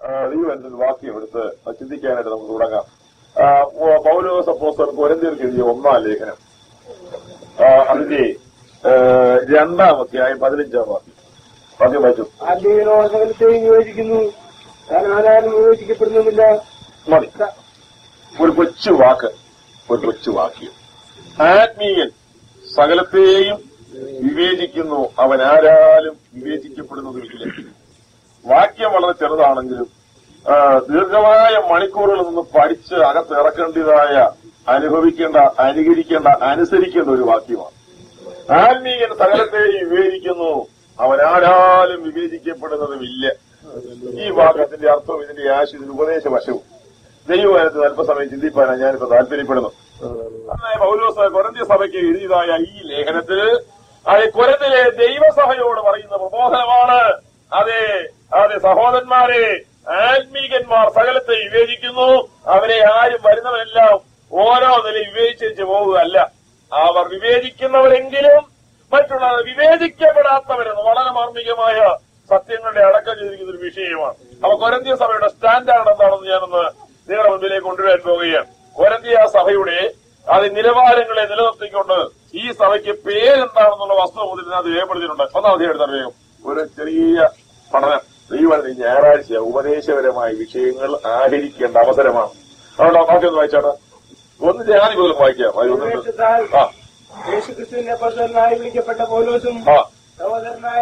ദൈവം എന്നൊരു വാക്യം എടുത്ത് അത് ചിന്തിക്കാനായിട്ട് നമുക്ക് തുടങ്ങാം ആ, ഓ- പൗലോസ് അപ്പോസ്തലൻ കൊരിന്ത്യർക്ക് എഴുതിയ ഒന്നാം ലേഖനം ആ, അതിന്റെ ആ, രണ്ടാം അധ്യായം പതിനഞ്ചാം വാക്യം വാക്യം വായിച്ചു ആത്മീയനോ സകലത്തെയും വിവേചിക്കുന്നു താൻ ആരാരും വിവേചിക്കപ്പെടുന്നുമില്ല മതി ഒരു കൊച്ചു വാക്ക് ഒരു കൊച്ചു വാക്യം ആത്മീയൻ സകലത്തെയും വിവേചിക്കുന്നു അവൻ ആരാലും വിവേചിക്കപ്പെടുന്നതുമില്ല വാക്യം വളരെ ചെറുതാണെങ്കിലും ആ, ദീർഘമായ മണിക്കൂറുകളിൽ നിന്ന് പഠിച്ച് അകത്ത് ഇറക്കേണ്ടതായ അനുഭവിക്കേണ്ട അനുകരിക്കേണ്ട അനുസരിക്കേണ്ട ഒരു വാക്യമാണ് ആത്മീയൻ സകലത്തെയും വിവേചിക്കുന്നു അവൻ ആരാലും വിവേചിക്കപ്പെടുന്നതുമില്ല ഈ വാക്യത്തിന്റെ അർത്ഥവും ഇതിന്റെ ആശയം ഇതിന്റെ ഉപദേശവശവും ദൈവകാലത്ത് അല്പസമയം ചിന്തിപ്പാനാണ് ഞാനിപ്പോ താല്പര്യപ്പെടുന്നു അന്നേ പൗലോസ് കൊരന്ത്യ സഭയ്ക്ക് എഴുതിയതായ ഈ ലേഖനത്തിൽ അത് കൊരന്തിലെ ദൈവസഭയോട് പറയുന്ന പ്രബോധനമാണ് അതെ അതെ സഹോദരന്മാരെ ആത്മീകന്മാർ സകലത്തെ വിവേചിക്കുന്നു അവരെ ആരും വരുന്നവരെല്ലാം ഓരോ നിലയിൽ വിവേചിച്ചു പോകുകയല്ല അവർ വിവേചിക്കുന്നവരെങ്കിലും മറ്റുള്ളവർ വിവേചിക്കപ്പെടാത്തവരെന്ന് വളരെ മാർമികമായ സത്യങ്ങളുടെ അടക്കം ചെയ്തിരിക്കുന്ന ഒരു വിഷയമാണ് അപ്പൊ കൊരന്തിയ സഭയുടെ സ്റ്റാൻഡാർഡ് എന്താണെന്ന് ഞാനൊന്ന് നിങ്ങളുടെ മുമ്പിലേക്ക് കൊണ്ടുവരാൻ പോവുകയാണ് കൊരന്തിയ സഭയുടെ അത് നിലവാരങ്ങളെ നിലനിർത്തിക്കൊണ്ട് ഈ സഭയ്ക്ക് പേരെന്താണെന്നുള്ള വസ്തുത മുതൽ ഇതിനകത്ത് രേഖപ്പെടുത്തിയിട്ടുണ്ട് ഒന്നാമത് എടുത്താൽ വേഗം ഒരു ചെറിയ പഠനം ദൈവം ഈ ഞായറാഴ്ച ഉപദേശപരമായ വിഷയങ്ങൾ ആഹരിക്കേണ്ട അവസരമാണ് അതുകൊണ്ട് ബാക്കി ഒന്ന് വായിച്ചാട്ടെ ഒന്ന് ധ്യാനി മുതൽ വായിക്കാം അത് ഒന്ന് ഉപദേശത്താൽ ആ യേശുക്രിസ്തുവിന്റെ അപ്പോസ്തലനായി വിളിക്കപ്പെട്ട പൗലോസും ആ സഹോദരനായ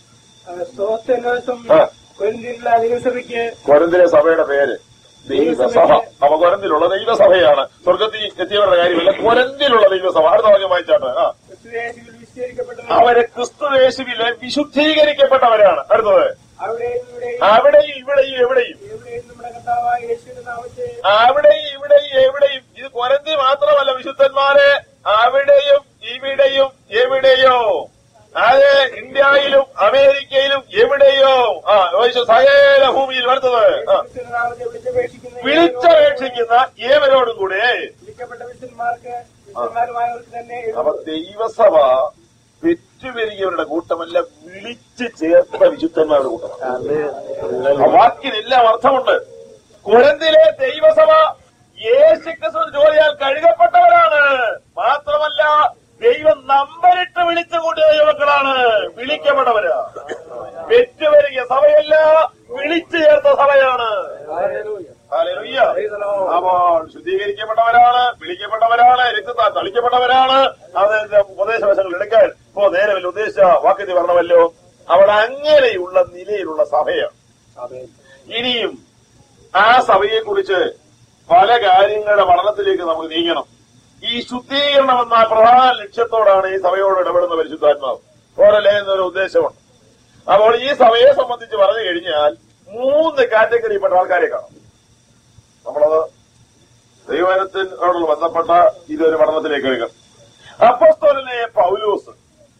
സ്തോസ്തനോസും ആ. കൊരിന്ത്യയിലുള്ള ദൈവസഭയ്ക്ക് കൊരന്തിലെ സഭയുടെ പേര് ദൈവസഭ അവ കൊരന്തിലുള്ള ദൈവസഭയാണ് സ്വർഗത്തിൽ എത്തിയവരുടെ കാര്യമില്ല കൊരന്തിലുള്ള ദൈവസഭ അടുത്ത വാക്യം വായിച്ചാട്ടെ ആ ക്രിസ്തുയേശുവിൽ വിശദീകരിക്കപ്പെട്ടവർ അവര് ക്രിസ്തുവേശുവിലെ വിശുദ്ധീകരിക്കപ്പെട്ടവരാണ് അടുത്തത് അവിടെയും ഇവിടെയും അവിടെയും ഇവിടെയും എവിടെയും എവിടെയും നമ്മുടെ കർത്താവായ യേശുവിന്റെ നാമത്തെ അവിടെയും ഇവിടെയും എവിടെയും ഇത് കൊരന്തി മാത്രമല്ല വിശുദ്ധന്മാരെ അവിടെയും ഇവിടെയും എവിടെയോ അത് ഇന്ത്യയിലും അമേരിക്കയിലും എവിടെയോ ആ ചോദിച്ചു സകല ഭൂമിയിൽ വരുന്നത് ആ യേശുവിന്റെ നാമത്തെ വിളിച്ചപേക്ഷിക്കുന്ന വിളിച്ചപേക്ഷിക്കുന്ന ഏവരോടും കൂടെ വിളിക്കപ്പെട്ട വിശുദ്ധന്മാർക്ക് വിശുദ്ധന്മാരുമായവർക്ക് തന്നെ അപ്പൊ ദൈവസഭ പെറ്റുപെരുകിയവരുടെ കൂട്ടമല്ല വിളിച്ച് ചേർത്ത വിശുദ്ധന്മാരുടെ കൂട്ടമാണ് ആ വാക്കിനെല്ലാം അർത്ഥമുണ്ട് കുരന്തിലെ ദൈവസഭ യേശുക്രിസ്തു ജോലിയാൽ കഴുകപ്പെട്ടവരാണ് മാത്രമല്ല ദൈവം നമ്പരിട്ട് വിളിച്ചു കൂട്ടിയ ദൈവക്കളാണ് വിളിക്കപ്പെട്ടവരാ പെറ്റുപെരുകിയ സഭയല്ല വിളിച്ചു ചേർത്ത സഭയാണ് ഹല്ലേലൂയ. അപ്പോൾ ശുദ്ധീകരിക്കപ്പെട്ടവരാണ് വിളിക്കപ്പെട്ടവരാണ് രക്തത്താൽ തളിക്കപ്പെട്ടവരാണ് അതിന്റെ ഉപദേശവശങ്ങൾ എടുക്കാൻ ഇപ്പോ നേരെ വലിയ ഉദ്ദേശിച്ച വാക്യത്തിൽ പറഞ്ഞമല്ലോ അവിടെ അങ്ങനെയുള്ള നിലയിലുള്ള സഭയാണ് ഇനിയും ആ സഭയെക്കുറിച്ച് പല കാര്യങ്ങളുടെ പഠനത്തിലേക്ക് നമുക്ക് നീങ്ങണം ഈ ശുദ്ധീകരണം എന്ന പ്രധാന ലക്ഷ്യത്തോടാണ് ഈ സഭയോട് ഇടപെടുന്ന പരിശുദ്ധാത്മാവ് ഓരോ ഒരു ഉദ്ദേശമുണ്ട് അപ്പോൾ ഈ സഭയെ സംബന്ധിച്ച് പറഞ്ഞു കഴിഞ്ഞാൽ മൂന്ന് കാറ്റഗറിപ്പെട്ട ആൾക്കാരെ കാണും നമ്മളത് ദൈവനത്തിനോടുള്ള ബന്ധപ്പെട്ട ഇതൊരു പഠനത്തിലേക്ക് എടുക്കണം അപ്പസ്തോലനെ പൗലൂസ്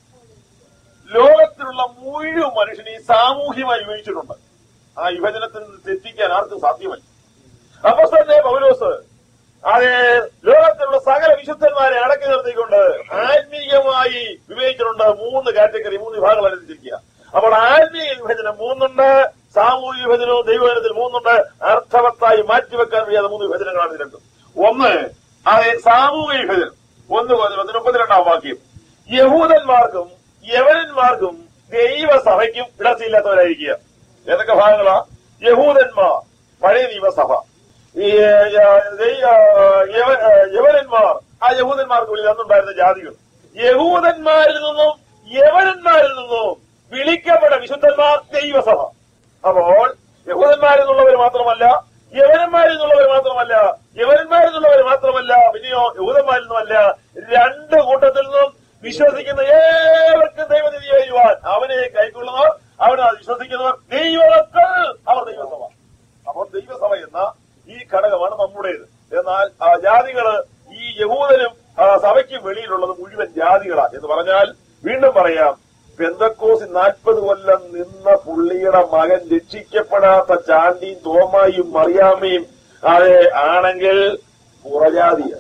ലോകത്തിലുള്ള മുഴുവൻ മനുഷ്യനെ സാമൂഹ്യമായി വിഭജിച്ചിട്ടുണ്ട് ആ വിഭജനത്തിൽ നിന്ന് തെറ്റിക്കാൻ ആർക്കും സാധ്യമല്ല അപ്പസ്തോലനെ പൗലൂസ് അത് ലോകത്തിലുള്ള സകല വിശുദ്ധന്മാരെ അടക്കി നിർത്തിക്കൊണ്ട് ആത്മീയമായി വിഭജിച്ചിട്ടുണ്ട് മൂന്ന് കാറ്റഗറി മൂന്ന് വിഭാഗങ്ങൾ അനുസരിക്കുക അപ്പോൾ ആത്മീയ വിഭജനം മൂന്നുണ്ട് സാമൂഹിക വിഭജനവും ദൈവജനത്തിൽ മൂന്നുണ്ട് അർത്ഥവത്തായി മാറ്റിവെക്കാൻ വയ്യാത്ത മൂന്ന് വിഭജനങ്ങളാണ് ഇത് രണ്ടും ഒന്ന് അത് സാമൂഹിക വിഭജനം ഒന്ന് പതിനൊന്ന് മുപ്പത്തിരണ്ടാം വാക്യം യഹൂദന്മാർക്കും യവനന്മാർക്കും ദൈവസഭയ്ക്കും ഇടത്തില്ലാത്തവരായിരിക്കുക ഏതൊക്കെ ഭാഗങ്ങളാ യഹൂദന്മാർ പഴയ നിയമസഭ ഈ ഏ, ദൈ- ആ, യവ- ആ, യവനന്മാർ ആ യഹൂദന്മാർക്ക് ഉള്ളിൽ അന്നുണ്ടായിരുന്ന ജാതികൾ യഹൂദന്മാരിൽ നിന്നും യവനന്മാരിൽ നിന്നും വിളിക്കപ്പെട്ട വിശുദ്ധന്മാർ ദൈവസഭ അപ്പോൾ യഹൂദന്മാരിൽ നിന്നുള്ളവർ മാത്രമല്ല യവനന്മാരിൽ നിന്നുള്ളവർ മാത്രമല്ല യവനന്മാരിൽ നിന്നുള്ളവർ മാത്രമല്ല പിന്നെയോ യഹൂദന്മാരിൽ നിന്നുമല്ല രണ്ട് കൂട്ടത്തിൽ നിന്നും വിശ്വസിക്കുന്ന ഏവർക്കും ദൈവനിധി ചെയ്യുവാൻ അവനെ കൈക്കൊള്ളുന്നവർ അവനെ വിശ്വസിക്കുന്നവർ ദൈവമക്കൾ അവർ ദൈവസഭ അപ്പോൾ ദൈവസഭ എന്ന ഈ ഘടകമാണ് നമ്മുടേത് എന്നാൽ ആ ജാതികള് ഈ യഹൂദനും ആ, സഭയ്ക്ക് വെളിയിലുള്ളത് മുഴുവൻ ജാതികളാ എന്ന് പറഞ്ഞാൽ വീണ്ടും പറയാം പെന്തക്കോസ് നാൽപ്പത് കൊല്ലം നിന്ന പുള്ളിയുടെ മകൻ രക്ഷിക്കപ്പെടാത്ത ചാണ്ടിയും തോമായും മറിയാമയും അതെ ആണെങ്കിൽ പുറജാതിയാണ്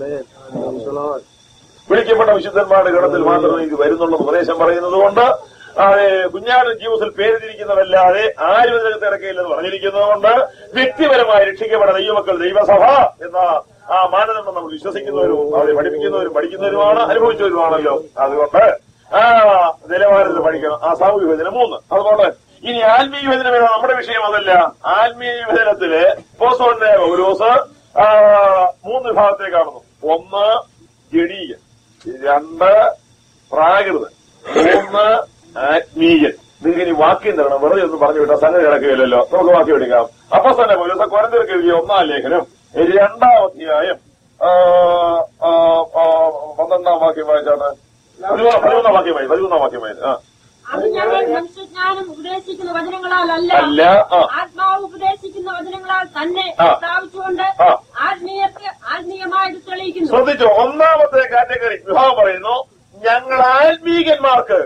വിളിക്കപ്പെട്ട വിശുദ്ധന്മാരുടെ ഗണത്തിൽ മാത്രമേ ഇത് വരുന്നുള്ള ഉപദേശം പറയുന്നത് കൊണ്ട് അതെ കുഞ്ഞാട് ജീവിതത്തിൽ പേരിട്ടിരിക്കുന്നതല്ലാതെ ആരും ഇതിനകത്ത് ഇറക്കിയില്ലെന്ന് പറഞ്ഞിരിക്കുന്നതുകൊണ്ട് വ്യക്തിപരമായി രക്ഷിക്കപ്പെട്ട ദൈവമക്കൾ ദൈവസഭ എന്ന ആ മാനദണ്ഡം നമ്മൾ വിശ്വസിക്കുന്നവരും അവരെ പഠിപ്പിക്കുന്നവരും പഠിക്കുന്നവരുമാണ് അനുഭവിച്ചവരുമാണല്ലോ അതുകൊണ്ട് ആ നിലവാരത്തിൽ പഠിക്കണം ആ സാമൂഹ്യ വിഭജനം മൂന്ന് അതുകൊണ്ട് ഇനി ആത്മീയ വിഭജനം എന്ന നമ്മുടെ വിഷയം അതല്ല ആത്മീയ വിഭജനത്തില് പോസ്റ്റോന്റെ പൗലോസ് ആ, മൂന്ന് വിഭാഗത്തെ കാണുന്നു ഒന്ന് ജഡീയൻ രണ്ട് പ്രാകൃതൻ മൂന്ന് ആത്മീയൻ നിങ്ങൾക്ക് ഇനി വാക്യം തരണം വെറുതെ ഒന്ന് പറഞ്ഞു വിട്ടാൽ സംഗതി കിടക്കുകയില്ലല്ലോ നമുക്ക് വാക്യം എടുക്കാം അപ്പൊ തന്നെ പോലീസ് കൊരന്തർക്ക് എഴുതിയ ഒന്നാം ലേഖനം രണ്ടാം അധ്യായം ആ, ആ, ആ, പന്ത്രണ്ടാം വാക്യം വായിച്ചാണ് പതിമൂന്നാം പതിമൂന്നാം വാക്യം വായി പതിമൂന്നാം വാക്യം വായി ആ അത് ഞങ്ങൾ മനുഷ്യജ്ഞാനം ഉപദേശിക്കുന്ന വചനങ്ങളാലല്ല അല്ല ആ ആത്മാവ് ഉപദേശിക്കുന്ന വചനങ്ങളാൽ തന്നെ ആ. സ്ഥാപിച്ചുകൊണ്ട് ആ. ആത്മീയർക്ക് ആത്മീയമായിട്ട് തെളിയിക്കുന്നു ശ്രദ്ധിച്ചോ ഒന്നാമത്തെ കാറ്റഗറി വിഭാഗം പറയുന്നു ഞങ്ങൾ ആത്മീകന്മാർക്ക്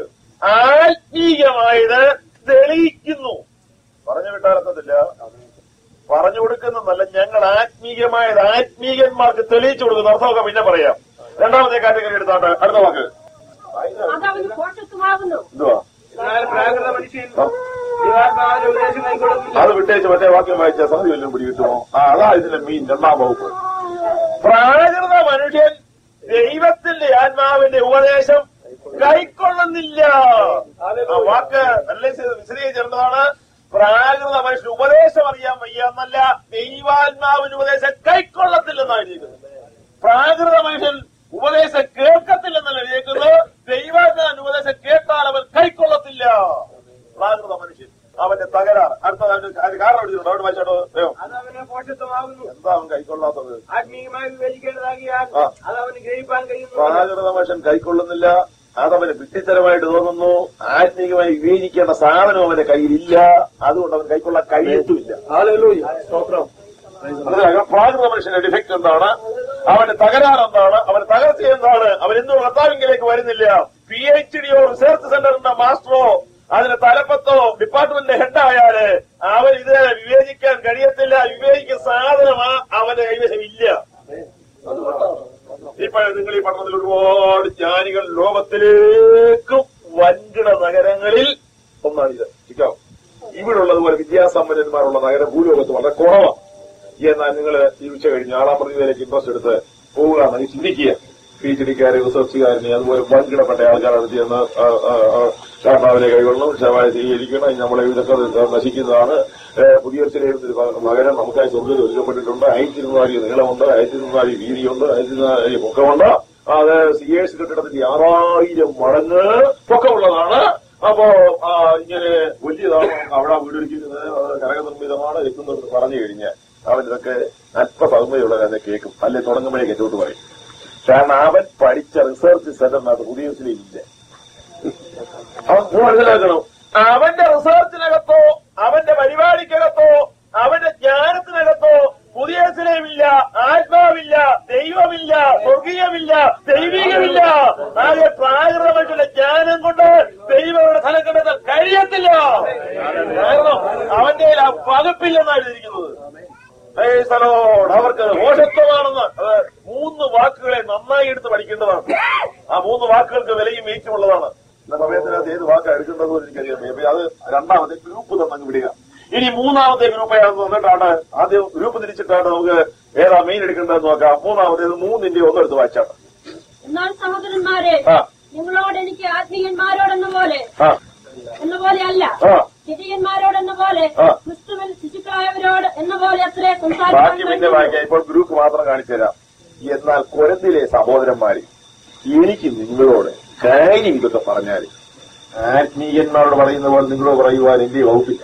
ആത്മീകമായത് തെളിയിക്കുന്നു പറഞ്ഞു വിട്ടാലത്തതില്ല പറഞ്ഞു കൊടുക്കുന്നതല്ല ഞങ്ങൾ ആത്മീകമായത് ആത്മീകന്മാർക്ക് തെളിയിച്ചു കൊടുക്കുന്നു അർത്ഥമൊക്കെ പിന്നെ പറയാം രണ്ടാമത്തെ കാറ്റഗറി എടുത്താണ്ട് അടുത്ത വാക്ക് അതവന് കോട്ടത്വമാകുന്നു എന്തുവാ എന്നാൽ പ്രാകൃത മനുഷ്യൻ ദൈവാത്മാവിന്റെ ഉപദേശം കൈക്കൊള്ളുന്നില്ല അത് വിട്ടേച്ച് മറ്റേ വാക്യം വായിച്ച സംഗതി വല്ലതും പിടി കിട്ടുമോ ആ അതാ ഇതിന്റെ മീൻ രണ്ടാം വകുപ്പ് പ്രാകൃത മനുഷ്യൻ ദൈവത്തിന്റെ ആത്മാവിന്റെ ഉപദേശം കൈക്കൊള്ളുന്നില്ല ആ വാക്ക് നല്ല വിശദീകരിച്ചിരുന്നതാണ് പ്രാകൃത മനുഷ്യൻ ഉപദേശം അറിയാൻ വയ്യ എന്നല്ല ദൈവാത്മാവിന്റെ ഉപദേശം കൈക്കൊള്ളത്തില്ലെന്നാണ് എഴുതിയിരിക്കുന്നത് പ്രാകൃത മനുഷ്യൻ ഉപദേശം കേൾക്കത്തില്ലെന്നല്ല എഴുതിയിരിക്കുന്നത് ദൈവാത്മാവിന്റെ ഉപദേശം കേട്ടാൽ അവൻ കൈക്കൊള്ളത്തില്ല പ്രാകൃത മനുഷ്യൻ അവന്റെ തകരാറ് അടുത്ത അതിന് കാരണം എഴുതിയിട്ടുണ്ട് അവിടെ വായിച്ചോട്ടോ വേഗം. അത് അവന് പോഷത്വമാകുന്നു എന്താ അവൻ കൈക്കൊള്ളാത്തത് ആത്മീയമായി വിവേചിക്കേണ്ടതാകിയാൽ ആ. അത് അവന് ഗ്രഹിപ്പാൻ കഴിയുന്നു പ്രാകൃത മനുഷ്യൻ കൈക്കൊള്ളുന്നില്ല അതവന് വിട്ടിത്തരമായിട്ട് തോന്നുന്നു ആത്മീയമായി വിവേചിക്കേണ്ട സാധനം അവന്റെ കയ്യിലില്ല അതുകൊണ്ട് അവൻ കൈക്കൊള്ളാൻ കഴിയത്തുമില്ല മനസ്സിലായോ? പ്രാകൃത മനുഷ്യന്റെ ഡിഫക്റ്റ് എന്താണ് അവന്റെ തകരാറ് എന്താണ് അവന്റെ തകർച്ച എന്താണ് അവൻ ഇന്നും കർത്താവിംഗിലേക്ക് വരുന്നില്ല പി എച്ച് ഡിയോ റിസർച്ച് സെന്ററിന്റെ മാസ്റ്ററോ അതിന്റെ തലപ്പത്തോ ഡിപ്പാർട്ട്മെന്റിന്റെ ഹെഡായാല് അവൻ ഇത് വിവേചിക്കാൻ കഴിയത്തില്ല വിവേചിക്കുന്ന സാധനമാ അവന്റെ കൈവശം ഇല്ല ഇപ്പൊ നിങ്ങൾ ഈ പഠനത്തിൽ ഒരുപാട് ജ്ഞാനികൾ ലോകത്തിലേക്കും വൻകിട നഗരങ്ങളിൽ ഒന്നാണ് ഇത് ചിക്കാവ് ഇവിടെ ഉള്ളതുപോലെ വിദ്യാസമ്പന്നന്മാരുള്ള നഗരം ഭൂലോകത്ത് വളരെ കുറവാണ് എന്നാൽ നിങ്ങൾ ഈ ഉച്ച കഴിഞ്ഞ് ആറാം പ്രതിഭയിലേക്ക് ഇൻട്രസ്റ്റ് എടുത്ത് പോവുക എന്ന് ചിന്തിക്കുക പി എച്ച് ഡിക്കാരെ റിസർച്ചുകാരനെ അതുപോലെ വൻകിടപ്പെട്ട ആൾക്കാരുടെ ചെന്ന് കർണാവിലെ കൈകൊള്ളണം ശവമായി സ്വീകരിക്കണം നമ്മളെ ഇതൊക്കെ നശിക്കുന്നതാണ് ഏഹ് പുതിയൊരു ചിലയിൽ നഗരം നമുക്കായി സ്വർഗ്ഗത്തിൽ ഒരുക്കപ്പെട്ടിട്ടുണ്ട് അയച്ചിരുന്നാരി നീളമുണ്ട് അയച്ചിരുന്നാരി വീതിയുണ്ട് അയച്ചിരുന്നാരി പൊക്കമുണ്ട് അത് സി എസ് കെട്ടിടത്തിന്റെ ആറായിരം മടങ്ങ് പൊക്കമുള്ളതാണ് അപ്പോ ആ, ഇങ്ങനെ വലിയതാണ് അവിടെ വീടൊരുക്കുന്നത് കരകനിർമ്മിതമാണ് എത്തുന്നത് പറഞ്ഞു കഴിഞ്ഞാൽ അവൻ ഇതൊക്കെ അല്പസൗമ്യമുള്ള തന്നെ കേൾക്കും അല്ലെ തുടങ്ങുമ്പോഴേ കേട്ടോട്ട് പറയും കാരണം അവൻ പഠിച്ച റിസർച്ച് സെന്ററിനകത്ത് പുതിയ ഇല്ല അവൻ മനസ്സിലാക്കണം അവന്റെ റിസർച്ചിനകത്തോ അവന്റെ പരിപാടിക്കകത്തോ അവന്റെ ജ്ഞാനത്തിനകത്തോ പുതിയ ഇല്ല ആത്മാവില്ല ദൈവമില്ല സ്വർഗീയമില്ല ദൈവികമില്ല ആകെ പ്രാകൃത മനുഷ്യന്റെ ജ്ഞാനം കൊണ്ട് ദൈവയുടെ ഫലം കണ്ടെത്താൻ കഴിയത്തില്ല കാരണം അവന്റെ കയ്യിൽ ആ വകുപ്പില്ലെന്നാണ് എഴുതിയിരിക്കുന്നത് Praise the Lord. അവർക്ക് മോശത്വമാണെന്ന് അത് മൂന്ന് വാക്കുകളെ നന്നായി എടുത്ത് പഠിക്കേണ്ടതാണ് ആ മൂന്ന് വാക്കുകൾക്ക് വിലയും വെയിറ്റുമുള്ളതാണ് എന്ന സമയത്തിനകത്ത് ഏത് വാക്കാണ് എടുക്കേണ്ടതെന്ന് എനിക്കറിയാം Maybe അത് രണ്ടാമത്തെ ഗ്രൂപ്പ് തന്നങ്ങ് വിടുക ഇനി മൂന്നാമത്തെ ഗ്രൂപ്പ് ഏതാണെന്ന് വന്നിട്ടാണ് ആദ്യം ഗ്രൂപ്പ് തിരിച്ചിട്ടാണ് നമുക്ക് ഏതാ മെയിൻ എടുക്കേണ്ടതെന്ന് നോക്കാം മൂന്നാമത്തേത് മൂന്നിന്റെ ഒന്നെടുത്ത് വായിച്ചാണ് എന്നാൽ സഹോദരന്മാരെ ആ നിങ്ങളോട് എനിക്ക് ആത്മീയന്മാരോടെന്ന പോലെ ആ എന്ന പോലെ അല്ല ആ സ്ഥിതിയന്മാരോടെന്ന പോലെ ആ. ക്രിസ്തുവിൽ ശിശുക്കളായവരോട് എന്ന പോലെ അത്രേ ബാക്കി സംസാരിക്കാൻ പിന്നെ കഴിയുള്ളൂ. വായിക്കാം ഇപ്പോൾ ഗ്രൂപ്പ് മാത്രം കാണിച്ചു തരാം എന്നാൽ കൊരന്തിലെ സഹോദരന്മാരെ എനിക്ക് നിങ്ങളോട് കാര്യം ഇതൊക്കെ പറഞ്ഞാൽ ആത്മീയന്മാരോട് പറയുന്ന പോലെ നിങ്ങളോട് പറയുവാൻ എന്റെ വകുപ്പില്ല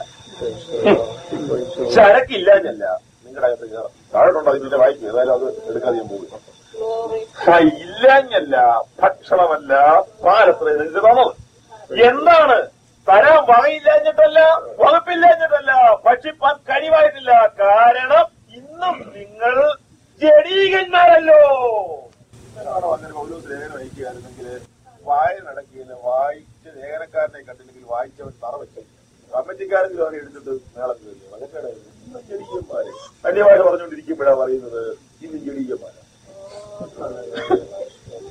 ചരക്കില്ല എന്നല്ല നിങ്ങളുടെ അകത്ത് കയറാം താഴോട്ടുണ്ടോ ഇതിന്റെ വായിക്കും ഏതായാലും അത് എടുക്കാതെ ഞാൻ പോകും ആ, ഇല്ലാഞ്ഞല്ല ഭക്ഷണമല്ല പാലത്ര നിങ്ങൾക്ക് തന്നത് എന്താണ് തരാൻ വകയില്ലാഞ്ഞിട്ടല്ല വകുപ്പില്ലാഞ്ഞിട്ടല്ല ഭക്ഷിപ്പാൻ കഴിവായിട്ടില്ല കാരണം ഇന്നും നിങ്ങൾ ജഡീകന്മാരല്ലോ ആണോ അങ്ങനെ പൗലോസ് ലേഖനം അയക്കുകയായിരുന്നെങ്കിൽ വായന നടക്കുകയില്ല വായിച്ച ലേഖനക്കാരനെ കണ്ടില്ലെങ്കിൽ വായിച്ചവൻ തറ വെച്ചു കമ്മിറ്റിക്കാരെങ്കിലും അവരെ എടുത്തിട്ട് മേളം കയറി അതൊക്കെ ഇന്ന് ജഡീകന്മാര് അന്യഭാഷ പറഞ്ഞുകൊണ്ടിരിക്കുമ്പോഴാണ് പറയുന്നത് ഇന്ന് ജഡീകന്മാരാണ്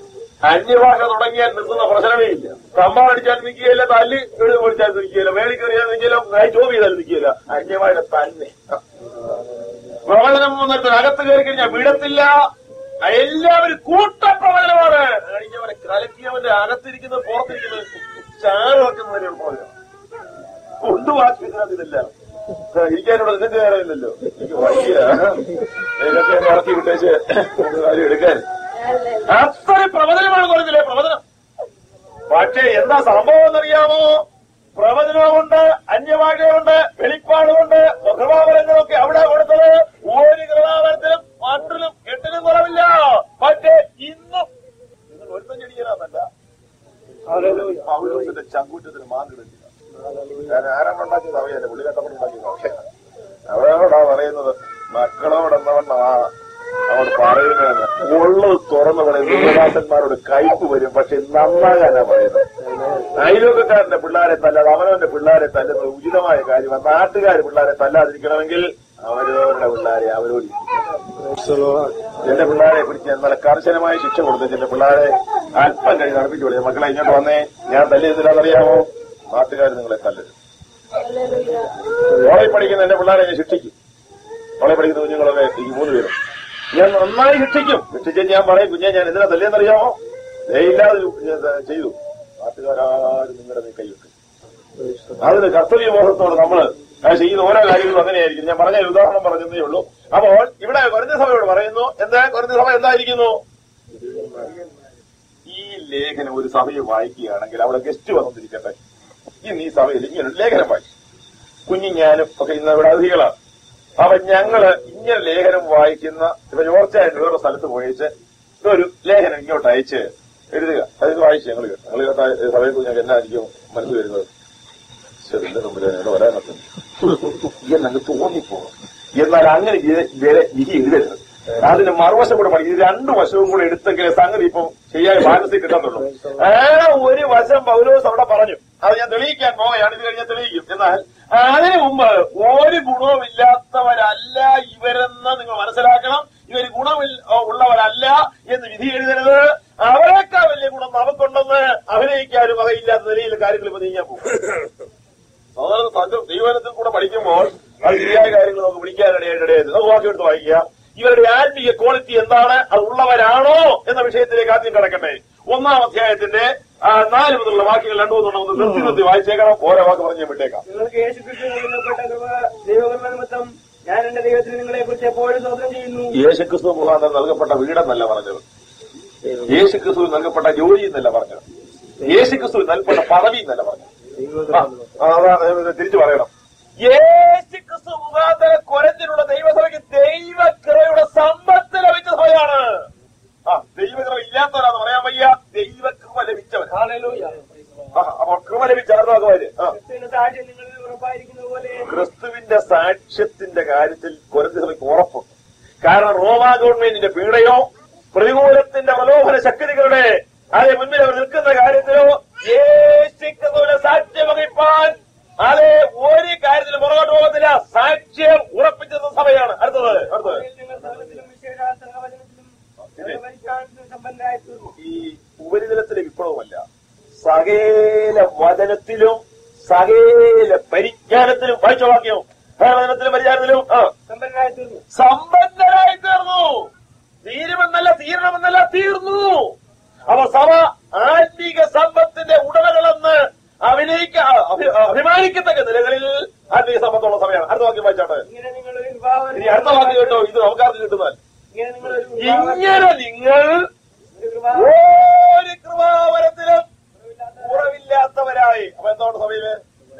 അന്യഭാഷ തുടങ്ങിയാൽ നിർത്തുന്ന പ്രശ്നമേ ഇല്ല കമ്പാൻ അടിച്ചാൽ നിൽക്കുകയില്ല തല്ല് എഴുതി പൊളിച്ചാൽ നിൽക്കുകയില്ല മേളിൽ കയറിയാൽ നിൽക്കില്ല കൈ ജോബ് ചെയ്താൽ നിൽക്കുകയില്ല അന്യഭാഷ തന്നെ പ്രവചനം വന്നിട്ട് അകത്ത് കയറി കഴിഞ്ഞാൽ വിടത്തില്ല എല്ലാവരും കൂട്ടപ്രവചനമാണ് കഴിഞ്ഞവനെ കലക്കിയവന്റെ അകത്തിരിക്കുന്നത് പുറത്തിരിക്കുന്നത് ചാറ് വെക്കുന്നതിനുള്ള പ്രവചനം കൊണ്ടുവാക്കിയതിനകത്ത് ഇതില്ല ഇരിക്കാനോട് നിനക്ക് നേരമില്ലല്ലോ എനിക്ക് വയ്യ ഇതൊക്കെ എന്നെ ഇറക്കി വിട്ടേച്ച് ഒരു കാര്യം എടുക്കാൻ അത്ര പ്രവചനമാണ് പറഞ്ഞില്ലേ പ്രവചനം പക്ഷേ എന്താ സംഭവം എന്നറിയാമോ പ്രവചനമുണ്ട് അന്യഭാഷയുണ്ട് വെളിപ്പാടുമുണ്ട് കൃപാവരങ്ങളൊക്കെ അവിടെ കൊടുത്തത് ഒരു കൃപാവരത്തിലും മട്ടിലും എട്ടിലും കുറവില്ല പക്ഷേ ഇന്നും നിങ്ങൾ ഒരുത്തം ചെടിക്കാനല്ല പൗലോസിന്റെ ചങ്കൂറ്റത്തിന് മാന്തിടില്ല ഞാൻ ആരാണ്ടുണ്ടാക്കിയ സഭയല്ല പുള്ളി കട്ടപ്പെട്ടുണ്ടാക്കിയ സഭയാണ് അവരോടാ പറയുന്നത് മക്കളോടെന്നവണ്ണ അവൾ പറയുന്നതെന്ന് ഉള്ളത് തുറന്നു പറയുന്നത് ദൈവദാസന്മാരോട് കയ്പ് വരും പക്ഷെ നന്നാകാനാ പറയുന്നത് അയലോക്കക്കാരന്റെ പിള്ളേരെ തല്ലാതെ അവനവന്റെ പിള്ളേരെ തല്ലുന്നത് ഉചിതമായ കാര്യമാണ് നാട്ടുകാർ പിള്ളേരെ തല്ലാതിരിക്കണമെങ്കിൽ അവരവരുടെ പിള്ളേരെ അവരോട് എന്റെ പിള്ളേരെ പിടിച്ച് എന്നാൽ കർശനമായ ശിക്ഷ കൊടുത്ത് എന്റെ പിള്ളേരെ അല്പം കഴിഞ്ഞ് നടപ്പിച്ചു വിളിച്ചു മക്കളെ ഇങ്ങോട്ട് വന്നേ ഞാൻ തല്ലിയതിലാണെന്നറിയാമോ നാട്ടുകാർ നിങ്ങളെ തല്ലരുത് കോളേജ് പഠിക്കുന്ന എന്റെ പിള്ളേരെ ഞാൻ ശിക്ഷിക്കും കോളേജ് പഠിക്കുന്ന കുഞ്ഞുങ്ങളൊക്കെ ഈ മൂന്ന് പേരും ഞാൻ നന്നായി ശിക്ഷിക്കും ശിക്ഷിച്ച് ഞാൻ പറയും കുഞ്ഞെ ഞാൻ എന്തിനാ തല്ലിയെന്നറിയാമോ ദയില്ലാതെ ചെയ്തു നാട്ടുകാരും നിങ്ങളുടെ നീ കൈവിട്ടു അതിന് കർത്തവ്യ ബോധത്തോട് നമ്മള് ആ ചെയ്യുന്ന ഓരോ കാര്യങ്ങളും അങ്ങനെയായിരിക്കും ഞാൻ പറഞ്ഞ ഒരു ഉദാഹരണം പറഞ്ഞതേ ഉള്ളൂ അപ്പോൾ ഇവിടെ കുറഞ്ഞ സഭയോട് പറയുന്നു എന്താ കുറഞ്ഞ സഭ എന്തായിരിക്കുന്നു ഈ ലേഖനം ഒരു സഭയെ വായിക്കുകയാണെങ്കിൽ അവിടെ ഗസ്റ്റ് വന്നിരിക്കട്ടെ ഇന്ന് ഈ സഭയിൽ ഇങ്ങനെ ഒരു ലേഖനം വായിച്ചു കുഞ്ഞിഞ്ഞാനും ഒക്കെ ഇന്ന് ഇവിടെ അതിഥികളാണ് അപ്പൊ ഞങ്ങള് ഇങ്ങനെ ലേഖനം വായിക്കുന്ന ഇപ്പൊ ചോർച്ചയായിട്ട് വേറെ സ്ഥലത്ത് പോയിച്ച് ഒരു ലേഖനം ഇങ്ങോട്ട് അയച്ച് എഴുതുക അത് വായിച്ച് ഞങ്ങൾ കേട്ടു ഞങ്ങൾ കേട്ട സഭയെ കുറിച്ച് ഞങ്ങൾക്ക് എന്നായിരിക്കും മനസ്സിൽ വരുന്നത് ശരി എന്റെ മുമ്പിൽ എന്നോട് വരാനൊക്കെ എന്നങ്ങ് തോന്നിപ്പോകും എന്നാൽ അങ്ങനെ വിധി- വിധി- വിധി എഴുതരുത് അതിന് മറുവശം കൂടെ പഠിക്കും ഇത് രണ്ടു വശവും കൂടെ എടുത്തെങ്കിലേ സംഗതി ഇപ്പം ശരിയായ മാനസിക കിട്ടുന്നുള്ളൂ ആ ഒരു വശം പൗലോസ് അവിടെ പറഞ്ഞു അത് ഞാൻ തെളിയിക്കാൻ പോവുകയാണ് ഇത് കഴിഞ്ഞാൽ തെളിയിക്കും എന്നാൽ അതിനു മുമ്പ് ഒരു ഗുണവുമില്ലാത്തവരല്ല ഇവരെന്ന് നിങ്ങൾ മനസ്സിലാക്കണം ഇവർ ഗുണമില്ല ഉള്ളവരല്ല എന്ന് വിധി എഴുതരുത് അവരെക്കാൾ വലിയ ഗുണം നമുക്കുണ്ടെന്ന് അഭിനയിക്കാനും വകയില്ലാത്ത നിലയിൽ കാര്യങ്ങൾ ഇപ്പൊ നീങ്ങാൻ പോകും അതാണ് സത്യം ദൈവനത്തിൽ കൂടെ പഠിക്കുമ്പോൾ അത് ശരിയായ കാര്യങ്ങൾ നമുക്ക് പിടിക്കാനിടയായിട്ടിടയത് നമുക്ക് വാക്യം എടുത്ത് വായിക്കുക ഇവരുടെ ആത്മീയ ക്വാളിറ്റി എന്താണ് അത് ഉള്ളവരാണോ എന്ന വിഷയത്തിലേക്ക് ആദ്യം കിടക്കട്ടെ ഒന്നാം അധ്യായത്തിന്റെ ആ, നാല് മുതലുള്ള വാക്യങ്ങൾ രണ്ടു മൂന്നെണ്ണം ഒന്ന് നിർത്തി നിർത്തി വായിച്ചേക്കണം ഓരോ വാക്ക് പറഞ്ഞ് വിട്ടേക്കാം നിങ്ങൾക്ക് യേശു ക്രിസ്തു നൽകപ്പെട്ട കൃപ ദൈവകൃപ നിമിത്തം ഞാൻ എന്റെ ദൈവത്തിന് നിങ്ങളെ കുറിച്ച് എപ്പോഴും സ്വതന്ത്രം ചെയ്യുന്നു യേശുക്രിസ്തു മുഖാന്തരം നൽകപ്പെട്ട വീടെന്നല്ല പറഞ്ഞത് യേശുക്രിസ്തു നൽകപ്പെട്ട ജോലി എന്നല്ല പറഞ്ഞത് യേശുക്രിസ്തു നൽകപ്പെട്ട പദവി എന്നല്ല പറഞ്ഞത് ആ, ആ, അതാ, തിരിച്ചു പറയണം യേശുക്രിസ്തു മുഖാന്തരം കൊരത്തിലുള്ള ദൈവസഭയ്ക്ക് ദൈവകൃപയുടെ സമ്പത്ത് ലഭിച്ച സഭയാണ് ആ ദൈവകൃപ ഇല്ലാത്തവരാന്ന് പറയാൻ വയ്യ ദൈവകൃപ ലഭിച്ചവർ ആ, അപ്പോൾ കൃപ ലഭിച്ച ആർമാക്കുമാര് ആ ക്രിസ്തുവിന്റെ സാക്ഷ്യം നിങ്ങളിൽ ഉറപ്പായിരിക്കുന്ന പോലെ ക്രിസ്തുവിന്റെ സാക്ഷ്യത്തിന്റെ കാര്യത്തിൽ കൊരന്തി സഭയ്ക്ക് ഉറപ്പുണ്ട് കാരണം റോമാ ഗവൺമെന്റിന്റെ പീഡയോ പ്രതികൂലത്തിന്റെ പ്രലോഭന ശക്തികളുടെ അതിന് മുന്നിൽ അവർ നിൽക്കുന്ന കാര്യത്തിലോ യേശുക്രിസ്തുവിന്റെ സാക്ഷ്യം വഹിപ്പാൻ അതെ ഒരു കാര്യത്തിലും പുറകോട്ട് പോകത്തില്ല സാക്ഷ്യം ഉറപ്പിച്ചത് സഭയാണ് അടുത്തത് അടുത്തത് നിങ്ങൾ സകലത്തിലും വിശേഷാസ്ത്ര വചനത്തിലും പരിജ്ഞാനത്തിലും സമ്പന്നരായി തീർന്നു ഈ ഉപരിതലത്തിലെ വിപ്ലവമല്ല സകേല വചനത്തിലും സകേല പരിജ്ഞാനത്തിലും വായിച്ച വാക്യം വചനത്തിലും പരിജ്ഞാനത്തിലും ആ സമ്പന്നരായി തീർന്നു സമ്പന്നരായി തീർന്നു തീരുമെന്നല്ല തീരണമെന്നല്ല തീർന്നു അപ്പൊ സഭ ആത്മീക സമ്പത്തിന്റെ ഉടമകളെന്ന് അഭിനയിക്ക അഭി- അഭിമാനിക്കത്തക്ക നിലകളിൽ ആത്മീക സമ്പത്തുള്ള സഭയാണ് അടുത്ത വാക്യം വായിച്ചാട്ടെ ഇങ്ങനെ നിങ്ങൾ ഒരു വിഭാവനം ഇനി അടുത്ത വാക്യം കേട്ടോ ഇത് നമുക്കാർക്ക് കിട്ടുന്നാൽ ഇങ്ങനെ നിങ്ങൾ ഒരു വിഭാവനം ഇങ്ങനെ നിങ്ങൾ ഒരു വിഭാവനം ഒരു കൃപാവരത്തിലും കുറവില്ലാത്തവരായി അപ്പൊ എന്താണ് സഭയില്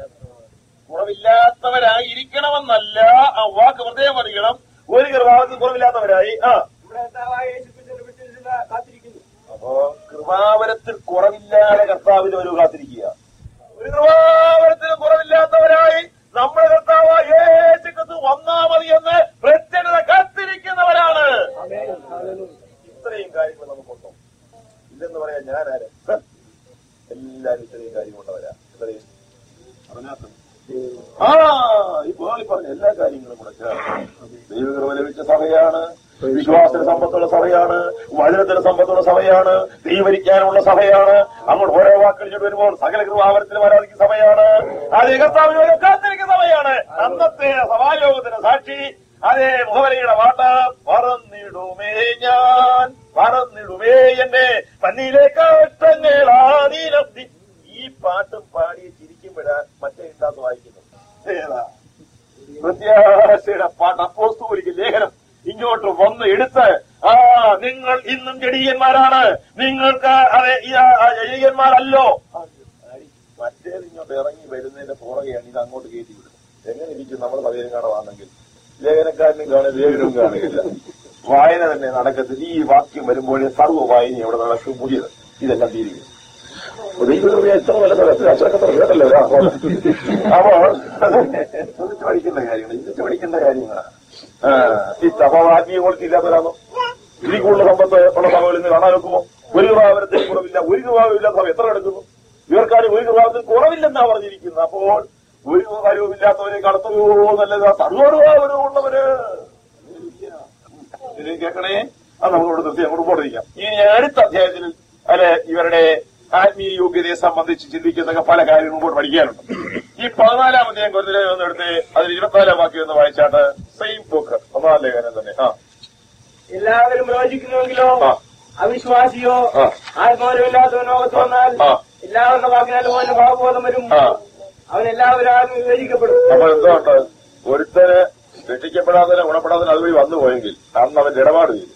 കുറവില്ലാത്തവരായിരിക്കണമെന്നല്ല ആ വാക്ക് പ്രത്യേകം പഠിക്കണം ഒരു കൃപാവരത്തിൽ കുറവില്ലാത്തവരായി ആ നമ്മുടെ കർത്താവായ യേശുക്രിസ്തുവിന്റെ വിശ്വസിത കാത്തിരിക്കുന്നു അപ്പോ കൃപാവരത്തിൽ കുറവില്ലാതെ കർത്താവിന് ഒരു കാത്തിരിക്കുക ഒരു കൃപാവരത്തിലും കുറവില്ലാത്തവരായി നമ്മുടെ കർത്താവ് യേശുക്രിസ്തു വന്നാ മതി എന്ന് പ്രത്യക്ഷത കാത്തിരിക്കുന്നവരാണ് ഇത്രയും കാര്യങ്ങൾ നമുക്കുണ്ടോ ഇല്ലെന്ന് പറയാൻ ഞാൻ ആര് ഹ? എല്ലാരും ഇത്രയും കാര്യമുള്ളവരാ ഇത്രയും അറിഞ്ഞാത്ത ആ ഈ പോളി പറഞ്ഞ എല്ലാ കാര്യങ്ങളും കൂടെ ചേർന്ന് ദൈവകൃപ ലഭിച്ച സഭയാണ് വിശ്വാസത്തിന് സമ്പത്തുള്ള സഭയാണ് വചനത്തിന് സമ്പത്തുള്ള സഭയാണ് ദൈവരിക്കാനുള്ള സഭയാണ് അങ്ങോട്ട് ഓരോ വാക്കുകൾ വരുമ്പോൾ സകല കൃപാവരത്തിലും ആരാധിക്കുന്ന സഭയാണ് അത് കർത്താവിനെ കാത്തിരിക്കുന്ന സഭയാണ് അന്നത്തെ സഭായോഗത്തിന് സാക്ഷി അതേ മുഖവരയുടെ പാട്ട് പറന്നിടുമേ ഞാൻ പറന്നിടുമേ എന്നെ തന്നിലേക്ക് ഒറ്റങ്ങളാതീനത്തി ഈ പാട്ടും പാടി ചിരിക്കുമ്പോഴാ മറ്റേ ഉണ്ടാന്ന് വായിക്കുന്നു ഏതാ പ്രത്യാശയുടെ പാട്ട് അപ്പോസ്തോലിക്ക് ലേഖനം ഇങ്ങോട്ട് വന്ന് എടുത്ത് ആ നിങ്ങൾ ഇന്നും ജഡീയന്മാരാണ് നിങ്ങൾക്ക് അതെ ഈ, ആ, ആ, ജഡീയന്മാരല്ലോ മറ്റേത് ഇങ്ങോട്ട് ഇറങ്ങി വരുന്നതിന്റെ പുറകെയാണ് ഇത് അങ്ങോട്ട് കയറ്റി വിടുന്നത് എങ്ങനെ ഇരിക്കും നമ്മുടെ സഭയിൽ കാണുവാണെങ്കിൽ ലേഖനക്കാരനും കാണും ലേഖനവും കാണുകയില്ല വായന തന്നെ നടക്കത്തില്ല ഈ വാക്യം വരുമ്പോഴേ സർവ്വ വായന അവിടെ നടക്കും പുതിയത് ഇതെല്ലാം തീരുകയും ദൈവകൃപ എത്ര വല്ല സ്ഥലത്ത് അച്ഛനൊക്കെ കേട്ടല്ലോ അപ്പോൾ ചിന്തിച്ച് പഠിക്കേണ്ട കാര്യങ്ങൾ ചിന്തിച്ച് പഠിക്കേണ്ട കാര്യങ്ങളാണ് ആ, ഈ സഭ ആത്മീയ ക്വാളിറ്റി ഇല്ലാത്തവരാണോ ഇതിൽ കൂടുതൽ സമ്പത്ത് ഉള്ള സഭകളിൽ നിന്ന് കാണാൻ നോക്കുമോ ഒരു കൃപാവരത്തിൽ കുറവില്ല ഒരു കൃപാവില്ലാത്ത സഭ എത്ര എടുക്കുന്നു ഇവർക്കാരും ഒരു കൃപാവരത്തിൽ കുറവില്ലെന്നാ പറഞ്ഞിരിക്കുന്നത് അപ്പോൾ ഒരു കാര്യവുമില്ലാത്തവരെ കടത്തുകയോ നല്ലത് സർവ്വകൃപാവരമുള്ളവര് ഇത് കേൾക്കണേ അത് നമുക്ക് ഇവിടെ നിർത്തി അങ്ങോട്ട് പോയിരിക്കാം ഇനി അടുത്ത അധ്യായത്തിൽ അല്ലെ ഇവരുടെ ആത്മീയ യോഗ്യതയെ സംബന്ധിച്ച് ചിന്തിക്കുന്ന പല കാര്യങ്ങളും കൂടെ പഠിക്കാനുണ്ട് ഈ പതിനാലാം അധ്യായം കുറച്ച് ഒന്ന് എടുത്ത് അതിൽ ഇരുപത്തിനാലാം വാക്യം ഒന്ന് വായിച്ചാട്ട് സെയിം ബുക്ക് ഒന്നാം ലേഖനം തന്നെ ആ എല്ലാവരും പ്രവചിക്കുന്നുവെങ്കിലോ ആ. അവിശ്വാസിയോ ആ. ആത്മാവരമില്ലാത്തവൻ ലോകത്ത് വന്നാൽ ആ. എല്ലാവരുടെ വാക്കിനാലും അവന് ഭാവബോധം വരും ആ അവൻ എല്ലാവരും വിവേചിക്കപ്പെടും അപ്പൊ എന്തുകൊണ്ട് ഒരുത്തന് രക്ഷിക്കപ്പെടാതെ ഗുണപ്പെടാതെ അതുവഴി വന്നു പോയെങ്കിൽ അന്ന് അവന്റെ ഇടപാട് ചെയ്തു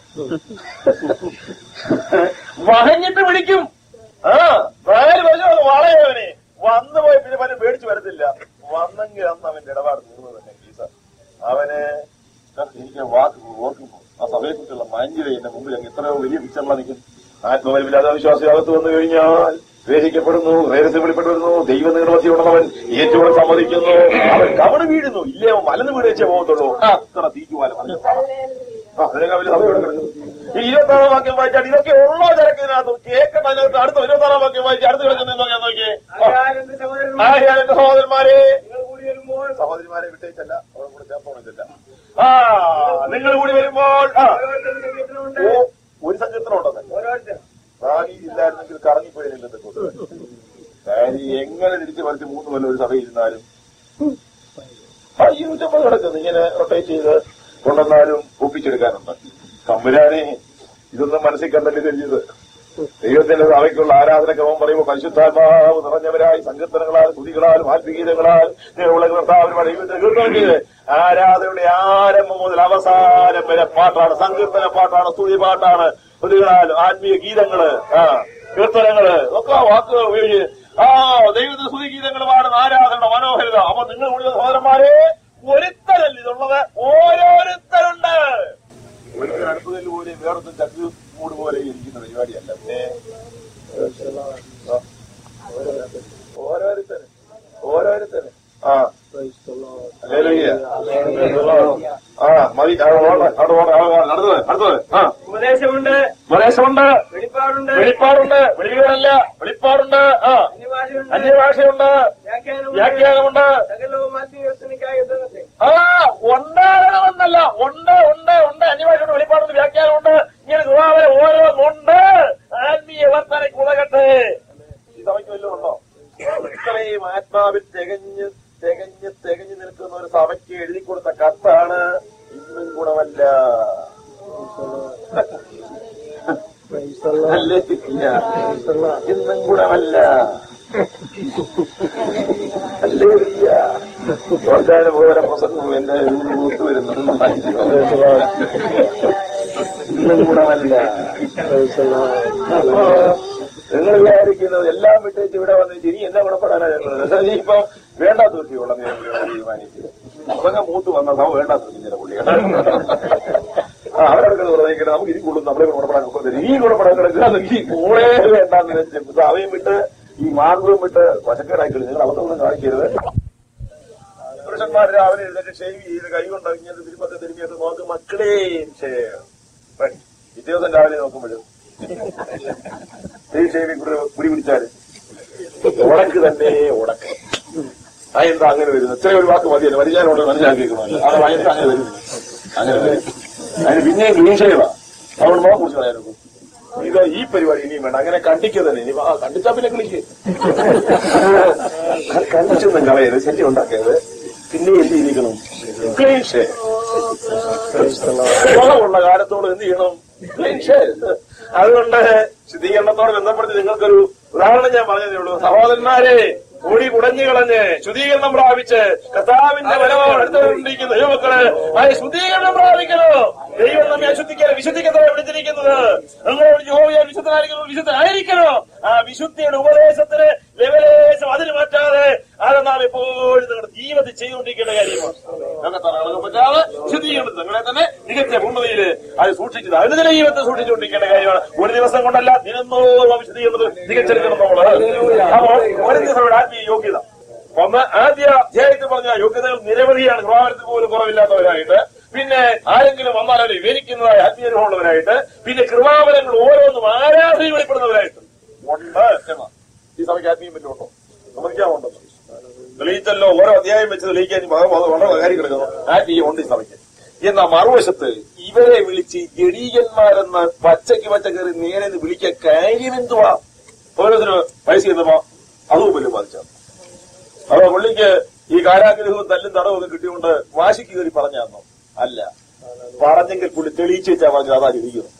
വഹഞ്ഞിട്ട് പിടിക്കും ആ നാല് വർഷം വളയവനെ വന്നു പോയി പിന്നെ പല പേടിച്ചു വരത്തില്ല വന്നെങ്കിൽ അന്ന് അവന്റെ ഇടപാട് തീർന്നു തന്നെ ഗീസ അവന് എനിക്ക് വാക്ക് ഓർക്കുമ്പോൾ ആ സഭയെ കുറിച്ചുള്ള മാന്യത എന്റെ മുമ്പിൽ അങ്ങ് എത്രയോ വലിയ പിക്ചറിലാണ് നിൽക്കും ആത്മബലമില്ലാത്ത വിശ്വാസികത്ത് വന്നു കഴിഞ്ഞാൽ ഗ്രഹിക്കപ്പെടുന്നു വേരസ് വെളിപ്പെട്ടു വരുന്നു ദൈവ നിർവധിയുള്ളവൻ ഏറ്റവും സമ്മതിക്കുന്നു അവൻ കവണ് വീഴുന്നു ഇല്ലേ അവൻ മലന്ന് വീട് വെച്ചേ പോകത്തുള്ളൂ ആ, അത്ര തീറ്റുവാല പറഞ്ഞു ആ, അതിനൊക്കെ വലിയ സഭയോടെ കിടക്കുന്നു ഈ ഇരുപത്താറാം വാക്യം വായിച്ചാൽ ഇതൊക്കെ ഉള്ളോ തിരക്കിനകത്ത് കേൾക്കട്ടെ അതിനകത്ത് അടുത്ത ഇരുപത്താറാം വാക്യം വായിച്ച് അടുത്ത് കിടക്കുന്ന നോക്കിയാൽ നോക്കിയേ ആകയാൽ എന്റെ സഹോദരന്മാർ ആകയാൽ എന്റെ സഹോദരന്മാരെ നിങ്ങൾ കൂടി വരുമ്പോൾ സഹോദരിമാരെ വിട്ടേച്ചല്ല അവിടെ കൂടെ ചേർത്തോണില്ല ആ നിങ്ങൾ കൂടി വരുമ്പോൾ ആ ഓരോരുത്തരും സങ്കീർത്തനമുണ്ട് ഓ, ഒരു സങ്കീർത്തനം ഉണ്ടെന്ന് ഓരോരുത്തർ ഇല്ലായിരുന്നെങ്കിൽ കറങ്ങിപ്പോയി നിന്റെ കാര്യം എങ്ങനെ തിരിച്ചു മറിച്ച് മൂന്ന് കൊല്ലം ഒരു സഭയിൽ ഇരുന്നാലും അയ്യോ ചമ്മ കിടക്കുന്നു ഇങ്ങനെ റൊട്ടേറ്റ് ചെയ്ത് കൊണ്ടുവന്നാലും ഒപ്പിച്ചെടുക്കാനുണ്ട് തമ്പുരാനെ ഇതൊന്നും മനസ്സിൽ കണ്ടല്ലേ തിരിഞ്ഞത് ദൈവത്തിന്റെ സഭയ്ക്കുള്ള ആരാധനക്രമം പറയുമ്പോൾ പരിശുദ്ധാത്മാവ് നിറഞ്ഞവരായി സങ്കീർത്തനങ്ങളാൽ സ്തുതികളാലും ആത്മീയതകളാൽ കർത്താവിനുമായി ദൈവത്തെ കീർത്തനം ചെയ്ത് ആരാധനയുടെ ആരംഭം മുതൽ അവസാനം വരെ പാട്ടാണ് സങ്കീർത്തന പാട്ടാണ് സ്തുതി പാട്ടാണ് സ്തുതികളാൽ ആത്മീയ ഗീതങ്ങള് ആ കീർത്തനങ്ങള് ഒക്കെ ആ വാക്കുകൾ ഉപയോഗിച്ച് ആ ദൈവത്തിന്റെ സ്തുതി ഗീതങ്ങൾ പാടുന്ന ആരാധനയുടെ മനോഹരിത അപ്പൊ നിങ്ങൾ കൂടിയ സഹോദരന്മാരെ ഒരുത്തരല്ല ഇതുള്ളത് ഓരോരുത്തരുണ്ട് ഒരിക്കലും അടുപ്പതിൽ പോലെ വേറൊന്നും ചക്ക് മൂട് പോലെ ഇരിക്കുന്ന പരിപാടിയല്ല പിന്നെ ഓരോരുത്തര് ഓരോരുത്തര് ആ ഹല്ലേലൂയ. ആ മതി അവിടെ പോകണ്ട, അവിടെ പോകണ്ട, അവിടെ പോകണ്ട. അടുത്തത് അടുത്തത് ആ ഉപദേശമുണ്ട് ഉപദേശമുണ്ട് വെളിപ്പാടുണ്ട് വെളിപ്പാടുണ്ട് വെളിവിവരല്ല വെളിപ്പാടുണ്ട് ആ അന്യഭാഷയുണ്ട് അന്യഭാഷയുണ്ട് വ്യാഖ്യാനമുണ്ട് വ്യാഖ്യാനമുണ്ട് സകലവും ആത്മീയത്തിനേക്കായി യുദ്ധത്തെ ആ ഉണ്ടാകണമെന്നല്ല ഉണ്ട് ഉണ്ട് ഉണ്ട് അന്യഭാഷയുണ്ട് വെളിപ്പാടുണ്ട് വ്യാഖ്യാനമുണ്ട് ഇങ്ങനെ ഗുഹാവരെ ഓരോന്നുണ്ട് ആത്മീയ വർത്തനയ്ക്ക് ഉതകട്ടെ ഈ സഭയ്ക്ക് വല്ലതും ഉണ്ടോ ഇത്രയും ആത്മാവിൽ തികഞ്ഞ് തികഞ്ഞ് തികഞ്ഞു നിൽക്കുന്ന ഒരു സഭയ്ക്ക് എഴുതി കൊടുത്ത കത്താണ് ഇന്നും ഗുണമല്ല അല്ലേ ഇല്ല. ഇന്നും ഗുണമല്ല അല്ലേ ഇല്ല. ജോർജാന് പോലെ പ്രസംഗം എന്റെ മൂത്ത് വരുന്നത് ഇന്നും ഗുണമല്ല അപ്പോ നിങ്ങൾ വിചാരിക്കുന്നത് എല്ലാം വിട്ടേച്ച് ഇവിടെ വന്നിട്ട് ഇനി എന്താ ഗുണപ്പെടാനാ ഞങ്ങൾ ഇപ്പൊ വേണ്ടാത്ത കുട്ടിയുള്ള തീരുമാനിച്ചത് അതങ്ങ് മൂത്ത് വന്ന സഭ വേണ്ടാത്ത ചില പുള്ളിയാണ് ആ അവരൊക്കെ പറഞ്ഞിട്ട് നമുക്ക് ഇനി കൂടുതൽ നമ്മളെ ഗുണപ്പെടാൻ ഒക്കത്തില്ല ഈ ഗുണപ്പെടാൻ കിടക്കുക ഈ കൂടെ വേണ്ടാന്ന് വെച്ച് സഭയും വിട്ട് ഈ മാർഗവും വിട്ട് വശക്കേടാക്കി നിങ്ങൾ അബദ്ധമൊന്നും കാണിക്കരുത് പുരുഷന്മാർ രാവിലെ എഴുന്നേറ്റ് ഷേവ് ചെയ്ത് കൈ കൊണ്ട് ഇങ്ങനെ തിരുമ്പൊക്കെ തിരുമ്മിയത് നോക്ക് മക്കളെ പിറ്റേ ദിവസം രാവിലെ നോക്കുമ്പോഴും ഈ ഷേവിൽ കൂടെ കുടി പിടിച്ചാല് ഉടക്ക് തന്നെ ഉടക്ക് ആ എന്താ അങ്ങനെ വരുന്നത് ഇത്ര ഒരു വാക്ക് മതിയല്ലോ മരിച്ചാലോട് മനസ്സിലാക്കിക്കണമല്ലോ അത് വയസ്സ് അങ്ങനെ വരുന്നു അങ്ങനെ വരും അതിന് പിന്നെയും ക്ലീൻ ഷേവാ അതുകൊണ്ട് മോൻ കുറിച്ച് പറയാനൊക്കെ ഇത് ഈ പരിപാടി ഇനിയും വേണ്ട അങ്ങനെ കണ്ടിക്കുക തന്നെ ഇനി ആ കണ്ടിച്ചാ പിന്നെ കളിക്ക് കണ്ടിച്ചൊന്നും കളയരുത് ശല്യം ഉണ്ടാക്കരുത് പിന്നെ എന്ത് ചെയ്തിരിക്കണം ക്ലീൻ ഷേവ് ഉള്ള കാലത്തോട് എന്ത് ചെയ്യണം ക്ലീൻ ഷേവ് അതുകൊണ്ട് ശുദ്ധീകരണത്തോട് ബന്ധപ്പെടുത്തി നിങ്ങൾക്കൊരു ഉദാഹരണം ഞാൻ പറഞ്ഞതേ ഉള്ളൂ സഹോദരന്മാരെ ഓടി കുടഞ്ഞു കളഞ്ഞ് ശുദ്ധീകരണം പ്രാപിച്ച് കർത്താവിന്റെ വരവോട് അടുത്തുകൊണ്ടിരിക്കുന്ന ദൈവമക്കള് ആ ശുദ്ധീകരണം പ്രാപിക്കണോ ദൈവം നമ്മെ അശുദ്ധിക്കാൻ വിശുദ്ധിക്കത്തോടെ വിളിച്ചിരിക്കുന്നത് നിങ്ങളോട് യോഗ്യ വിശുദ്ധനായിരിക്കുന്നു വിശുദ്ധനായിരിക്കണോ ആ വിശുദ്ധിയുടെ ഉപദേശത്തിന് ലെവലേശം അതിന് മാറ്റാതെ അത് നാം എപ്പോഴും നിങ്ങളുടെ ജീവിതത്തിൽ ചെയ്തുകൊണ്ടിരിക്കേണ്ട കാര്യമാണ് ഞങ്ങൾക്ക് പറ്റാതെ വിശുദ്ധീകരണം നിങ്ങളെ തന്നെ മികച്ച പൂർണ്ണതയിൽ അത് സൂക്ഷിച്ചത് അതിന് തന്നെ ജീവിതത്തെ സൂക്ഷിച്ചുകൊണ്ടിരിക്കേണ്ട കാര്യമാണ് ഒരു ദിവസം കൊണ്ടല്ല ദിനന്തോറും വിശുദ്ധീകരണത്തിൽ തികച്ചെടുക്കണം നമ്മള് അപ്പോൾ ഒരു ദിവസം ഇവിടെ ആത്മീയ യോഗ്യത ഒന്ന് ആദ്യ അധ്യായത്തിൽ പറഞ്ഞ യോഗ്യതകൾ നിരവധിയാണ് കൃപാവരത്തിൽ പോലും കുറവില്ലാത്തവരായിട്ട് പിന്നെ ആരെങ്കിലും വന്നാൽ അവരെ വിവരിക്കുന്നതായ ആത്മീയനുഭവമുള്ളവരായിട്ട് പിന്നെ കൃപാവരങ്ങൾ ഓരോന്നും ആരാധന വെളിപ്പെടുന്നവരായിട്ട് ഉണ്ട് എന്നാ ഈ സഭയ്ക്ക് ആത്മീയം പറ്റുമുണ്ടോ നമുക്കാവുണ്ടോ തെളിയിച്ചല്ലോ ഓരോ അധ്യായം വെച്ച് തെളിയിക്കാൻ ഈ ഭാഗം വളരെ കാര്യം കിടക്കുന്നു ആത്മീയം ഉണ്ട് ഈ സഭയ്ക്ക് എന്നാ മറുവശത്ത് ഇവരെ വിളിച്ച് ജഡീകന്മാരെന്ന് പച്ചയ്ക്ക് പച്ച കയറി നേരെ നിന്ന് വിളിക്കാൻ കാര്യം എന്തുവാ ഓരോരുത്തര് പൈസ ചെന്നപ്പോ അതും വലിയ ബാധിച്ചാണ് അപ്പൊ പുള്ളിക്ക് ഈ കാരാഗ്രഹവും തല്ലും തടവും ഒക്കെ കിട്ടിയോണ്ട് വാശിക്ക് കയറി പറഞ്ഞാന്നോ അല്ല പറഞ്ഞെങ്കിൽ പുള്ളി തെളിയിച്ചു വെച്ചാ പറഞ്ഞത് അതാ ഇരിക്കുന്നു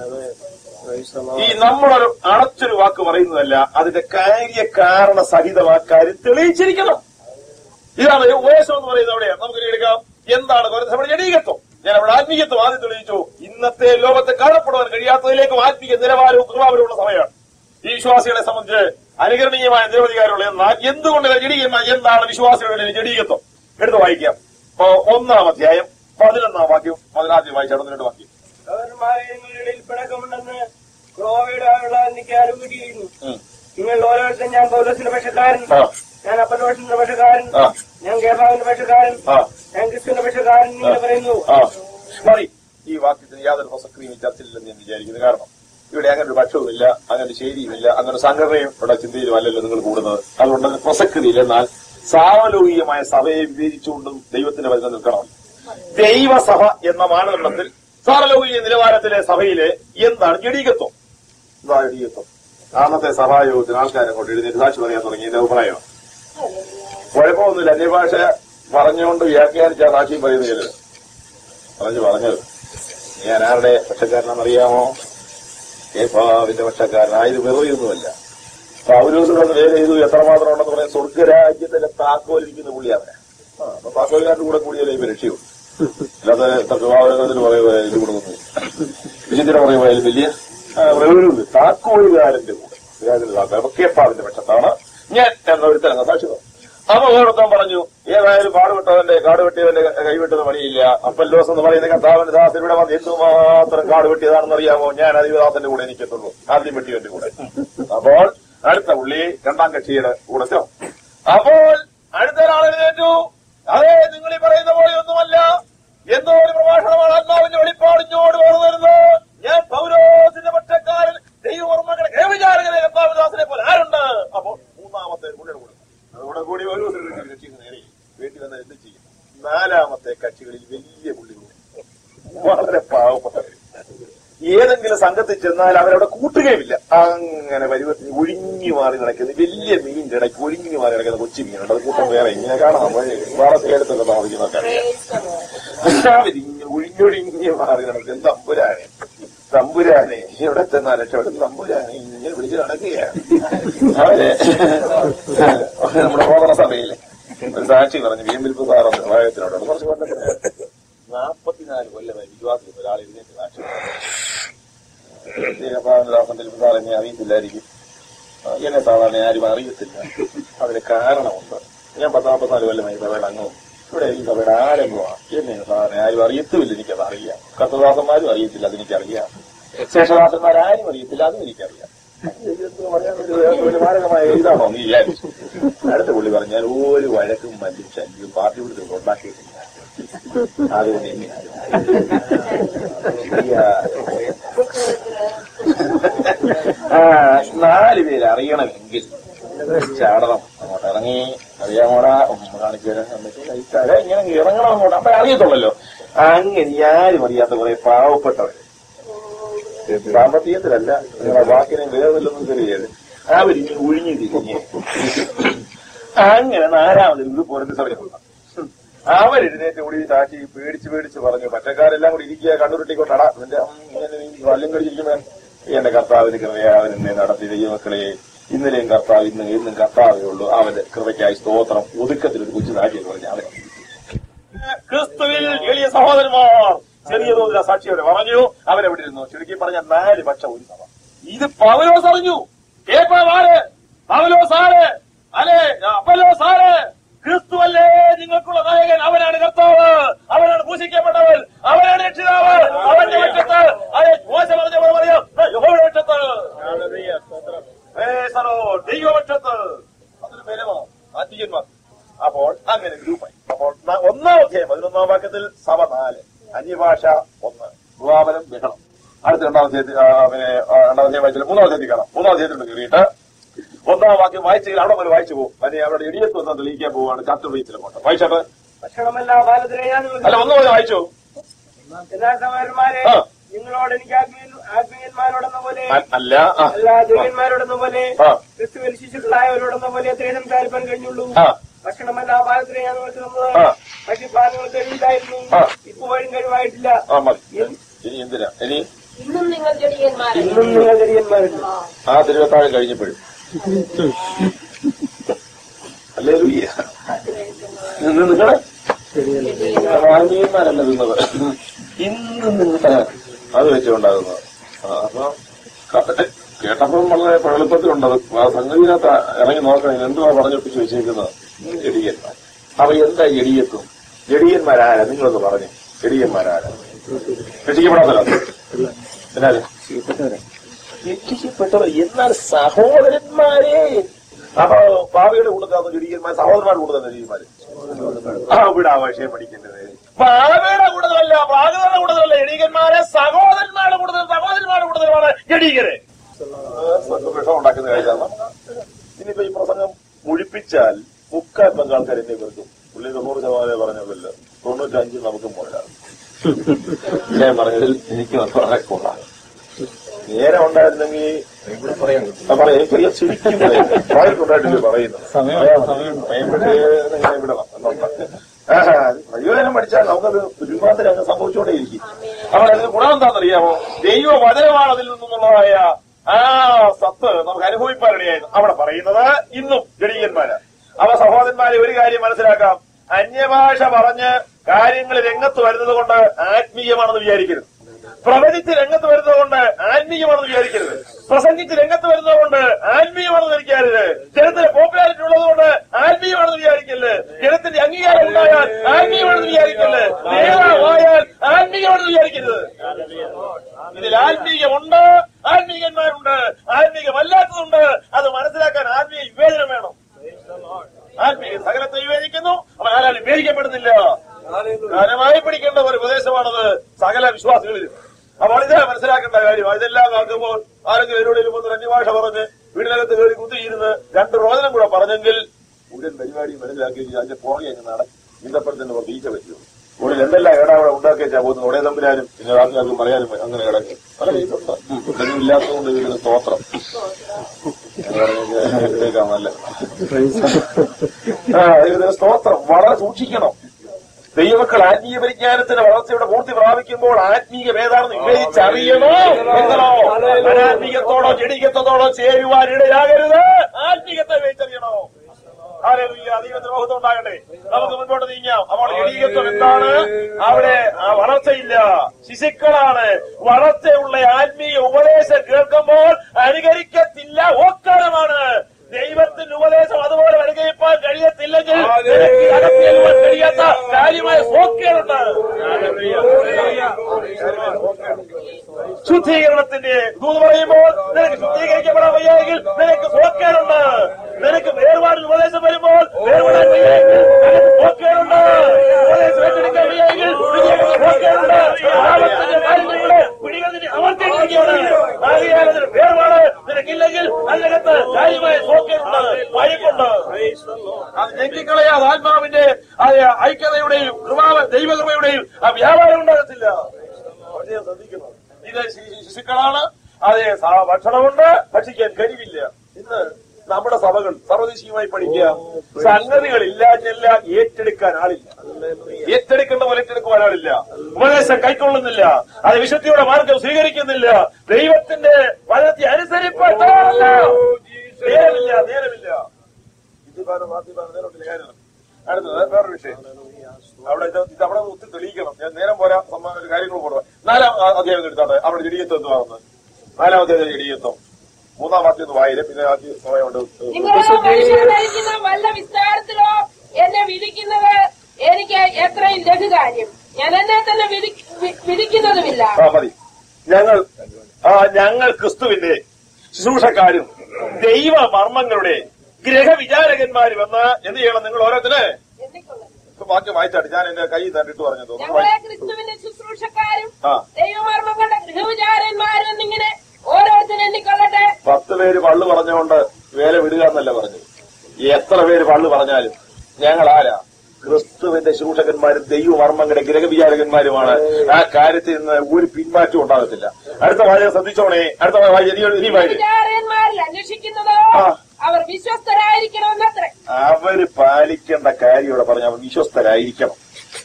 ഈ നമ്മളൊരു അടച്ചൊരു വാക്ക് പറയുന്നതല്ല അതിന്റെ കാര്യ കാരണ സഹിതം ആ കാര്യം തെളിയിച്ചിരിക്കണം ഇതാണ് ഉപദേശം എന്ന് പറയുന്നത് അവിടെയാണ് നമുക്ക് എടുക്കാം എന്താണ് നമ്മുടെ ജനീകത്വം ഞാൻ അവിടെ ആത്മീയത്വം ആദ്യം തെളിയിച്ചു ഇന്നത്തെ ലോകത്തെ കാണപ്പെടുവാൻ കഴിയാത്തതിലേക്കും ആത്മീയ നിലവാരവും കൃപാവരമുള്ള സമയമാണ് ഈ വിശ്വാസികളെ സംബന്ധിച്ച് അനുകരണീയമായ നിരവധി കാര്യമുള്ള എന്നാൽ എന്തുകൊണ്ട് ജഡീകന്മാർ എന്താണ് വിശ്വാസികളുടെ ജഡീകത്വം എടുത്ത് വായിക്കാം അപ്പോ ഒന്നാം അധ്യായം പതിനൊന്നാം വാക്യം പതിനാദ്യം വായിച്ചാണ് ഒന്നിരണ്ട് വാക്യം സഹോദരന്മാരെ നിങ്ങളുടെ ഇടയിൽ പിണക്കമുണ്ടെന്ന് ക്രോവയുടെ ആളുള്ള എനിക്ക് ആരോപിക്കുകയുന്നു ഉം. നിങ്ങൾ ഓരോരുത്തരും ഞാൻ പൗലോസിന്റെ പക്ഷക്കാരൻ ആ ഞാൻ അപ്പലോസിന്റെ പക്ഷക്കാരൻ ആ. ഞാൻ കേരളാവിന്റെ പക്ഷക്കാരൻ ആ ഞാൻ ക്രിസ്തുവിന്റെ പക്ഷക്കാരൻ ഇങ്ങനെ പറയുന്നു ആ മതി ഈ വാക്യത്തിന് യാതൊരു പ്രസക്തിയും ഈ ചർച്ചയില്ലെന്ന് ഞാൻ വിചാരിക്കുന്നു കാരണം ഇവിടെ അങ്ങനെ ഒരു പക്ഷവുമില്ല അങ്ങനെ ഒരു ശരിയുമില്ല അങ്ങനെ ഒരു സംഘടനയും ഇവിടെ ചിന്തയിലും അല്ലല്ലോ നിങ്ങൾ കൂടുന്നത് അതുകൊണ്ട് അതിന് പ്രസക്തിയില്ല എന്നാൽ സാർവലൗകികമായ സഭയെ വിവേചിച്ചുകൊണ്ടും ദൈവത്തിന്റെ വരുന്ന നിൽക്കണം ദൈവസഭ എന്ന മാനദണ്ഡത്തിൽ സാർവലൗകിക നിലവാരത്തിലെ സഭയിലെ എന്താണ് ജഡീകത്വം എന്താ ജഡീകത്വം അന്നത്തെ സഭായോഗത്തിന് ആൾക്കാരെ കൊണ്ട് എഴുന്നേറ്റ് സാക്ഷി പറയാൻ തുടങ്ങി എന്റെ അഭിപ്രായം കുഴപ്പമൊന്നുമില്ല അന്യഭാഷ പറഞ്ഞുകൊണ്ട് വ്യാഖ്യാനിച്ച സാക്ഷി പറയുന്നില്ല പറഞ്ഞു പറഞ്ഞത് ഞാൻ ആരുടെ പക്ഷക്കാരനാണെന്നറിയാമോ ഏഫാവിന്റെ പക്ഷക്കാരനായത് വെറുതെ ഒന്നുമല്ല പൗരൂസിനോട് വേല ചെയ്തു എത്രമാത്രം ഉണ്ടെന്ന് പറയാൻ സ്വർഗരാജ്യത്തിലെ താക്കോലിരിക്കുന്ന പുള്ളിയാണ് ആ, അപ്പൊ താക്കോലുകാരുടെ കൂടെ കൂടിയാലേ ഇവ രക്ഷയുള്ളൂ അല്ലാതെ തത്വഭാവനത്തിന് പറയുമ്പോൾ ഇത് കൊടുക്കുന്നു വിശുദ്ധിനെ പറയുമ്പോൾ വലിയ റവന്യൂണ്ട് താക്കോലുകാരന്റെ കൂടെ താക്കോലുകാരന്റെ താക്കോൽ അപ്പൊ കേപ്പാവിന്റെ പക്ഷത്താണ് ഞാൻ എന്ന ഒരു തരംഗ സാക്ഷിതം അപ്പൊ ഓരോരുത്തൻ പറഞ്ഞു ഏതായാലും കാടുവിട്ടവന്റെ കാടുവെട്ടിയവന്റെ കൈവിട്ടത് പണിയില്ല അപ്പല്ലോസ് എന്ന് പറയുന്ന കർത്താവിന്റെ ദാസൻ ഇവിടെ വന്ന് എന്തുമാത്രം കാട് വെട്ടിയതാണെന്ന് അറിയാമോ ഞാൻ അതിദാസന്റെ കൂടെ എനിക്കെത്തുള്ളൂ ആദ്യം വെട്ടിയവന്റെ കൂടെ അപ്പോൾ അടുത്ത പുള്ളി രണ്ടാം കക്ഷിയുടെ കൂടെ ചേർന്നു. അപ്പോൾ അടുത്ത ഒരാൾ എഴുന്നേറ്റു അതെ നിങ്ങൾ ഈ പറയുന്ന പോലെയൊന്നുമല്ല എന്തോ ഒരു പ്രഭാഷണമാണ് ആത്മാവിന്റെ വെളിപ്പാടിഞ്ഞോട് വരുന്നത് ഞാൻ പൗരോസിന്റെ പക്ഷക്കാരൻ ദൈവവർമ്മകളെ കേവിചാരകനെ കർത്താവിദാസനെ പോലെ ആരുണ്ട് അപ്പോൾ മൂന്നാമത്തെ പുള്ളിയുടെ കൂടെ അതോടെ കൂടി ഒരു കക്ഷിക്ക് നേരെ വീട്ടിൽ വന്ന് എന്ത് ചെയ്യും നാലാമത്തെ കക്ഷികളിൽ വലിയ പുള്ളികൾ വളരെ പാവപ്പെട്ടവർ ഏതെങ്കിലും സംഘത്തിൽ ചെന്നാൽ അവരവിടെ കൂട്ടുകയുമില്ല അങ്ങനെ പരുവത്തിന് ഒഴിഞ്ഞു മാറി നടക്കുന്ന വലിയ മീനിന്റെ ഇടയ്ക്ക് ഒഴിഞ്ഞു മാറി നടക്കുന്ന കൊച്ചു മീനുണ്ട് അത് കൂട്ടം വേറെ ഇങ്ങനെ കാണാം വളർത്തിയെടുത്തൊക്കെ താമസിക്കുന്നൊക്കെ അറിയാം അവരിങ്ങനെ ഒഴിഞ്ഞൊഴിഞ്ഞ് മാറി നടക്കുന്ന തമ്പുരാനെ തമ്പുരാനെ എവിടെ ചെന്നാൽ രക്ഷപ്പെടും തമ്പുരാനെ ഇങ്ങനെ വിളിച്ച് നടക്കുകയാണ് അവര് നമ്മുടെ കോതറ സഭയിലെ ഒരു സാക്ഷി പറഞ്ഞു വീമ്പിൽപ്പ് സാറെന്ന് വായത്തിനോട് കുറച്ച് കൊല്ലം നാൽപ്പത്തിനാല് കൊല്ലമായി വിശ്വാസത്തിൽ ഒരാൾ എഴുന്നേറ്റ് സാക്ഷി ദാസന്റെ സാർ എന്നെ അറിയത്തില്ലായിരിക്കും ആ, എന്നെ സാധാരണ ആരും അറിയത്തില്ല അതിന് കാരണമുണ്ട് ഞാൻ പത്താമ്പത്തിനാല് കൊല്ലമായി സഭയുടെ അംഗവും ഇവിടെ ഈ സഭയുടെ ആരംഭമാണ് എന്നെ സാധാരണ ആരും അറിയത്തുമില്ല എനിക്കത് അറിയാം കത്തദാസന്മാരും അറിയത്തില്ല അതെനിക്കറിയാം ശേഷദാസന്മാരാരും അറിയത്തില്ല അതും എനിക്കറിയാം ഇതെന്തോ പറയാൻ ഒരു ഒരു മാരകമായ ഇതാണോ നീ വിചാരിച്ചു അടുത്ത പുള്ളി പറഞ്ഞാൽ ഒരു വഴക്കും മല്ലും ശല്യവും പാർട്ടി വിടുതലും ഉണ്ടാക്കിയിട്ടില്ല അതുകൊണ്ട് എന്നെ ആ, നാല് പേര് അറിയണമെങ്കിൽ ചാടണം അങ്ങോട്ട് ഇറങ്ങി അറിയാമോടാ ഉമ്മ കാണിച്ചു തരാൻ സമ്മതിച്ചു. കഴിച്ചാലേ ഇങ്ങനെ ഇറങ്ങണം അങ്ങോട്ട് അപ്പൊ അറിയത്തുള്ളല്ലോ അങ്ങനെ ആരും അറിയാത്ത കുറെ പാവപ്പെട്ടവർ സാമ്പത്തികത്തിലല്ല നിങ്ങളെ വാക്കിനെ വേറില്ലെന്നും കരുതിയത് അവരിങ്ങനെ ഒഴിഞ്ഞു തിരിഞ്ഞ് അങ്ങനെ നാലാമത് ഇത് പോലത്തെ സമയമുള്ള അവരെഴുന്നേറ്റ് കൂടി സാക്ഷി പേടിച്ച് പേടിച്ച് പറഞ്ഞു മറ്റക്കാരെല്ലാം കൂടി ഇരിക്കുക കണ്ണുരുട്ടിക്കൊണ്ടടാ നിന്റെ അമ്മ ഇങ്ങനെ നീ വല്യം കഴിച്ചിരിക്കുമ്പോൾ എന്റെ കർത്താവിന് കൃപയെ അവൻ എന്നെ നടത്തി ദൈവമക്കളെ ഇന്നലെയും കർത്താവ് ഇന്ന് ഇന്നും കർത്താവേ ഉള്ളൂ അവന്റെ കൃപയ്ക്കായി സ്തോത്രം ഒതുക്കത്തിൽ ഒരു കൊച്ചു സാക്ഷി എന്ന് പറഞ്ഞ അവൻ ക്രിസ്തുവിൽ എളിയ സഹോദരന്മാർ ചെറിയ തോതിൽ ആ സാക്ഷിയോടെ പറഞ്ഞു അവരെവിടെ ഇരുന്നു ചുരുക്കി പറഞ്ഞ നാല് പക്ഷം ഒരു സഭ ഇത് പവലോസ് അറിഞ്ഞു കേപ്പാവാര് പവലോസ് ആര് അല്ലെ അപ്പലോസ് ആര് ക്രിസ്തുവല്ലേ നിങ്ങൾക്കുള്ള നായകൻ അവനാണ് കർത്താവ് അവനാണ് പൂജിക്കപ്പെട്ടവൻ അവനാണ് രക്ഷിതാവ് അവന്റെ പക്ഷത്ത് അതെ മോശ പറഞ്ഞ പോലെ പറയാം യഹോയുടെ പക്ഷത്ത് Praise the Lord. ദൈവപക്ഷത്ത് അതൊരു ബലമോ ആത്മീയന്മാർ അപ്പോൾ അങ്ങനെ ഗ്രൂപ്പായി അപ്പോൾ ന- ഒന്നാം അധ്യായം പതിനൊന്നാം വാക്യത്തിൽ സഭ നാല് അന്യഭാഷ ഒന്ന് ഭൂവാപനം ബഹളം അടുത്ത രണ്ടാം അധ്യായത്തിൽ ആ, പിന്നെ ആ, രണ്ടാം അധ്യായം വായിച്ചില്ല മൂന്നാം അധ്യായത്തിൽ കാണാം മൂന്നാം അധ്യായത്തിൽ കയറിയിട്ട് ഒന്നാം വാക്യം വായിച്ചെങ്കിൽ അവിടെ വരെ വായിച്ചു പോകും അതിനെ അവരുടെ ഇടിയത്ത് വന്നാൽ തെളിയിക്കാൻ പോവുകയാണ് ചാപ്റ്റർ ബീച്ചിലെ കൊണ്ട് വായിച്ചത് ഭക്ഷണമല്ല ബാലത്തിനെ ഞാൻ അല്ല നിങ്ങൾക്ക് ഒന്ന് പോലെ വായിച്ചു എന്നാൽ സഹോദരന്മാരെ ആ. നിങ്ങളോട് എനിക്ക് ആത്മീയ- ആത്മീയന്മാരോടെന്ന പോലെ അ- അല്ല ആ, അല്ല ദേവന്മാരോടെന്ന പോലെ ആ. ക്രിസ്തുവിൽ ശിശുക്കളായവരോടെന്ന പോലെ അത്രയും സംസാരിപ്പാൻ കഴിഞ്ഞുള്ളൂ ആ. ഭക്ഷണമല്ല ബാലത്തിനെ ഞാൻ നിങ്ങൾക്ക് തന്നത് ആ. ഭക്ഷിപ്പാൻ നിങ്ങൾക്ക് കഴിവില്ലായിരുന്നു ആ. ഇപ്പോഴും കഴിവായിട്ടില്ല ആ മതി ഇനി എന്തിനാ ഇനി ഇന്നും നിങ്ങൾ ചെടിയന്മാരെ ഇന്നും നിങ്ങൾ ചെറിയന്മാരുണ്ട് ആ തിരുവത്താഴം കഴിഞ്ഞപ്പോഴും അല്ലേ ലൂയ്യ ഇന്ന് നിങ്ങളെ വാങ്ങിയന്മാരല്ല തിന്നത് ഇന്ന് നിങ്ങൾ അത് വെച്ചുകൊണ്ടാകുന്നത് ആ, അപ്പൊ ക- കേട്ടപ്പം വളരെ എളുപ്പത്തിലുണ്ടത് ആ സംഗതിനകത്ത് ഇറങ്ങി നോക്കണം എന്തുവാ പറഞ്ഞൊപ്പിച്ച് വെച്ചേക്കുന്നത് ജഡിയന്മാർ അപ്പൊ എന്താ ജഡിയത്വം ജഡിയന്മാരാരാ നിങ്ങളൊന്ന് പറഞ്ഞു ജഡിയന്മാരാരാ രക്ഷിക്കപ്പെടാത്തല്ല എന്നാല് രക്ഷിക്കപ്പെട്ടവർ എന്നാൽ സഹോദരന്മാരെ അപ്പൊ ഭാവിയുടെ കൂടുതൽ ജുഡീകന്മാർ സഹോദരന്മാരുടെ കൂടുതൽ ജുഡീകന്മാര് അവിടെ ആ വിഷയം പഠിക്കേണ്ടത് ഭാവിയുടെ കൂടുതലല്ല ഭാഗങ്ങളുടെ കൂടുതലല്ല ജഡീകന്മാരെ സഹോദരന്മാരുടെ കൂടുതൽ സഹോദരന്മാരുടെ കൂടുതലാണ് ജഡീകര് വിഷം ഉണ്ടാക്കുന്ന കാര്യമാണ് ഇനിയിപ്പോ ഈ പ്രസംഗം മുഴിപ്പിച്ചാൽ മുക്കാൽ പങ്ക് ആൾക്കാർ എന്നെ വെറുക്കും പുള്ളി തൊണ്ണൂറ് ശതമാനം പറഞ്ഞല്ലോ തൊണ്ണൂറ്റഞ്ച് നമുക്ക് മുതലാണ് ഞാൻ പറഞ്ഞതിൽ എനിക്ക് വളരെ കൊള്ളാം നേരെ ഉണ്ടായിരുന്നെങ്കിൽ ഞാൻ പറയാം എനിക്കറിയാം ശരിക്കും പ്രായത്തുണ്ടായിട്ടില്ല പറയുന്നത് ഭയപ്പെട്ട് ഇങ്ങനെ വിടണം എന്നുണ്ട് ആഹാ, പ്രയോജനം പഠിച്ചാൽ നമുക്കത് രൂപാന്തരം അങ്ങ് സംഭവിച്ചുകൊണ്ടേയിരിക്കും അപ്പോൾ അതിന് ഗുണം എന്താണെന്നറിയാമോ ദൈവ വചനമാണ് അതിൽ നിന്നുള്ളതായ ആ സത്ത് നമുക്ക് അനുഭവിപ്പാനിടയായിരുന്നു അവിടെ പറയുന്നത് ഇന്നും ജഡീയന്മാര് അവ സഹോദരന്മാരെ ഒരു കാര്യം മനസ്സിലാക്കാം അന്യഭാഷ പറഞ്ഞ് കാര്യങ്ങൾ രംഗത്ത് വരുന്നത് കൊണ്ട് ആത്മീയമാണെന്ന് വിചാരിക്കരുത് പ്രവചിച്ച് രംഗത്ത് വരുന്നത് കൊണ്ട് ആത്മീയമാണെന്ന് വിചാരിക്കരുത് പ്രസംഗിച്ച് രംഗത്ത് വരുന്നത് കൊണ്ട് ആത്മീയമാണെന്ന് വിചാരിക്കരുത് ജനത്തിന് പോപ്പുലാരിറ്റി ഉള്ളത് കൊണ്ട് ആത്മീയമാണെന്ന് വിചാരിക്കരുത് ജനത്തിന്റെ അംഗീകാരം ഉണ്ടായാൽ ആത്മീയമാണെന്ന് വിചാരിക്കരുത് നേതാവായാൽ ആത്മീയമാണെന്ന് വിചാരിക്കരുത് ഇതിൽ ആത്മീയമുണ്ട് ആത്മീയന്മാരുണ്ട് ആത്മീയമല്ലാത്തതുണ്ട് അത് മനസ്സിലാക്കാൻ ആത്മീയ വിവേചനം വേണം ആത്മീയ സകലത്തെ വിവേചിക്കുന്നു അവൻ ആരാലും വിവേചിക്കപ്പെടുന്നില്ല ജ്ഞാനമായി പിടിക്കേണ്ട ഒരു ഉപദേശമാണത് സകല വിശ്വാസികളിലും അപ്പോൾ ഇത് മനസ്സിലാക്കേണ്ട കാര്യം ഇതെല്ലാം നോക്കുമ്പോൾ ആരെങ്കിലും എന്നോട് വന്ന് അന്യഭാഷ പറഞ്ഞ് വീടിനകത്ത് കയറി കുത്തിയിരുന്ന് രണ്ട് റോദനം കൂടെ പറഞ്ഞെങ്കിൽ മുഴുവൻ പരിപാടി മനസ്സിലാക്കി അതിന്റെ പുറകെ അങ്ങ് നടക്കും ഈന്തപ്പഴത്തിന് വീഴ്ച പറ്റും ഉള്ളിൽ എന്തെല്ലാം ഏടാവിടെ ഉണ്ടാക്കി വെച്ചാൽ പോകുന്നു ഉടനെ തമ്പുരാനും പിന്നെ ആൾക്കാർക്കും പറയാനും അങ്ങനെ കിടക്കും പല കേസുണ്ട് ഇതൊന്നും ഇല്ലാത്തതുകൊണ്ട് ഇതിന് സ്തോത്രം എടുത്തേക്കാം നല്ല ആ, ഇതിന് സ്തോത്രം വളരെ സൂക്ഷിക്കണം ദൈവമക്കൾ ആത്മീയ പരിജ്ഞാനത്തിന്റെ വളർച്ചയുടെ പൂർത്തി പ്രാപിക്കുമ്പോൾ ആത്മീയ ഏതാണെന്ന് വിവേചിച്ചറിയണോ എന്തോ അനാത്മീയത്തോടോ ജഡികത്വത്തോടോ ചേരുവാനിടയാകരുത് ആത്മീയത്തെ വിവേചിച്ചറിയണോ ഹാലേലൂയ, ദൈവത്തിന് മഹത്വം ഉണ്ടാകട്ടെ നമുക്ക് മുൻപോട്ട് നീങ്ങാം അപ്പോൾ ജഡീകത്വം എന്താണ് അവിടെ ആ വളർച്ചയില്ല ശിശുക്കളാണ് വളർച്ചയുള്ള ആത്മീയ ഉപദേശം കേൾക്കുമ്പോൾ അനുകരിക്കത്തില്ല ഓക്കാരമാണ് ദൈവത്തിന്റെ ഉപദേശം അതുപോലെ അനുകരിപ്പാൻ കഴിയത്തില്ലെങ്കിൽ നിനക്ക് അകത്തിയെല്ലുവാൻ കഴിയാത്ത കാര്യമായ സോക്കേടുണ്ട് ശുദ്ധീകരണത്തിന്റെ ദൂത് പറയുമ്പോൾ നിനക്ക് ശുദ്ധീകരിക്കപ്പെടാൻ വയ്യെങ്കിൽ നിനക്ക് സോക്കേടുണ്ട് നിനക്ക് വേർപാട് ഉപദേശം വരുമ്പോൾ വേർപെടാൻ വയ്യെങ്കിൽ നിനക്ക് സോക്കേടുണ്ട് ഉപദേശം ഏറ്റെടുക്കാൻ വയ്യെങ്കിൽ നിനക്ക് സോക്കേടുണ്ട് പാപത്തിന്റെ കാര്യങ്ങളെ പിടികൾ നിന്നെ അമർത്തിയിരിക്കുകയാണ് ആകയാൽ അതിന് വേർപാട് നിനക്കില്ലെങ്കിൽ അതിനകത്ത് കാര്യമായ സോക്കേടുണ്ട് ഭയക്കുണ്ട് അത് ഞെക്കിക്കളയാതെ ആത്മാവിന്റെ ആ ഐക്യതയുടെയും കൃപാവ ദൈവകൃപയുടെയും ആ വ്യാപാരം ഉണ്ടാകത്തില്ല വളരെ ശ്രദ്ധിക്കണം ഇത് ശി- ശിശുക്കളാണ് അതെ സ- ഭക്ഷണമുണ്ട് ഭക്ഷിക്കാൻ കഴിവില്ല ഇന്ന് നമ്മുടെ സഭകൾ സർവദേശീയമായി പഠിക്കുക സംഗതികൾ ഇല്ലാഞ്ഞല്ല ഏറ്റെടുക്കാൻ ആളില്ല ഏറ്റെടുക്കേണ്ട പോലെ ഏറ്റെടുക്കുവാൻ ആളില്ല ഉപദേശം കൈക്കൊള്ളുന്നില്ല അത് വിശുദ്ധിയുടെ മാർഗം സ്വീകരിക്കുന്നില്ല ദൈവത്തിന്റെ വചനത്തെ അനുസരിപ്പാൻ തയ്യാറല്ല. നേരമില്ല നേരമില്ല ഇതിപ്പാണ് മാധ്യമ നേരമില്ല കാര്യമാണ് അടുത്തത് വേറൊരു വിഷയം അവിടെ ഇത് ഇത് അവിടെ ഒത്തിരി തെളിയിക്കണം ഞാൻ നേരം പോരാ സമ്മാനം ഒരു കാര്യങ്ങൾ പോടുക നാലാം ആ- അധ്യായം എടുത്താട്ടെ അവിടെ ജഡീയത്വം എന്തുവാണെന്ന് നാലാം അധ്യായം ജഡീയത്വം മൂന്നാം വാക്യം ഒന്ന് വായില്ല പിന്നെ ബാക്കി സമയമുണ്ട് നിങ്ങളോ മനുഷ്യർ ധരിക്കുന്ന വല്ല വിസ്താരത്തിലോ എന്നെ വിധിക്കുന്നത് എനിക്ക് എത്രയും ലഘുകാര്യം ഞാൻ എന്നെ തന്നെ വിധി- വി- വിധിക്കുന്നതുമില്ല ആ മതി ഞങ്ങൾ ആ ഞങ്ങൾ ക്രിസ്തുവിന്റെ ശുശ്രൂഷക്കാരും ദൈവ മർമ്മങ്ങളുടെ ഗ്രഹവിചാരകന്മാരും എന്ന് എന്ത് ചെയ്യണം നിങ്ങൾ ഓരോരുത്തര് എണ്ണിക്കൊള്ളുന്നു. വാക്യം വായിച്ചാട്ട് ഞാൻ എന്റെ കൈ തട്ടിട്ട് പറഞ്ഞു തോന്നുന്നു ഞങ്ങളെ ക്രിസ്തുവിന്റെ ശുശ്രൂഷക്കാരും ആ ദൈവമർമ്മങ്ങളുടെ ഗൃഹവിചാരന്മാരും എന്നിങ്ങനെ ഓരോരുത്തരും എണ്ണിക്കൊള്ളട്ടെ പത്ത് പേര് പള്ളു പറഞ്ഞുകൊണ്ട് വേല വിടുക എന്നല്ല പറഞ്ഞത് എത്ര പേര് പള്ളു പറഞ്ഞാലും ഞങ്ങൾ ആരാ ക്രിസ്തുവിന്റെ ശൂഷകന്മാരും ദൈവമർമ്മങ്ങളുടെ ഗ്രഹവിചാരകന്മാരുമാണ് ആ കാര്യത്തിൽ നിന്ന് ഒരു പിന്മാറ്റം ഉണ്ടാകത്തില്ല അടുത്ത വാചകം ശ്രദ്ധിച്ചോണേ അടുത്ത വാചകം ഇനി ഇനി വായില് വിചാരന്മാരിൽ അന്വേഷിക്കുന്നതോ ആ. അവർ വിശ്വസ്തരായിരിക്കണമെന്നത്രേ അവര് പാലിക്കേണ്ട കാര്യം ഇവിടെ പറഞ്ഞ അവർ വിശ്വസ്തരായിരിക്കണം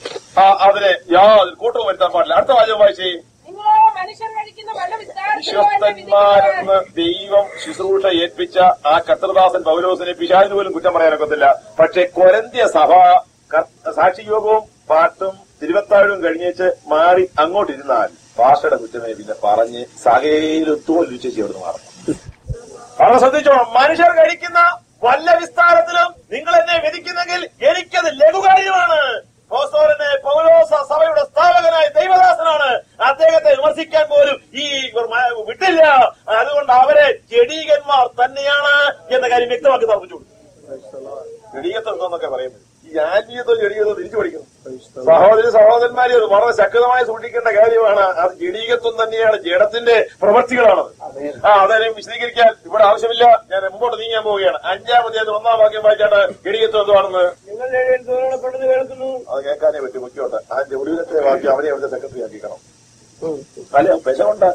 ആ അതിനെ യാതൊരു കൂട്ടവും വരുത്താൻ പാടില്ല അടുത്ത വാചകം വായിച്ചേ നിങ്ങളോ മനുഷ്യർ കഴിക്കുന്ന വല്ല വിസ്താരത്തിലോ എന്നെ വിശ്വസ്തന്മാരെന്ന് വിധിക്കുന്നത് ദൈവം ശുശ്രൂഷ ഏൽപ്പിച്ച ആ കർത്തൃദാസൻ പൗലോസിനെ പിശാചിന് പോലും കുറ്റം പറയാനൊക്കത്തില്ല പക്ഷെ കൊരന്ത്യ സഭ കർ- സാക്ഷിയോഗവും പാട്ടും തിരുവത്താഴവും കഴിഞ്ഞേച്ച് മാറി അങ്ങോട്ടിരുന്നാൽ ഭാഷയുടെ കുറ്റമേ പിന്നെ പറഞ്ഞ് സകയിലും തോൽവിച്ച് ചേർന്ന് മാറും വളരെ ശ്രദ്ധിച്ചോണം മനുഷ്യർ കഴിക്കുന്ന വല്ല വിസ്താരത്തിലും നിങ്ങൾ എന്നെ വിധിക്കുന്നെങ്കിൽ എനിക്കത് ലഘുകാര്യമാണ് പോസ്തോലനെ പൗലോസ സഭയുടെ സ്ഥാപകനായ ദൈവദാസനാണ് അദ്ദേഹത്തെ വിമർശിക്കാൻ പോലും ഈ ഇവർ മ- വിട്ടില്ല അതുകൊണ്ട് അവരെ ജഡീകന്മാർ തന്നെയാണ് എന്ന കാര്യം വ്യക്തമാക്കി തർപ്പിച്ചു ജഡീകത്വം എന്തോന്നൊക്കെ പറയുന്നത് ഈ ആത്മീയത്വം ജഡീകത്വം തിരിച്ചു പഠിക്കുന്നു സഹോദരി സഹോദരന്മാരെ അത് വളരെ ശക്തമായി സൂക്ഷിക്കേണ്ട കാര്യമാണ് അത് ജഡീകത്വം തന്നെയാണ് ജഡത്തിന്റെ പ്രവൃത്തികളാണത് ആ അതായത് വിശദീകരിക്കാൻ ഇവിടെ ആവശ്യമില്ല ഞാൻ മുമ്പോട്ട് നീങ്ങാൻ പോവുകയാണ് അഞ്ചാമത്തെ അത് ഒന്നാം വാക്യം വായിച്ചാണ് ജഡീകത്വം എന്താണെന്ന് നിങ്ങളുടെ ഇടയിൽ തോന്നപ്പെടുന്നത് കേൾക്കുന്നു അത് കേൾക്കാനേ പറ്റും മുഖ്യോട്ട് അതിന്റെ ഒടുവിലത്തെ വാക്യം അവരെ അവിടുത്തെ സെക്രട്ടറി ആക്കിക്കണം അല്ല പെശമുണ്ട്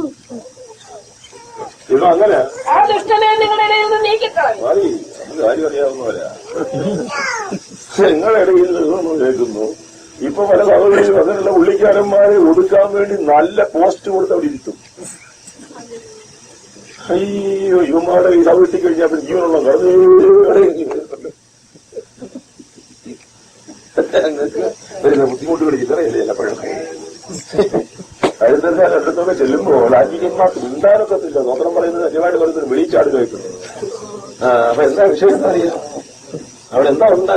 ഇത് അങ്ങനെ ആ ദുഷ്ടനെ നിങ്ങളുടെ ഇടയിൽ നിന്ന് നീക്കിക്കളയും മതി നമുക്ക് കാര്യം അറിയാവുന്നവരാ നിങ്ങളുടെ ഇടയിൽ നിന്ന് കേൾക്കുന്നു ഇപ്പൊ പല സഹോദരികളും അങ്ങനെയുള്ള ഉള്ളിക്കാരന്മാരെ ഒതുക്കാൻ വേണ്ടി നല്ല പോസ്റ്റ് കൊടുത്ത് അവിടെ ഇരുത്തും അയ്യോ ഇവന്മാരുടെ ഈ സഭ കിട്ടിക്കഴിഞ്ഞാൽ പിന്നെ ജീവനുള്ള ഞങ്ങൾക്ക് വരുന്ന ബുദ്ധിമുട്ടുകൾ ഇത്രയല്ലേ എല്ലപ്പോഴും കഴുത്തന്നെ രണ്ടത്തൊക്കെ ചെല്ലുമ്പോ ലാജിക്കന്മാർക്ക് മിണ്ടാനൊക്കത്തില്ല നോക്കണം പറയുന്നത് നിജമായിട്ട് പറയുന്നത് വിളിച്ചാട് കേൾക്കുന്നു ആ അപ്പൊ എന്താ വിഷയം എന്താ അറിയാം അവിടെ എന്താ ഉണ്ട്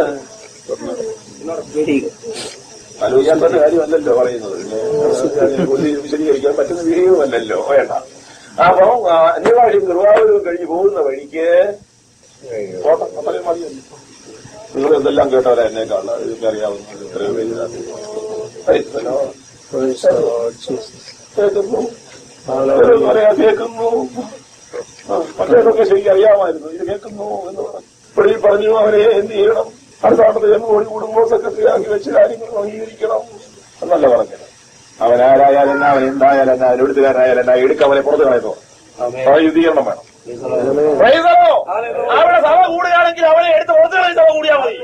ആലോചിക്കാൻ തന്നെ കാര്യമല്ലല്ലോ പറയുന്നത് പിന്നെ അതിനെ കുറിച്ച് വിശദീകരിക്കാൻ പറ്റുന്ന വിഷയവുമല്ലല്ലോ വേണ്ട അപ്പൊ അന്യവാഴി നിർവാഹവും കഴിഞ്ഞ് പോകുന്ന വഴിക്ക് ഓട്ടം അത്രയും മതിയല്ലോ നിങ്ങൾ എന്തെല്ലാം കേട്ടവരാ എന്നെക്കാള ഇതൊക്കെ അറിയാവുന്ന എത്രയോ പേര് ഇതിനകത്ത്. ക്രൈസ്തവനോ? കേൾക്കുന്നു ഇവരൊന്നും പറയാ കേൾക്കുന്നു ആ, മറ്റേതൊക്കെ ശരിക്കും അറിയാമായിരുന്നു ഇത് കേൾക്കുന്നു എന്ന് പറഞ്ഞു ഇപ്പോഴീ പറഞ്ഞു അവരെ എന്ത് ചെയ്യണം അടുത്താണത് ജന്മ ഓടി കൂടുമ്പോൾ സെക്രട്ടറി ആക്കി വെച്ച് കാര്യങ്ങൾ അംഗീകരിക്കണം എന്നല്ല പറഞ്ഞത് അവൻ ആരായാലെന്നാ അവൻ എന്തായാലും എന്നാ എഴുത്തുകാരനായാലെന്നാ എടുക്ക അവനെ പുറത്ത് കളയുന്നു ആ യുദ്ധീകരണം വേണം Praise the Lord. അവിടെ സഭ കൂടുകയാണെങ്കിൽ അവനെ എടുത്ത് പുറത്ത് കളയും സഭ കൂടിയാൽ മതി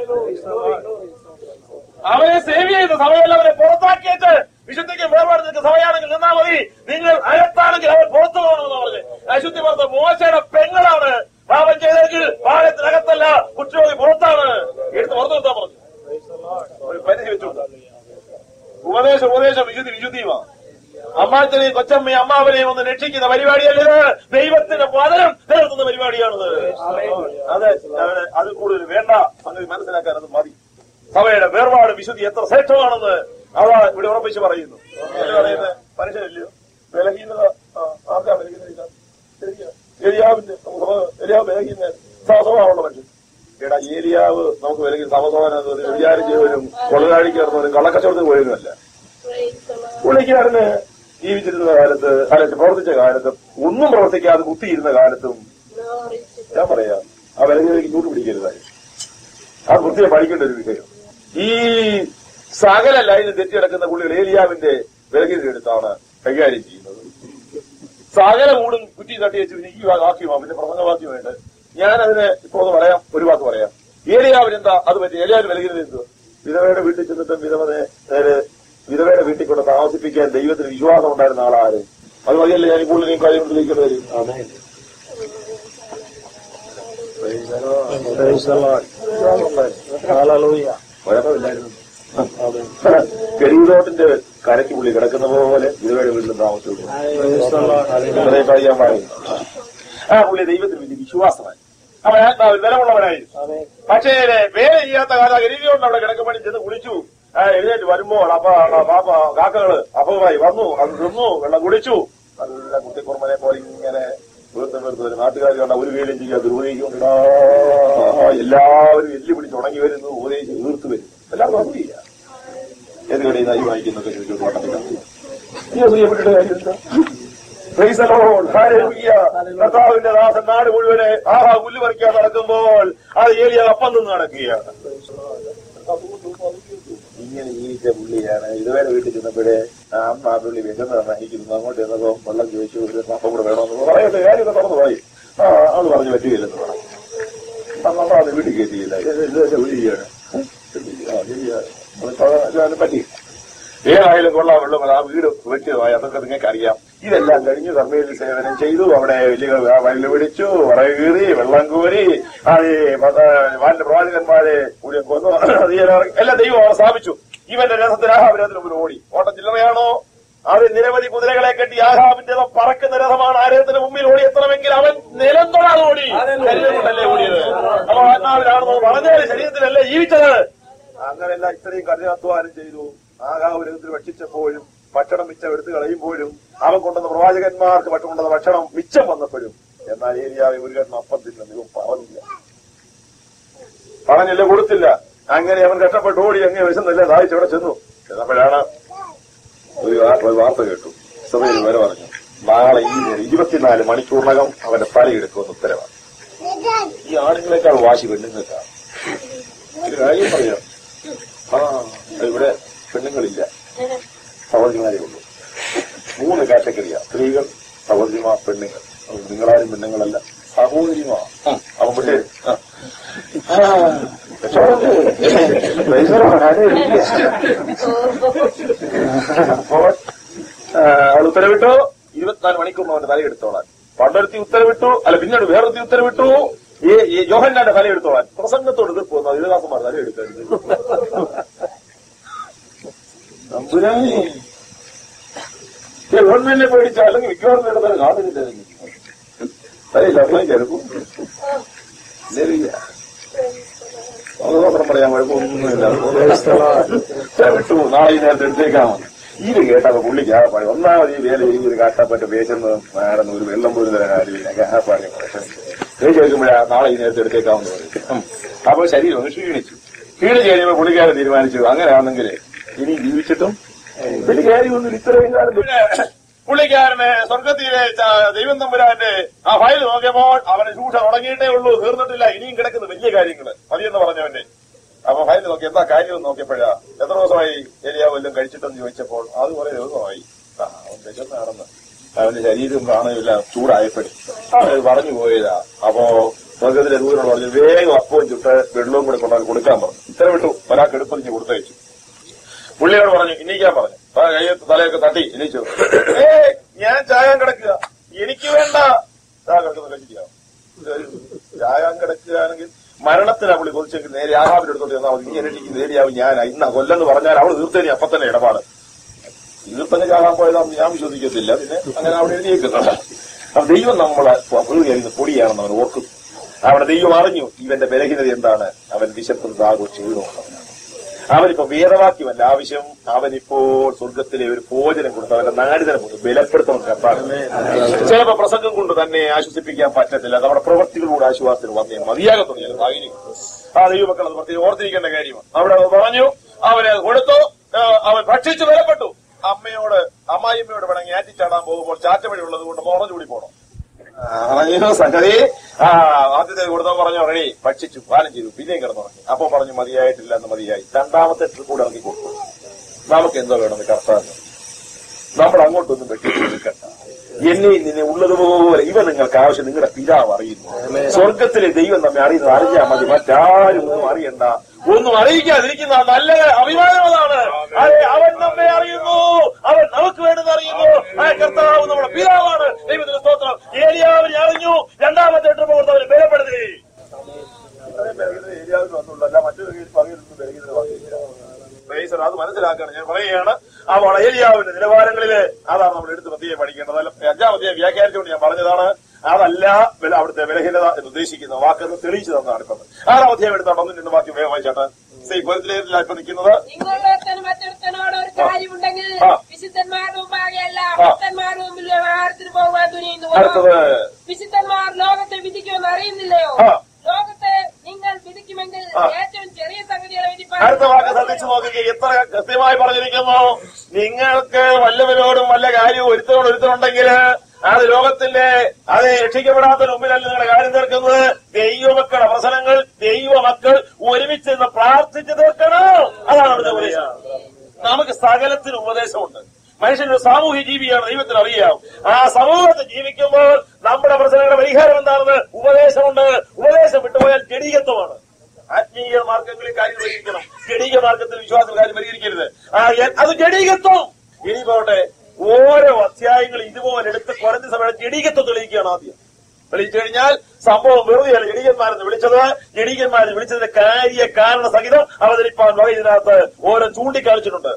അവനെ സേവ് ചെയ്ത് സഭയല്ല അവനെ പുറത്താക്കിയിട്ട് വിശുദ്ധിക്ക് വേർപാട് നിൽക്കുന്ന സഭയാണെങ്കിൽ നിന്നാ മതി നിങ്ങൾ അകത്താണെങ്കിൽ അവൻ പുറത്തു പോകണമെന്ന് പറഞ്ഞ് അശുദ്ധി പറഞ്ഞ മോശയുടെ പെങ്ങളാണ് പാപം ചെയ്തെങ്കിൽ പാലത്തിനകത്തല്ല കുറ്റരോഗി പുറത്താണ് എടുത്ത് പുറത്തു നിർത്താൻ പറഞ്ഞു ഒരു പരിധി വെച്ചുകൊണ്ട് ഉപദേശം ഉപദേശം വിശുദ്ധി വിശുദ്ധിയുമാണ് അമ്മാച്ചനെയും കൊച്ചമ്മയും അമ്മാവനെയും ഒന്ന് രക്ഷിക്കുന്ന പരിപാടിയല്ല ഇത് ദൈവത്തിന്റെ വചനം നിലനിർത്തുന്ന പരിപാടിയാണത് അതെ അവിടെ അത് കൂടുതൽ വേണ്ട സംഗതി മനസ്സിലാക്കാൻ അത് മതി സഭയുടെ വേർപാട് വിശുദ്ധി എത്ര ശ്രേഷ്ഠമാണെന്ന് അതാ ഇവിടെ ഉറപ്പിച്ച് പറയുന്നു എന്ന് പറയുന്നത് മനുഷ്യനല്ലയോ ബലഹീനത ആ, ആർക്കാ ബലഹീനത ശരിയാ. ഏലിയാവിന്റെ എലിയാവ് ബലഹീന സമസ്വഭാവമുള്ള മനുഷ്യൻ എടാ ഏലിയാവ് നമുക്ക് വിലകി സമസ്വഭാവം വിചാരം ചെയ്തവരും കൊള്ളകാഴിക്കാർന്നവരും കള്ളക്കച്ചവടത്തിന് പോയതുമല്ല പുള്ളിക്കാരന് ജീവിച്ചിരുന്ന കാലത്ത് അല്ല പ്രവർത്തിച്ച കാലത്ത് ഒന്നും പ്രവർത്തിക്കാതെ കുത്തിയിരുന്ന കാലത്തും ഞാൻ പറയാം ആ വിലകിലേക്ക് ചൂട് പിടിക്കരുതായി അത് പ്രത്യേകം പഠിക്കേണ്ട ഒരു വിഷയം ഈ സകല ലൈനിൽ തെറ്റിയടക്കുന്ന പുള്ളികൾ ഏലിയാവിന്റെ വിലകിലെടുത്താണ് കൈകാര്യം ചെയ്യുന്നത് സകല മൂടും കുറ്റി തട്ടി വെച്ച് പിന്നെ ഈ വാക്യമാ പിന്നെ പ്രസംഗവാക്യമായിട്ട് ഞാൻ അതിന് ഇപ്പോ ഒന്ന് പറയാം ഒരു വാക്ക് പറയാം ഏലിയാവിന് എന്താ അത് പറ്റി ഏലിയാവിന് വിലകിയത് എന്തുവാ വിധവയുടെ വീട്ടിൽ ചെന്നിട്ടും വിധവനെ നേരെ വിധവയുടെ വീട്ടിൽ കൊണ്ട് താമസിപ്പിക്കാൻ ദൈവത്തിന് വിശ്വാസം ഉണ്ടായിരുന്ന ആളാര് അത് മതിയല്ലേ ഞാൻ കൂടുതൽ നീ കാര്യങ്ങളിലേക്ക് വരും കുഴപ്പമില്ലായിരുന്നു കെരീതോട്ടിന്റെ കരയ്ക്ക് പുള്ളി കിടക്കുന്ന പോലെ വിധവയുടെ വീട്ടിൽ താമസിച്ചു ഇത്രയും കഴിയാൻ പാടില്ല ആ പുള്ളി ദൈവത്തിന് വലിയ വിശ്വാസമായി അവൻ ആത്മാവിൽ ബലമുള്ളവനായിരുന്നു പക്ഷേ വേല ചെയ്യാത്ത കാല ഗരീതിയോണ്ട് അവിടെ കിടക്കുമ്പോൾ ചെന്ന് കുളിച്ചു ആ, എഴുന്നേറ്റ് വരുമ്പോൾ അപ്പ പാപ്പ കാക്കകള് അപ്പമായി വന്നു അത് തിന്നു വെള്ളം കുടിച്ചു നല്ല കുട്ടിക്കുറമനെ പോലെ ഇങ്ങനെ വീർത്ത് വീർത്ത് വരും നാട്ടുകാർ കണ്ട ഒരു വീടും ചെയ്യാതെ ഉപയോഗിക്കൊണ്ടിടാ എല്ലാവരും എല്ലി പിടിച്ച് ഉണങ്ങി വരുന്നു ഉപദേശിച്ച് വീർത്ത് വരും എല്ലാവർക്കും അറിയില്ല ഏത് കടയിൽ നിന്നായി വായിക്കുന്നൊക്കെ ചോദിച്ചു വട്ടത്തിലാണ് ഈ പ്രിയപ്പെട്ട കാര്യം എന്താ Praise the Lord. Hallelujah. കർത്താവിന്റെ ദാസൻ നാട് മുഴുവനെ ആഹാ പുല്ല് പറിക്കാൻ നടക്കുമ്പോൾ അത് ഏലിയ അപ്പം നിന്ന് നടക്കുകയാണ് ഇങ്ങനെ ജീവിച്ച പുള്ളിയാണ് ഇതുവരെ വീട്ടിൽ ചെന്നപ്പോഴേ ആ അമ്മ ആ പുള്ളി വിശന്ന് നന്നായിരിക്കുന്നു അങ്ങോട്ട് ചെന്നപ്പോ വെള്ളം ചോദിച്ചു ഒരു അപ്പം കൂടെ വേണമെന്ന് പറയട്ടെ കാര്യമൊക്കെ തുറന്നു പോയി ആ ആള് പറഞ്ഞു പറ്റുകയില്ലെന്ന് പറഞ്ഞു നമ്മൾ അത് വീട്ടിൽ കയറ്റിയില്ല ഇത് ഇത് എന്റെ വീടിയാണ് ആ ശരിയാ അതിപ്പോ അത് പറ്റി ഏതായാലും കൊള്ളാം വെള്ളം ആ വീട് വെച്ചതായി അതൊക്കെ നിങ്ങൾക്ക് അറിയാം ഇതെല്ലാം കഴിഞ്ഞ് കർമ്മയിൽ സേവനം ചെയ്തു അവിടെ വലിയ വയലിൽ പിടിച്ചു വറകീറി വെള്ളം കോരി അത് വാലിന്റെ പ്രവാചകന്മാരെ കൂടി കൊന്നു അത് ചെയ്യാൻ എല്ലാം ദൈവം അവർ സ്ഥാപിച്ചു ഇവന്റെ രഥത്തിൽ ആഹാബിരത്തിന് മുമ്പിൽ ഓടി ഓട്ടം ചില്ലറയാണോ അത് നിരവധി കുതിരകളെ കെട്ടി ആഹാബിന്റെ പറക്കുന്ന രഥമാണ് ആരത്തിന് മുമ്പിൽ ഓടി എത്തണമെങ്കിൽ അവൻ നിലം തൊടാതെ ഓടി ശരീരം കൊണ്ടല്ലേ ഓടിയത് അപ്പൊ ആത്മാവിലാണെന്ന് പറഞ്ഞാൽ ശരീരത്തിലല്ലേ ജീവിച്ചത് അങ്ങനെയല്ല ഇത്രയും കഠിനാധ്വാനം ചെയ്തു ആകാപുരത്തിൽ ഭക്ഷിച്ചപ്പോഴും ഭക്ഷണം മിച്ചം എടുത്തു കളയുമ്പോഴും അവൻ കൊണ്ടുവന്ന പ്രവാചകന്മാർക്ക് ഭക്ഷണം കൊണ്ടുവന്ന ഭക്ഷണം മിച്ചം വന്നപ്പോഴും എന്നാൽ ഏരിയാവെ ഒരു കണ്ണം അപ്പം തിന്നു ഇവൻ പറഞ്ഞില്ല പറഞ്ഞില്ല കൊടുത്തില്ല അങ്ങനെ അവൻ കഷ്ടപ്പെട്ട് ഓടി അങ്ങനെ വിശന്നില്ല ദാഹിച്ച് അവിടെ ചെന്നു ചെന്നപ്പോഴാണ് ഒരു വാ- ഒരു വാർത്ത കേട്ടു സഭയിൽ വരെ പറഞ്ഞു നാളെ ഈ ഇരുപത്തിനാല് മണിക്കൂറിനകം അവന്റെ തലയെടുക്കുമെന്ന് ഉത്തരവാണ് ഈ ആണുങ്ങളെക്കാൾ വാശി പെണ്ണുങ്ങൾക്കാണ് ഒരു കാര്യം പറയാം ആ ഇവിടെ പെണ്ണുങ്ങളില്ല സഹോദരിമാരേ ഉള്ളൂ മൂന്ന് കാറ്റഗറിയാ സ്ത്രീകൾ സഹോദരിമാർ പെണ്ണുങ്ങൾ അത് നിങ്ങളാരും പെണ്ണുങ്ങളല്ല സഹോദരിമാർ അപ്പൊ പക്ഷേ ആ. ആ, രക്ഷപ്പെടട്ടെ. പ്രൈസലോട് ആരെയും അപ്പോൾ ആ, അവൾ ഉത്തരവിട്ടു ഇരുപത്തിനാല് മണിക്കൂറിന് അവന്റെ തലയെടുത്തോളാൻ പണ്ടൊരുത്തി ഉത്തരവിട്ടു അല്ല പിന്നീട് വേറൊരുത്തി ഉത്തരവിട്ടു ഈ ഈ യോഹന്നാന്റെ തലയെടുത്തോളാൻ പ്രസംഗത്തോട് എതിർപ്പ് വന്നു യുവദാസന്മാർ തലയെടുക്കരുത് നമ്പുരാനെ ഗവൺമെന്റിനെ പേടിച്ച അല്ലെങ്കിൽ മിക്കവാറും എടുത്താൽ കാണുന്നില്ല തലയിൽ അഭിനയിച്ചെടുക്കും അത് മാത്രം പറയാൻ കുഴപ്പമൊന്നുമില്ല വിട്ടു നാളെ ഈ നേരത്തെ എടുത്തേക്കാമോ ഇത് കേട്ടപ്പോ പുള്ളിക്ക് ആപ്പാടി ഒന്നാമത് ഈ വേല ഈ ഒരു കാട്ടാപ്പറ്റ വേശന്ന് നടന്ന് ഒരു വെള്ളം പോലും തരാൻ കാര്യമില്ല ആപ്പാടി ഇത് ചോദിക്കുമ്പോഴാ നാളെ ഈ നേരത്തെ എടുത്തേക്കാമെന്ന് പറയും ഉം. അപ്പൊ ശരീരം ഒന്ന് ക്ഷീണിച്ചു ക്ഷീണിച്ച് കഴിയുമ്പോ പുള്ളിക്കാരൻ തീരുമാനിച്ചു അങ്ങനെയാണെങ്കിൽ ഇനി ജീവിച്ചിട്ടും വലിയ കാര്യമൊന്നും ഇത്രയും കാലം പിന്നെ പുള്ളിക്കാരന് സ്വർഗത്തിലെ ച- ദൈവം തമ്പുരാന്റെ ആ ഫയൽ നോക്കിയപ്പോൾ അവന് ശൂഷ തുടങ്ങിയിട്ടേ ഉള്ളൂ തീർന്നിട്ടില്ല ഇനിയും കിടക്കുന്ന വലിയ കാര്യങ്ങള് മതിയെന്ന് പറഞ്ഞവന്റെ അപ്പൊ ഫയൽ നോക്കി എന്താ കാര്യം എന്ന് നോക്കിയപ്പോഴാ എത്ര ദിവസമായി ഏരിയ വല്ലതും കഴിച്ചിട്ടെന്ന് ചോദിച്ചപ്പോൾ അത് കുറെ ദിവസമായി ആ അവൻ വിശന്ന് നടന്ന് അവന്റെ ശരീരം കാണുന്നില്ല ചൂടായപ്പോഴേ അത് പറഞ്ഞു പോയതാ അപ്പോ സ്വർഗത്തിലെ ദൂരം പറഞ്ഞു വേഗം അപ്പവും ചുട്ട് വെള്ളവും കൂടെ കൊണ്ടുവന്ന് കൊടുക്കാൻ പറഞ്ഞു ഉത്തരവിട്ടു ഒരാൾക്ക് എടുപ്പറിഞ്ഞ് കൊടുത്തയച്ചു പുള്ളിയോട് പറഞ്ഞു ഇന്നിക്കാൻ പറഞ്ഞു ആ കയ്യത്ത് തലയൊക്കെ തട്ടി ഇനിച്ചു ഏ ഞാൻ ചാകാൻ കിടക്കുക എനിക്ക് വേണ്ട ചായ കിടക്കുന്ന കഴിക്കുക ചാകാൻ കിടക്കുകയാണെങ്കിൽ മരണത്തിനാ പുള്ളി കൊതിച്ചെങ്കിൽ നേരെ ആഹാബിന്റെ അടുത്തോട്ട് ചെന്നാൽ മതി നീ എനിക്ക് നേടിയാവും ഞാൻ ഇന്ന കൊല്ലെന്ന് പറഞ്ഞാൽ അവൾ തീർത്തേനി അപ്പൊ തന്നെ ഇടപാട് തീർത്തന്നെ ചാകാൻ പോയതാണെന്ന് ഞാൻ വിശ്വസിക്കത്തില്ല പിന്നെ അങ്ങനെ അവിടെ എഴുതിയേക്കുന്നത് അപ്പൊ ദൈവം നമ്മളെ പൊതുകരിക്കുന്ന പൊടിയാണെന്ന് അവൻ ഓർക്കും അവിടെ ദൈവം അറിഞ്ഞു ഇവന്റെ ബലഹീനത എന്താണ് അവൻ വിശപ്പും ദാഹവും ക്ഷീണവുമാണ് അവനിപ്പോ വേദവാക്യമല്ല ആവശ്യം അവനിപ്പോൾ സ്വർഗത്തിലെ ഒരു ഭോജനം കൊടുത്ത് അവന്റെ നാടിനെ കൊണ്ട് ബലപ്പെടുത്തണം കർത്താവ് ചിലപ്പോ പ്രസംഗം കൊണ്ട് തന്നെ ആശ്വസിപ്പിക്കാൻ പറ്റത്തില്ല അത് നമ്മുടെ പ്രവൃത്തികളിലൂടെ ആശ്വാസത്തിന് വന്നേ മതിയാകത്തുള്ളൂ ചില ഭാഗിനി ആ ദൈവമക്കൾ അത് പ്രത്യേകം ഓർത്തിരിക്കേണ്ട കാര്യമാണ് അവിടെ അത് പറഞ്ഞു അവന് അത് കൊടുത്തു ആ, അവൻ ഭക്ഷിച്ചു ബലപ്പെട്ടു അമ്മയോട് അമ്മായിമ്മയോട് വേണമെങ്കിൽ ആറ്റിച്ചാടാൻ പോകുമ്പോൾ ചാറ്റമഴി ഉള്ളത് കൊണ്ട് മോറ ചൂടി പോകണം പറഞ്ഞു സംഗതി ആ ആദ്യത്തെ കൊടുത്തോ പറഞ്ഞു റെഡി ഭക്ഷിച്ചു പാനം ചെയ്തു പിന്നെയും കിടന്നുറങ്ങി അപ്പൊ പറഞ്ഞു മതിയായിട്ടില്ല എന്ന് മതിയായി രണ്ടാമത്തെ ട്രിപ്പ് കൂടെ ഇറക്കി കൊടുത്തു നമുക്ക് എന്തോ വേണമെന്ന് കർത്താവ് നമ്മൾ അങ്ങോട്ടൊന്നും വെട്ടി നിൽക്കണ്ട എന്നെ നിന്നെ ഉള്ളതുപോലെ ഇവ നിങ്ങൾക്ക് ആവശ്യം നിങ്ങളുടെ പിതാവ് അറിയുന്നു സ്വർഗത്തിലെ ദൈവം നമ്മെ അറിയുന്നത് അറിഞ്ഞാൽ മതി മറ്റാരും ഒന്നും അറിയണ്ട ഒന്നും അറിയിക്കാതിരിക്കുന്ന നല്ല അഭിമാനം അതാണ് അതെ അവൻ നമ്മെ അറിയുന്നു അവൻ നമുക്ക് വേണ്ടത് അറിയുന്നു ആ കർത്താവ് നമ്മുടെ പിതാവാണ് ദൈവത്തിന്റെ സ്തോത്രം ഏലിയാവിനെ അറിഞ്ഞു രണ്ടാമത്തെ ട്രിപ്പ് കൊടുത്തവരെ ബലപ്പെടുത്തി ഇത്രയും ബലഹീനത ഏലിയാവിന് വന്നുള്ളൂ അല്ല മറ്റൊരു കീഴിൽ പകരുന്നു ബലഹീനത വന്നില്ല പ്രൈസർ അത് മനസ്സിലാക്കണം ഞാൻ പറയുകയാണ് ആ ഏലിയാവിന്റെ നിലവാരങ്ങളില് അതാണ് നമ്മൾ എടുത്ത് പ്രത്യേകം പഠിക്കേണ്ടത് അല്ല അഞ്ചാമത്തെ വ്യാഖ്യാനിച്ചുകൊണ്ട് ഞാൻ പറഞ്ഞതാണ് അതല്ല ബല- അവിടുത്തെ ബലഹീനത എന്ന് ഉദ്ദേശിക്കുന്ന വാക്കെന്ന് തെളിയിച്ചു തന്നതാണ് ഇപ്പം ആറാം അധ്യായം എടുത്താൽ ഒന്നും രണ്ട് വാക്യം വേഗം വായിച്ചാട്ടെ സൈഫത്തിലേതില്ല ഇപ്പൊ നിൽക്കുന്നത് നിങ്ങളൊരുത്തനും മറ്റൊരുത്തനോട് ഒരു കാര്യമുണ്ടെങ്കിൽ ആ. വിശുദ്ധന്മാരുടെ മുമ്പാകെയല്ല ആ. ഭക്തന്മാരുടെ മുമ്പിൽ വ്യവഹാരത്തിന് പോകുവാൻ തുനിയുന്നു അടുത്തത് വിശുദ്ധന്മാർ ലോകത്തെ വിധിക്കുമെന്ന് അറിയുന്നില്ലയോ ആ. ലോകത്തെ നിങ്ങൾ വിധിക്കുമെങ്കിൽ ആ. ഏറ്റവും ചെറിയ സംഗതികളെ വിധിപ്പാൻ അടുത്ത വാക്ക് ശ്രദ്ധിച്ചു നോക്കിക്കേ എത്ര കൃത്യമായി പറഞ്ഞിരിക്കുന്നു നിങ്ങൾക്ക് വല്ലവരോടും വല്ല കാര്യവും ഒരുത്തരോട് ഒരുത്തരുണ്ടെങ്കിൽ അത് ലോകത്തിന്റെ അത് രക്ഷിക്കപ്പെടാത്ത മുമ്പിലല്ല നിങ്ങളുടെ കാര്യം തീർക്കുന്നത് ദൈവമക്കളുടെ പ്രശ്നങ്ങൾ ദൈവമക്കൾ ഒരുമിച്ച് നിന്ന് പ്രാർത്ഥിച്ച് തീർക്കണം അതാണ് അവിടുത്തെ ഉപദേശം നമുക്ക് സകലത്തിന് ഉപദേശമുണ്ട് മനുഷ്യനൊരു സാമൂഹ്യ ജീവിയാണ് ദൈവത്തിന് അറിയാം ആ സമൂഹത്തിൽ ജീവിക്കുമ്പോൾ നമ്മുടെ പ്രശ്നങ്ങളുടെ പരിഹാരം എന്താണെന്ന് ഉപദേശമുണ്ട് ഉപദേശം വിട്ടുപോയാൽ ജഡീകത്വമാണ് ആത്മീയ മാർഗങ്ങളിൽ കാര്യം പരിഹരിക്കണം ജഡീക മാർഗത്തിൽ വിശ്വാസം കാര്യം പരിഹരിക്കരുത് ആ, എ- അത് ജഡീകത്വം ഇനി പോട്ടെ ഓരോ അധ്യായങ്ങൾ ഇതുപോലെ എടുത്ത് കുറഞ്ഞ സമയം ജഡീകത്വം തെളിയിക്കുകയാണ് ആദ്യം തെളിയിച്ചു കഴിഞ്ഞാൽ സംഭവം വെറുതെയല്ല ജഡീകന്മാരെന്ന് വിളിച്ചത് ജഡീകന്മാരെ വിളിച്ചതിന്റെ കാര്യ കാരണ സഹിതം അവതരിപ്പാൻ വക ഇതിനകത്ത് ഓരോ ചൂണ്ടിക്കാണിച്ചിട്ടുണ്ട്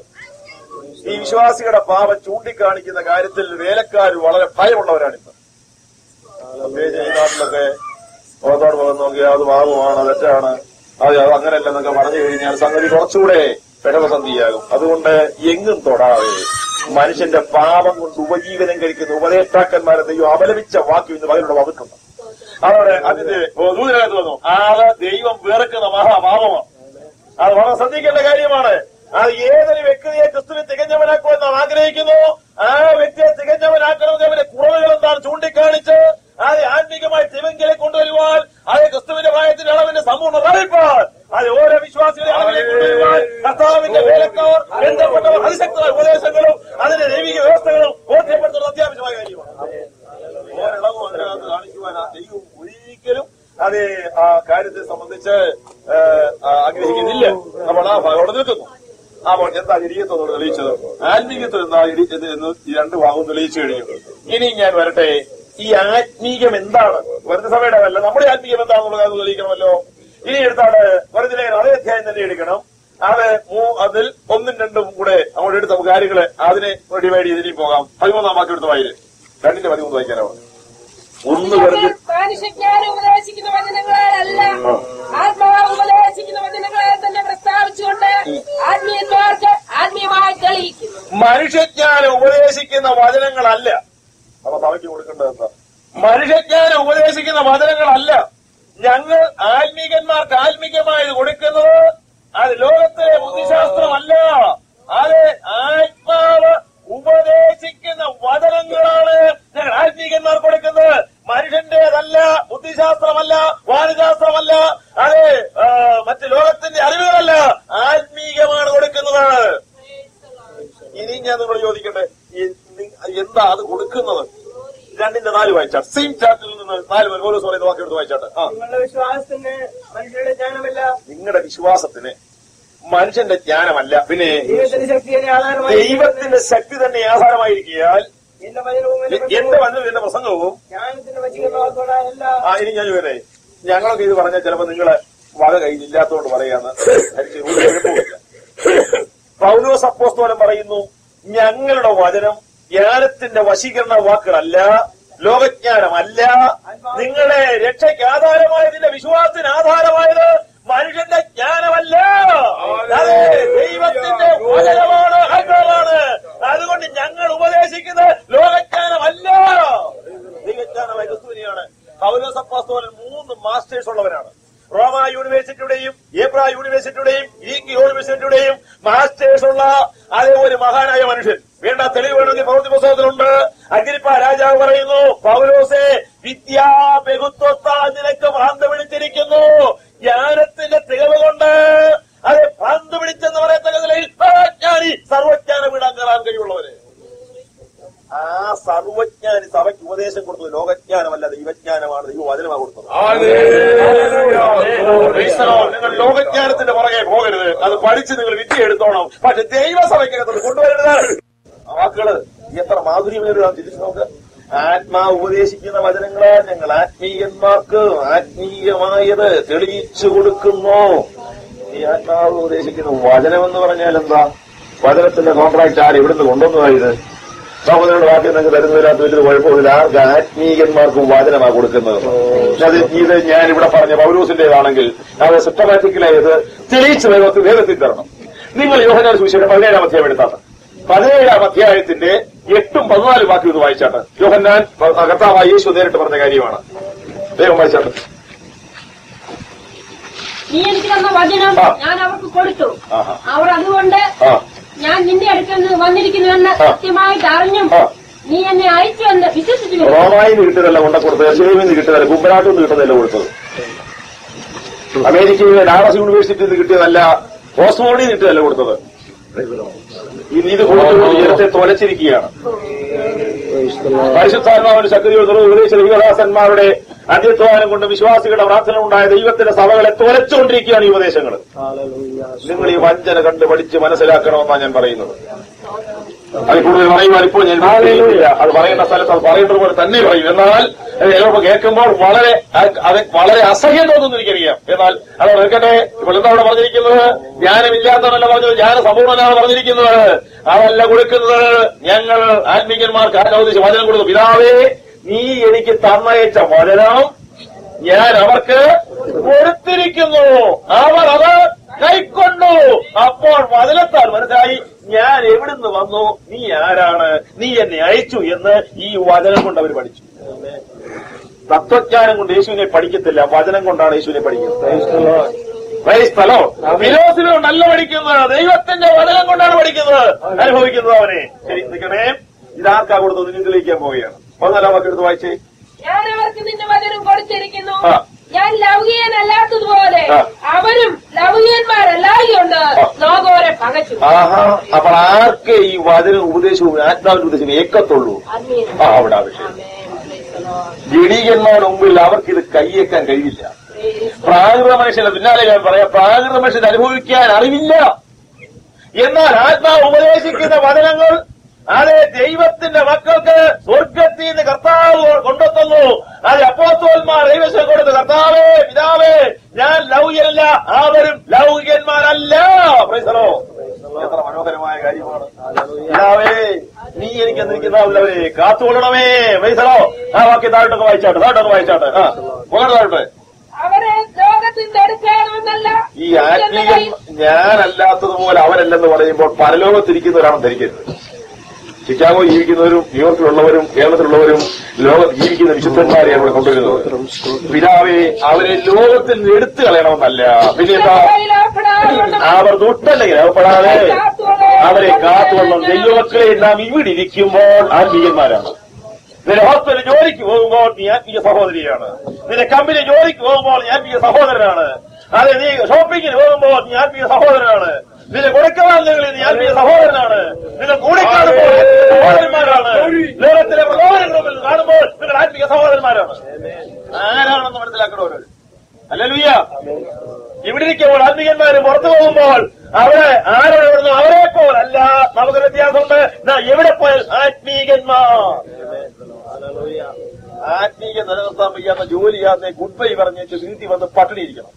ഈ വിശ്വാസികളുടെ പാപം ചൂണ്ടിക്കാണിക്കുന്ന കാര്യത്തിൽ വേലക്കാർ വളരെ ഭയമുള്ളവരാണിന്ന് പ്രത്യേകിച്ച് ഈ നാട്ടിലൊക്കെ പുറത്തോട് പോകുന്ന നോക്കിയാൽ അത് പാപമാണ് തെറ്റാണ് അത് അത് അങ്ങനെയല്ല എന്നൊക്കെ പറഞ്ഞു കഴിഞ്ഞാൽ സംഗതി കുറച്ചുകൂടെ പെടവസന്ധിയാകും അതുകൊണ്ട് എങ്ങും തൊടാതെ മനുഷ്യന്റെ പാപം കൊണ്ട് ഉപജീവനം കഴിക്കുന്ന ഉപദേഷ്ടാക്കന്മാരെ ദൈവം അപലപിച്ച വാക്യം ഇന്ന് പകലുള്ള വന്നിട്ടുണ്ട് അതോടെ അതിന്റെ ദൂരകത്ത് വന്നു അത് ദൈവം വെറുക്കുന്ന മഹാപാപമാണ് അത് വളരെ ശ്രദ്ധിക്കേണ്ട കാര്യമാണ് അത് ഏതൊരു വ്യക്തിയെ ക്രിസ്തുവിനെ തികഞ്ഞവനാക്കുവാൻ നാം ആഗ്രഹിക്കുന്നു ആ വ്യക്തിയെ തികഞ്ഞവനാക്കണമെങ്കിൽ അവന്റെ കുറവുകൾ എന്താണ് ചൂണ്ടിക്കാണിച്ച് അത് ആത്മീകമായി തിവങ്കിലെ കൊണ്ടുവരുവാൻ അത് ക്രിസ്തുവിന്റെ ഭയത്തിന്റെ അളവിന്റെ സമ്പൂർണ്ണ അറിയിപ്പാൻ അത് ഓരോ വിശ്വാസികളെ അളവിലേക്ക് കൊണ്ടുവരുവാൻ കർത്താവിന്റെ വേലക്കാർ ബന്ധപ്പെട്ടവർ അതിശക്തമായ ഉപദേശങ്ങളും അതിന്റെ ദൈവിക വ്യവസ്ഥകളും ബോധ്യപ്പെടുത്തുന്നത് അത്യാവശ്യമായ കാര്യമാണ് ഒരിളവും അതിനകത്ത് കാണിക്കുവാൻ ആ ദൈവം ഒരിക്കലും അത് ആ കാര്യത്തെ സംബന്ധിച്ച് ഏ, ആ, ആഗ്രഹിക്കുന്നില്ല അപ്പോൾ ആ ഭാഗം അവിടെ നിൽക്കുന്നു അപ്പോൾ എന്താ ജഡീയത്വം തെളിയിച്ചത് ആത്മീയത്വം എന്താ ഇടി- ഇത് എന്ന് ഈ രണ്ട് ഭാഗവും തെളിയിച്ചു കഴിഞ്ഞു ഇനി ഞാൻ വരട്ടെ ഈ ആത്മീകം എന്താണ് വെറുതെ സഭയുടെ അല്ല നമ്മുടെ ആത്മീകം എന്താണെന്നുള്ള കാര്യം തെളിയിക്കണമല്ലോ ഇനി എടുത്താണ് വെറുതെ അതേ അധ്യായം തന്നെ എടുക്കണം അത് മൂ- അതിൽ ഒന്നും രണ്ടും കൂടെ അങ്ങോട്ട് എടുത്ത കാര്യങ്ങള് അതിനെ ഡിവൈഡ് ചെയ്ത് ഇനി പോകാം പതിമൂന്നാം വാക്യം എടുത്ത് വായില് രണ്ടിന്റെ പതിമൂന്ന് വായിക്കാനാണ് ഒന്ന് വെറുതെ മനുഷ്യജ്ഞാനം ഉപദേശിക്കുന്ന വചനങ്ങളാലല്ല ആത്മാവ് ഉപദേശിക്കുന്ന വചനങ്ങളെ തന്നെ പ്രസ്താവിച്ചുകൊണ്ട് ആത്മീയന്മാർക്ക് ആത്മീയമായി തെളിയിക്കുന്നു മനുഷ്യജ്ഞാനം ഉപദേശിക്കുന്ന വചനങ്ങളല്ല അപ്പൊ സഭയ്ക്ക് കൊടുക്കേണ്ടത് എന്താ മനുഷ്യജ്ഞാനം ഉപദേശിക്കുന്ന വചനങ്ങളല്ല ഞങ്ങൾ ആത്മീകന്മാർക്ക് ആത്മീകമായത് കൊടുക്കുന്നത് അത് ലോകത്തിലെ ബുദ്ധിശാസ്ത്രമല്ല അത് ആത്മാവ് ഉപദേശിക്കുന്ന വചനങ്ങളാണ് ഞങ്ങൾ ആത്മീകന്മാർ കൊടുക്കുന്നത് മനുഷ്യന്റേതല്ല ബുദ്ധിശാസ്ത്രമല്ല വാണിശാസ്ത്രമല്ല അത് ആ, മറ്റ് ലോകത്തിന്റെ അറിവുകളല്ല ആത്മീകമാണ് കൊടുക്കുന്നത് ഇനി ഞാൻ നിങ്ങൾ ചോദിക്കട്ടെ ഈ നി- എന്താ അത് കൊടുക്കുന്നത് രണ്ടിന്റെ നാല് വായിച്ചാട്ട് സെയിം ചാപ്റ്ററിൽ നിന്ന് നാല് പേർ ഓരോ പറയുന്ന വാക്ക് എടുത്ത് വായിച്ചാട്ട് ആ നിങ്ങളുടെ വിശ്വാസത്തിന് മനുഷ്യരുടെ ജ്ഞാനമല്ല നിങ്ങളുടെ വിശ്വാസത്തിന് മനുഷ്യന്റെ ജ്ഞാനമല്ല പിന്നെ ദൈവത്തിന്റെ ശക്തിയെ ആധാരമായി ദൈവത്തിന്റെ ശക്തി തന്നെ ആധാരമായിരിക്കിയാൽ എന്റെ വചനവും എന്റെ എ- എന്റെ വചനവും എന്റെ പ്രസംഗവും ജ്ഞാനത്തിന്റെ വചിക്കുന്നതല്ല ആ ഇനി ഞാൻ ചോദിക്കട്ടെ ഞങ്ങളൊക്കെ ഇത് പറഞ്ഞാൽ ചിലപ്പോ നിങ്ങളെ വക കയ്യിലില്ലാത്തതുകൊണ്ട് പറയാന്ന് എനിക്ക് ഒരു കുഴപ്പമില്ല പൗലോസ് അപ്പോസ്തോലൻ പറയുന്നു ഞങ്ങളുടെ വചനം ജ്ഞാനത്തിന്റെ വശീകരണ വാക്കുകളല്ല ലോകജ്ഞാനമല്ല നിങ്ങളുടെ രക്ഷയ്ക്ക് ആധാരമായതിന്റെ വിശ്വാസത്തിന് ആധാരമായത് മനുഷ്യന്റെ ജ്ഞാനമല്ല അതെ ദൈവത്തിന്റെ വചനമാണ് ആത്മാവാണ് അതുകൊണ്ട് ഞങ്ങൾ ഉപദേശിക്കുന്നത് ലോകജ്ഞാനമല്ല ദൈവജ്ഞാനമായ ക്രിസ്തുവിനെയാണ് പൗലോസ് അപ്പോസ്തോലൻ മൂന്ന് മാസ്റ്റേഴ്സ് ഉള്ളവരാണ് റോമ യൂണിവേഴ്സിറ്റിയുടെയും ഏബ്ര യൂണിവേഴ്സിറ്റിയുടെയും ഗ്രീക്ക് യൂണിവേഴ്സിറ്റിയുടെയും മാസ്റ്റേഴ്സ് ഉള്ള അതേ ഒരു മഹാനായ മനുഷ്യൻ വേണ്ട തെളിവ് വേണമെങ്കിൽ പ്രവൃത്തി പുസ്തകത്തിലുണ്ട് അഗ്രിപ്പ രാജാവ് പറയുന്നു പൗലോസെ വിദ്യാ ബഹുത്വത്താൽ നിനക്ക് ഭ്രാന്ത് പിടിച്ചിരിക്കുന്നു ജ്ഞാനത്തിന്റെ തികവ് കൊണ്ട് അത് ഭ്രാന്ത് പിടിച്ചെന്ന് പറയത്തക്കതിൽ സർവജ്ഞാനി സർവജ്ഞാനം വിടാൻ കയറാൻ കഴിവുള്ളവര് ആ സർവജ്ഞാനി സഭയ്ക്ക് ഉപദേശം കൊടുത്തത് ലോകജ്ഞാനമല്ല ദൈവജ്ഞാനമാണ് ദൈവവചനമാണ് കൊടുത്തത് Praise the Lord. നിങ്ങൾ ലോകജ്ഞാനത്തിന്റെ പുറകെ പോകരുത് അത് പഠിച്ച് നിങ്ങൾ വിദ്യ എടുത്തോണം പക്ഷെ ദൈവസഭയ്ക്കകത്ത് കൊണ്ടുവരരുത് ആ വാക്കുകള് എത്ര മാധുര്യമേറിയതാണ് ചിന്തിച്ചു നോക്ക് ആത്മാവ് ഉപദേശിക്കുന്ന വചനങ്ങളെ ഞങ്ങൾ ആത്മീയന്മാർക്ക് ആത്മീയമായത് തെളിയിച്ചു കൊടുക്കുന്നു ഈ ആത്മാവ് ഉപദേശിക്കുന്ന വചനം എന്ന് പറഞ്ഞാൽ എന്താ വചനത്തിന്റെ കോൺട്രാക്ട് ആര് ഇവിടുന്ന് കൊണ്ടുവന്നതായത് സഹോദരങ്ങളുടെ വാക്യം നിങ്ങൾക്ക് തരുന്നതിനകത്ത് വലിയൊരു കുഴപ്പമില്ല ആർക്ക് ആത്മീയന്മാർക്കും വാചനമാണ് കൊടുക്കുന്നത് അത് ഇത് ഞാൻ ഇവിടെ പറഞ്ഞ പൗരൂസിന്റേതാണെങ്കിൽ അത് സിസ്റ്റമാറ്റിക്കലായി ഇത് തെളിയിച്ച് വേഗത്തിൽ വേഗത്തിൽ തരണം നിങ്ങൾ യോഹനാൻ സുവിശേഷം പതിനേഴാം അധ്യായം എടുത്താണ് പതിനേഴാം അധ്യായത്തിന്റെ എട്ടും പതിനാലും വാക്യം ഇത് വായിച്ചാട്ട് യോഹന്നാൻ കർത്താവായ യേശു നേരിട്ട് പറഞ്ഞ കാര്യമാണ് വേഗം വായിച്ചാട്ട് നീ എനിക്ക് തന്ന വചനം ആ. ഞാൻ അവർക്ക് കൊടുത്തു ആഹാ. അവർ അതുകൊണ്ട് ആ ഞാൻ നിന്റെ അടുക്കൽ നിന്ന് വന്നിരിക്കുന്നുവെന്ന് ആ. സത്യമായിട്ട് അറിഞ്ഞും ആ. നീ എന്നെ അയച്ചു എന്ന് വിശ്വസിച്ചു വരുന്നു. റോമായിന്ന് കിട്ടിയതല്ല കൊണ്ട കൊടുത്തത് എസ്എമ്മിൽ നിന്ന് കിട്ടിയതല്ല കുമ്പനാട്ടിൽ നിന്ന് കിട്ടുന്നതല്ല കൊടുത്തത് അമേരിക്കയിലെ ഡാളസ് യൂണിവേഴ്സിറ്റിയിൽ നിന്ന് കിട്ടിയതല്ല ഓസ്മോണിൽ നിന്ന് കിട്ടിയതല്ല കൊടുത്തത് ഇനി ഇത് കൊടുത്തുകൊണ്ട് ജനത്തെ തുലച്ചിരിക്കുകയാണ് പരിശുദ്ധാത്മാവിന്റെ ശക്തിയോട് ഉപദേശ ദൈവദാസന്മാരുടെ അന്യത്വാനം കൊണ്ട് വിശ്വാസികളുടെ പ്രാർത്ഥന ഉണ്ടായ ദൈവത്തിന്റെ സഭകളെ തുലച്ചുകൊണ്ടിരിക്കുകയാണ് ഈ ഉപദേശങ്ങൾ നിങ്ങൾ ഈ വഞ്ചന കണ്ട് പഠിച്ച് മനസ്സിലാക്കണമെന്നാണ് ഞാൻ പറയുന്നത് അത് കൂടുതൽ പറയുവാൻ ഇപ്പോൾ ഞാൻ പറയുന്നില്ല അത് പറയേണ്ട സ്ഥലത്ത് അത് പറയേണ്ടത് പോലെ തന്നെ പറയും എന്നാൽ അത് ചിലപ്പോൾ കേൾക്കുമ്പോൾ വളരെ അത് അത് വളരെ അസഹ്യം തോന്നുന്നു എനിക്കറിയാം എന്നാൽ അത് നിൽക്കട്ടെ ഇപ്പോൾ എന്താ അവിടെ പറഞ്ഞിരിക്കുന്നത് ജ്ഞാനമില്ലാത്തവരല്ല പറഞ്ഞത് ജ്ഞാന സമ്പൂർണ്ണനാണ് പറഞ്ഞിരിക്കുന്നത് അതല്ല കൊടുക്കുന്നത് ഞങ്ങൾ ആത്മീകന്മാർക്ക് ആലോചിച്ച് വചനം കൊടുത്തു പിതാവേ നീ എനിക്ക് തന്നയച്ച വചനം ഞാൻ അവർക്ക് കൊടുത്തിരിക്കുന്നു അവർ അത് കൈക്കൊണ്ടു അപ്പോൾ വചനത്താൽ മനസ്സിലായി ഞാൻ എവിടുന്ന് വന്നു നീ ആരാണ് നീ എന്നെ അയച്ചു എന്ന് ഈ വചനം കൊണ്ട് അവർ പഠിച്ചു തത്വജ്ഞാനം കൊണ്ട് യേശുവിനെ പഠിക്കത്തില്ല വചനം കൊണ്ടാണ് യേശുവിനെ പഠിക്കുന്നത് Praise the Lord. ഫിലോസഫി കൊണ്ടല്ല പഠിക്കുന്നത് ദൈവത്തിന്റെ വചനം കൊണ്ടാണ് പഠിക്കുന്നത് അനുഭവിക്കുന്നത് അവനെ ശരി നിൽക്കണേ ഇതാർക്കാ കൊടുത്തത് നിങ്ങൾ തെളിയിക്കാൻ പോവുകയാണ് പതിനാലാം വാക്ക് എടുത്ത് വായിച്ചേ ഞാൻ അവർക്ക് നിന്റെ വചനം കൊടുത്തിരിക്കുന്നു ആ. ഞാൻ ലൗകികനല്ലാത്തതുപോലെ ആ. അവരും ലൗകികന്മാരല്ലായികൊണ്ട് ആ. ലോകോരെ പകച്ചു ആഹാ അപ്പോൾ ആർക്ക് ഈ വചന ഉപദേശവും ആത്മാവിന്റെ ഉപദേശവും ഏക്കത്തുള്ളൂ ആമേൻ. ആ അവിടെ ആ വിഷയം ആമേൻ. Praise the Lord. ജഡീകന്മാരുടെ മുമ്പിൽ അവർക്ക് ഇത് കൈയേക്കാൻ കഴിയില്ല Praise പ്രാകൃത മനുഷ്യന്റെ പിന്നാലെ ഞാൻ പറയാം പ്രാകൃത മനുഷ്യൻ അനുഭവിക്കാൻ അറിവില്ല എന്നാൽ ആത്മാവ് ഉപദേശിക്കുന്ന വചനങ്ങൾ അതെ ദൈവത്തിന്റെ മക്കൾക്ക് സ്വർഗത്തിൽ നിന്ന് കർത്താവ് കൊണ്ടെത്തുന്നു അത് അപ്പോസ്തോന്മാർ ദൈവശം കൊടുത്ത് കർത്താവേ പിതാവേ ഞാൻ ലൗകികനല്ല അവരും ലൗകികന്മാരല്ല Praise the Lord. എത്ര മനോഹരമായ കാര്യമാണ് പിതാവേ നീ എനിക്ക് എന്തിരിക്കുന്നവരെ കാത്തുകൊള്ളണമേ വൈസലോ ആ വാക്യം താഴോട്ടൊക്കെ വായിച്ചാട്ടെ താഴോട്ടൊക്കെ വായിച്ചാട്ടെ ആ പോകട്ടെ താഴോട്ടെ അവരെ ലോകത്തിന്റെ എടുക്കാമെന്നല്ല ഈ ആത്മീയൻ ഞാനല്ലാത്തതുപോലെ അവരല്ലെന്ന് പറയുമ്പോൾ പരലോകത്തിരിക്കുന്നവരാണെന്ന് ധരിക്കരുത് ചിക്കാഗോ ജീവിക്കുന്നവരും ന്യൂയോർക്കിലുള്ളവരും കേരളത്തിലുള്ളവരും ലോകം ജീവിക്കുന്ന വിശുദ്ധന്മാരെയാണ് ഇവിടെ കൊണ്ടുവരുന്നത് പിതാവെ അവരെ ലോകത്തിൽ നിന്ന് എടുത്തു കളയണമെന്നല്ല പിന്നെ എന്താ അവർ ദുഷ്ടല്ലെങ്കിൽ അകപ്പെടാതെ അവരെ കാത്തുകൊള്ളും ദൈവമക്കളെ നാം ഇവിടെ ഇരിക്കുമ്പോൾ ആത്മീയന്മാരാണ് നിന്റെ ഹോസ്പിറ്റലിൽ ജോലിക്ക് പോകുമ്പോൾ നീ ആത്മീയ സഹോദരിയാണ് നിന്റെ കമ്പനി ജോലിക്ക് പോകുമ്പോൾ നീ ആത്മീയ സഹോദരനാണ് അതെ നീ ഷോപ്പിങ്ങിന് പോകുമ്പോൾ നീ ആത്മീയ സഹോദരനാണ് നിന്റെ കൊടുക്കവാങ്ങുകളിൽ നീ ആത്മീയ സഹോദരനാണ് നിങ്ങൾ കൂടെ കാണുമ്പോൾ സഹോദരന്മാരാണ് ലോകത്തിലെ പ്രലോഭനങ്ങളിൽ കാണുമ്പോൾ നിങ്ങൾ ആത്മീയ സഹോദരന്മാരാണ് ആരാണെന്ന് മനസ്സിലാക്കണവര് അല്ലല്ലുയ്യ ഇവിടെ ഇരിക്കുമ്പോൾ ആത്മീയന്മാര് പുറത്തു പോകുമ്പോൾ അവരെ ആരോട് ഇവിടുന്ന് അവരെ പോലല്ല നമുക്ക് വ്യത്യാസമുണ്ട് നാ എവിടെ പോയാൽ ആത്മീകന്മാർ ആത്മീയ നിലനിർത്താൻ വയ്യാത്ത ജോലി ചെയ്യാത്ത ഗുഡ് ബൈ പറഞ്ഞേച്ച് വീട്ടിൽ വന്ന് പട്ടിണി ഇരിക്കണം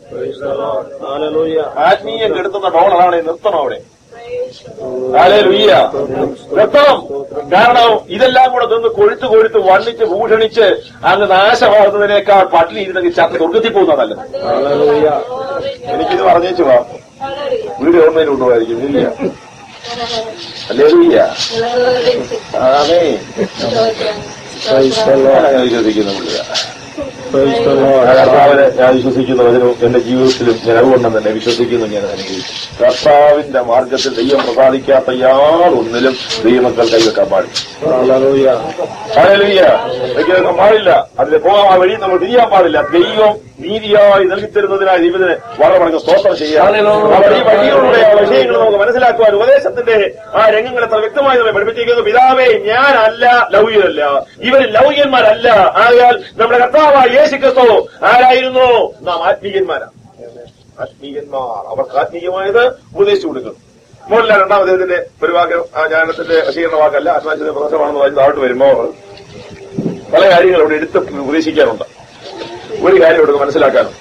ആത്മീയം കെടുത്തുന്ന ഡോളറാണ് നിർത്തണം അവിടെ ലുയ്യ നിർത്തണം കാരണം ഇതെല്ലാം കൂടെ നിന്ന് കൊഴുത്ത് കൊഴുത്ത് വണ്ണിച്ച് ഭൂഷണിച്ച് അങ്ങ് നാശമാകുന്നതിനേക്കാൾ പട്ടിണി ഇരുന്നെങ്കിൽ ചത്ത് സ്വർഗത്തിൽ പോകുന്നതല്ല എനിക്കിത് പറഞ്ഞേച്ചു വാ വീട് ഗവൺമെന്റ് കൊണ്ടുപോയിരിക്കും ഇല്ല അല്ലേ ലുയ്യ അതെ ഞാൻ വിശ്വസിക്കുന്നുമില്ല ആ കർത്താവിനെ ഞാൻ വിശ്വസിക്കുന്ന വചനവും എന്റെ ജീവിതത്തിലും ഞാൻ അതുകൊണ്ടും തന്നെ വിശ്വസിക്കുന്നു ഞാൻ അനുഗ്രഹിച്ചു കർത്താവിന്റെ മാർഗത്തിൽ ദൈവം പ്രസാദിക്കാത്ത യാതൊന്നിലും ദൈവമക്കൾ കൈവെക്കാൻ പാടില്ല ഹല്ലേലൂയ. കൈവെക്കാൻ പാടില്ല അതിൽ പോകാൻ ആ വഴി നമ്മൾ തിരിയാൻ പാടില്ല ദൈവം നീതിയായി നൽകിത്തരുന്നതിനായി ദൈവത്തിന് വളരെ മടങ്ങ് സ്തോത്രം ചെയ്യാം അവർ ഈ വഴികളിലൂടെയുള്ള വിഷയങ്ങൾ നമുക്ക് മനസ്സിലാക്കുവാൻ ഉപദേശത്തിന്റെ ആ രംഗങ്ങൾ എത്ര വ്യക്തമായി നമ്മെ പഠിപ്പിച്ചിരിക്കുന്നു പിതാവേ ഞാനല്ല ലൗകികരല്ല ഇവർ ലൗകികന്മാരല്ല ആകയാൽ നമ്മുടെ കർത്താവായ യേശു ക്രിസ്തു ആരായിരുന്നു നാം ആത്മീയന്മാരാണ് ആത്മീയന്മാർ അവർക്ക് ആത്മീയമായത് ഉപദേശിച്ചു കൊടുക്കുന്നു മുകളിലെ രണ്ടാം അദ്ദേഹത്തിന്റെ ഒരു വാക്ക് ആ ജ്ഞാനത്തിന്റെ വശീകരണ വാക്കല്ല ആത്മാശത്തിന്റെ പ്രദർശനമാണെന്ന് വായിച്ച് താഴോട്ട് വരുമ്പോൾ പല കാര്യങ്ങൾ ഇവിടെ എടുത്ത് ഉപദേശിക്കാനുണ്ട് ഒരു കാര്യം ഇവിടെ മനസ്സിലാക്കാനും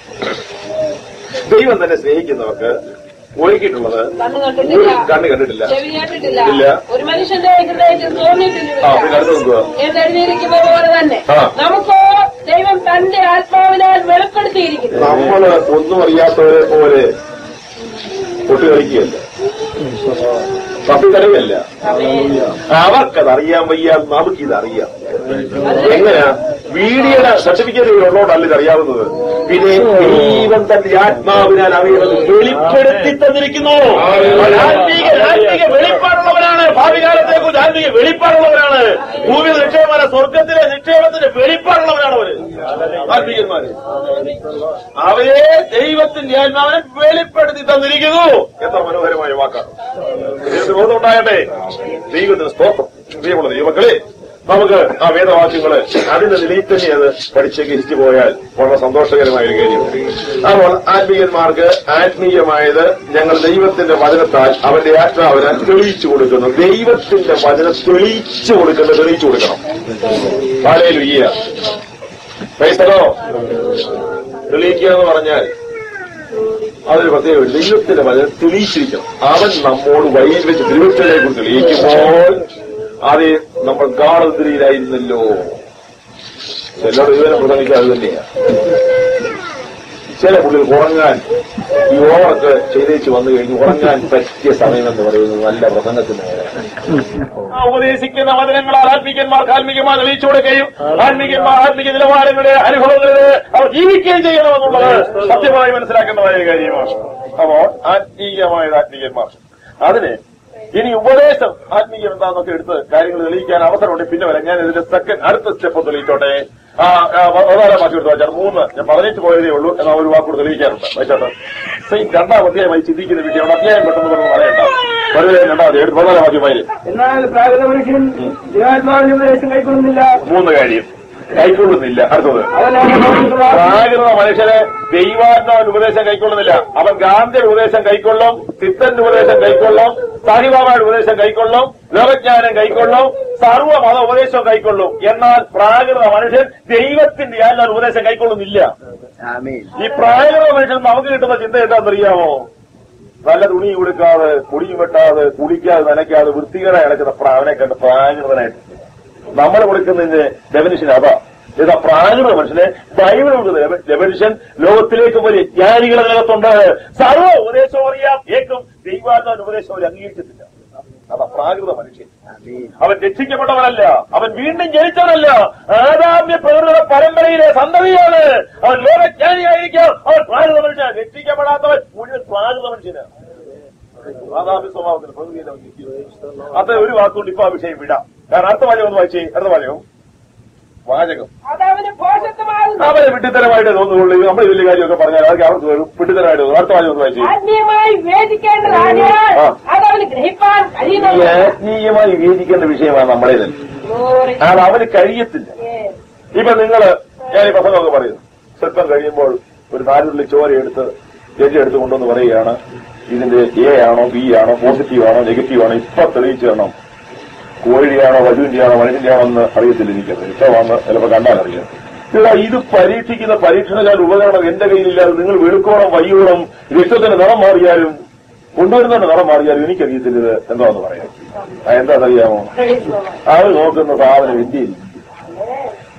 ദൈവം തന്നെ സ്നേഹിക്കുന്നവർക്ക് ഒരുക്കിയിട്ടുള്ളത് കണ്ണു കണ്ടിട്ടില്ല കണ്ണ് കണ്ടിട്ടില്ല ചെവി കേട്ടിട്ടില്ല ഇല്ല. ഒരു മനുഷ്യന്റെ ഹൃദയത്തിൽ ആ തോന്നിയിട്ടില്ല പിന്നെ അടുത്ത് നോക്കുക എന്നെഴുതിയിരിക്കുന്ന പോലെ തന്നെ ആ. നമുക്കോ ദൈവം തന്റെ ആത്മാവിനാൽ വെളിപ്പെടുത്തിയിരിക്കുന്നു നമ്മള് ഒന്നും അറിയാത്തവരെ പോലെ പൊട്ടുകളിക്കുകയല്ല തപ്പിക്കളിയല്ല അവർക്കത് അറിയാൻ വയ്യ നമുക്കിത് അറിയാം എങ്ങനെയാ വീഡിയോയുടെ സർട്ടിഫിക്കറ്റ് ഉള്ളതുകൊണ്ടല്ല ഇത് അറിയാവുന്നത് പിന്നെ ദൈവം തന്റെ ആത്മാവിനാൽ അറിയുന്നത് വെളിപ്പെടുത്തി തന്നിരിക്കുന്നു അവൻ ആത്മീക ആത്മീക വെളിപ്പാടുള്ളവരാണ് ഭാവികാലത്തെ കുറിച്ച് ആത്മീക വെളിപ്പാടുള്ളവരാണ് ഭൂമിയിൽ നിക്ഷേപമല്ല സ്വർഗത്തിലെ നിക്ഷേപത്തിന്റെ വെളിപ്പാടുള്ളവരാണ് അവര് ആത്മീകന്മാര് അവരെ ദൈവത്തിന്റെ ആത്മാവിനെ വെളിപ്പെടുത്തി തന്നിരിക്കുന്നു എത്ര മനോഹരമായ വാക്കാണ് ഇതിന് ബോധം ഉണ്ടാകട്ടെ ദൈവത്തിന് സ്തോത്രം പ്രിയമുള്ള ദൈവമക്കളെ നമുക്ക് ആ വേദവാക്യങ്ങള് അതിന്റെ നിലയിൽ തന്നെ അത് പഠിച്ച് ഗ്രഹിച്ചു പോയാൽ വളരെ സന്തോഷകരമായ ഒരു കാര്യം അപ്പോൾ ആത്മീയന്മാർക്ക് ആത്മീയമായത് ഞങ്ങൾ ദൈവത്തിന്റെ വചനത്താൽ അവന്റെ ആത്മാവിനെ തെളിയിച്ചു കൊടുക്കുന്നു ദൈവത്തിന്റെ വചനം തെളിയിച്ചു കൊടുക്കുന്നത് തെളിയിച്ചു കൊടുക്കണം പാലയിലുയ്യ പൈസലോ തെളിയിക്കുക എന്ന് പറഞ്ഞാൽ അതൊരു പ്രത്യേക ദൈവത്തിന്റെ വചനം തെളിയിച്ചിരിക്കണം അവൻ നമ്മോട് വഴിയിൽ വെച്ച് തിരുവച്ചനെ കുറിച്ച് തെളിയിക്കുമ്പോൾ അത് നമ്മൾ ഗാഠത്തിരിയിലായിരുന്നല്ലോ ചിലർ ഇതുവരെ പ്രസംഗിക്കാതെ തന്നെയാ ചില പുള്ളികൾ ഉറങ്ങാൻ ഈ ഓവർക്ക് ചെയ്തേച്ച് വന്നു കഴിഞ്ഞ് ഉറങ്ങാൻ പറ്റിയ സമയം എന്ന് പറയുന്നത് നല്ല പ്രസംഗത്തിന് ആ ഉപദേശിക്കുന്ന വചനങ്ങളാൽ ആത്മീകന്മാർക്ക് ആത്മീകമായി തെളിയിച്ചു കൊടുക്കുകയും ആത്മീകന്മാർ ആത്മീക നിലവാരങ്ങളുടെ അനുഭവങ്ങളിൽ അവർ ജീവിക്കുകയും ചെയ്യണമെന്നുള്ളത് സത്യമായി മനസ്സിലാക്കേണ്ടതായ ഒരു കാര്യമാണ് അപ്പോൾ ആത്മീയമായത് ആത്മീയന്മാർ അതിന് ഇനി ഉപദേശം ആത്മീയം എന്താണെന്നൊക്കെ എടുത്ത് കാര്യങ്ങൾ തെളിയിക്കാൻ അവസരമുണ്ട് പിന്നെ വരാം ഞാൻ ഇതിന്റെ സെക്കൻഡ് അടുത്ത സ്റ്റെപ്പ് തെളിയിച്ചോട്ടെ ആ ആ, പതിനാലാം വാക്യം എടുത്ത് വായിച്ചാൽ മൂന്ന് ഞാൻ പറഞ്ഞിട്ട് പോയതേ ഉള്ളൂ എന്നാൽ ഒരു വാക്കൂടെ തെളിയിക്കാറുണ്ട് വായിച്ചോട്ടെ സെയിം രണ്ടാം അധ്യായമായി ചിന്തിക്കുന്ന വിഷയമാണ് അധ്യായം പെട്ടെന്ന് പറഞ്ഞ് പറയണ്ട വളരെ രണ്ടാം അധ്യായം എടുത്ത് പതിനാലാം വാക്യമായി എന്നാൽ പ്രാകൃത മനുഷ്യൻ ദൈവാത്മാവിന്റെ ഉപദേശം കൈക്കൊള്ളുന്നില്ല മൂന്ന് കാര്യം കൈക്കൊള്ളുന്നില്ല അടുത്തത് അവനാണ് ഭൗതികമായ പ്രാകൃത മനുഷ്യന് ദൈവാത്മാവിന്റെ ഉപദേശം കൈക്കൊള്ളുന്നില്ല അവൻ ഗാന്ധിയുടെ ഉപദേശം കൈക്കൊള്ളും സിദ്ധന്റെ ഉപദേശം കൈക്കൊള്ളും സാഹിബാബയുടെ ഉപദേശം കൈക്കൊള്ളും ലോകജ്ഞാനം കൈക്കൊള്ളും സർവ്വ മത ഉപദേശവും കൈക്കൊള്ളും എന്നാൽ പ്രാകൃത മനുഷ്യൻ ദൈവത്തിന്റെ യാതൊരു ഉപദേശം കൈക്കൊള്ളുന്നില്ല ഈ പ്രാകൃത മനുഷ്യൻ നമുക്ക് കിട്ടുന്ന ചിന്ത എന്താണെന്നറിയാമോ നല്ല തുണി കൊടുക്കാതെ കുടിയും വെട്ടാതെ കുളിക്കാതെ നനയ്ക്കാതെ വൃത്തികേടായി നടക്കുന്ന പ്രാവനെ കണ്ട് പ്രാകൃതനായിട്ട് നമ്മൾ കൊടുക്കുന്നതിന്റെ ഡെഫിനിഷൻ അതാ ഇതാ പ്രാകൃത മനുഷ്യനെ ബൈബിൾ കൊടുക്കുന്ന ഡെഫിനിഷൻ ലോകത്തിലേക്ക് വലിയ ജ്ഞാനികളെ നിലത്തുണ്ട് സർവ്വ ഉപദേശവും അറിയാം ഏക്കും ദൈവാത്മാവിന്റെ ഉപദേശം അവർ അംഗീകരിച്ചിട്ടില്ല അതാ പ്രാകൃത മനുഷ്യൻ അവൻ രക്ഷിക്കപ്പെട്ടവനല്ല അവൻ വീണ്ടും ജനിച്ചവനല്ല ആദാമ്യ പ്രകൃതിയുടെ പരമ്പരയിലെ സന്തതിയാണ് അവൻ ലോകജ്ഞാനിയായിരിക്കാം അവൻ പ്രാകൃത മനുഷ്യൻ രക്ഷിക്കപ്പെടാത്തവൻ മുഴുവൻ പ്രാകൃത മനുഷ്യനാണ് ആദാമ്യ സ്വഭാവത്തിന് പ്രകൃതിയിലെ അവൻ നിൽക്കുന്നത്. അത് ഒരു വാക്കുകൊണ്ട് ഇപ്പൊ ആ വിഷയം വിടാം കാരണം അടുത്ത വാചകം ഒന്ന് വായിച്ചേ അടുത്ത വാചകം വാചകം അതവന് പോഷത്വമാകുന്നു അവരെ വിഡ്ഢിത്തരമായിട്ട് തോന്നുള്ളൂ നമ്മൾ വലിയ കാര്യമൊക്കെ പറഞ്ഞാൽ അതൊക്കെ അവർക്ക് വരും വിഡ്ഢിത്തരമായിട്ട് തോന്നും അടുത്ത വാചകം ഒന്ന് വായിച്ചേ ആത്മീയമായി വിവേചിക്കേണ്ടതാകയാൽ ആ. അതവന് ഗ്രഹിപ്പാൻ ഈ കഴിയുന്നില്ല ആത്മീയമായി വിവേചിക്കേണ്ട വിഷയമാണ് നമ്മളെ തന്നെ Glory. അത് അവന് കഴിയത്തില്ല Yes. ഇപ്പൊ നിങ്ങള് ഞാൻ ഈ പ്രസംഗമൊക്കെ പറയുന്നു സ്വല്പം കഴിയുമ്പോൾ ഒരു നാലുള്ളിൽ ചോര എടുത്ത് ജഡ്ജി എടുത്ത് കൊണ്ടുവന്ന് പറയുകയാണ് ഇതിന്റെ എ ആണോ ബി ആണോ പോസിറ്റീവ് ആണോ നെഗറ്റീവ് ആണോ ഇപ്പൊ തെളിയിച്ചു തരണം കോഴിയാണോ വധുവിന്റെ ആണോ മനുഷ്യന്റെ ആണോ എന്ന് അറിയത്തില്ല എനിക്കത് ഇഷ്ടമാണെന്ന് ചിലപ്പോൾ കണ്ടാൽ അറിയാം ഇതാ ഇത് പരീക്ഷിക്കുന്ന പരീക്ഷണകാല ഉപകരണം എന്റെ കയ്യിലില്ലാതെ നിങ്ങൾ വെളുക്കോണം വയ്യോണം രക്തത്തിന്റെ നിറം മാറിയാലും കൊണ്ടുവരുന്നതിന്റെ നിറം മാറിയാലും എനിക്കറിയത്തില്ല ഇത് എന്താന്ന് പറയാം ആ എന്താണെന്നറിയാമോ Praise the Lord. അത് നോക്കുന്ന സാധനം ഇന്ത്യയിൽ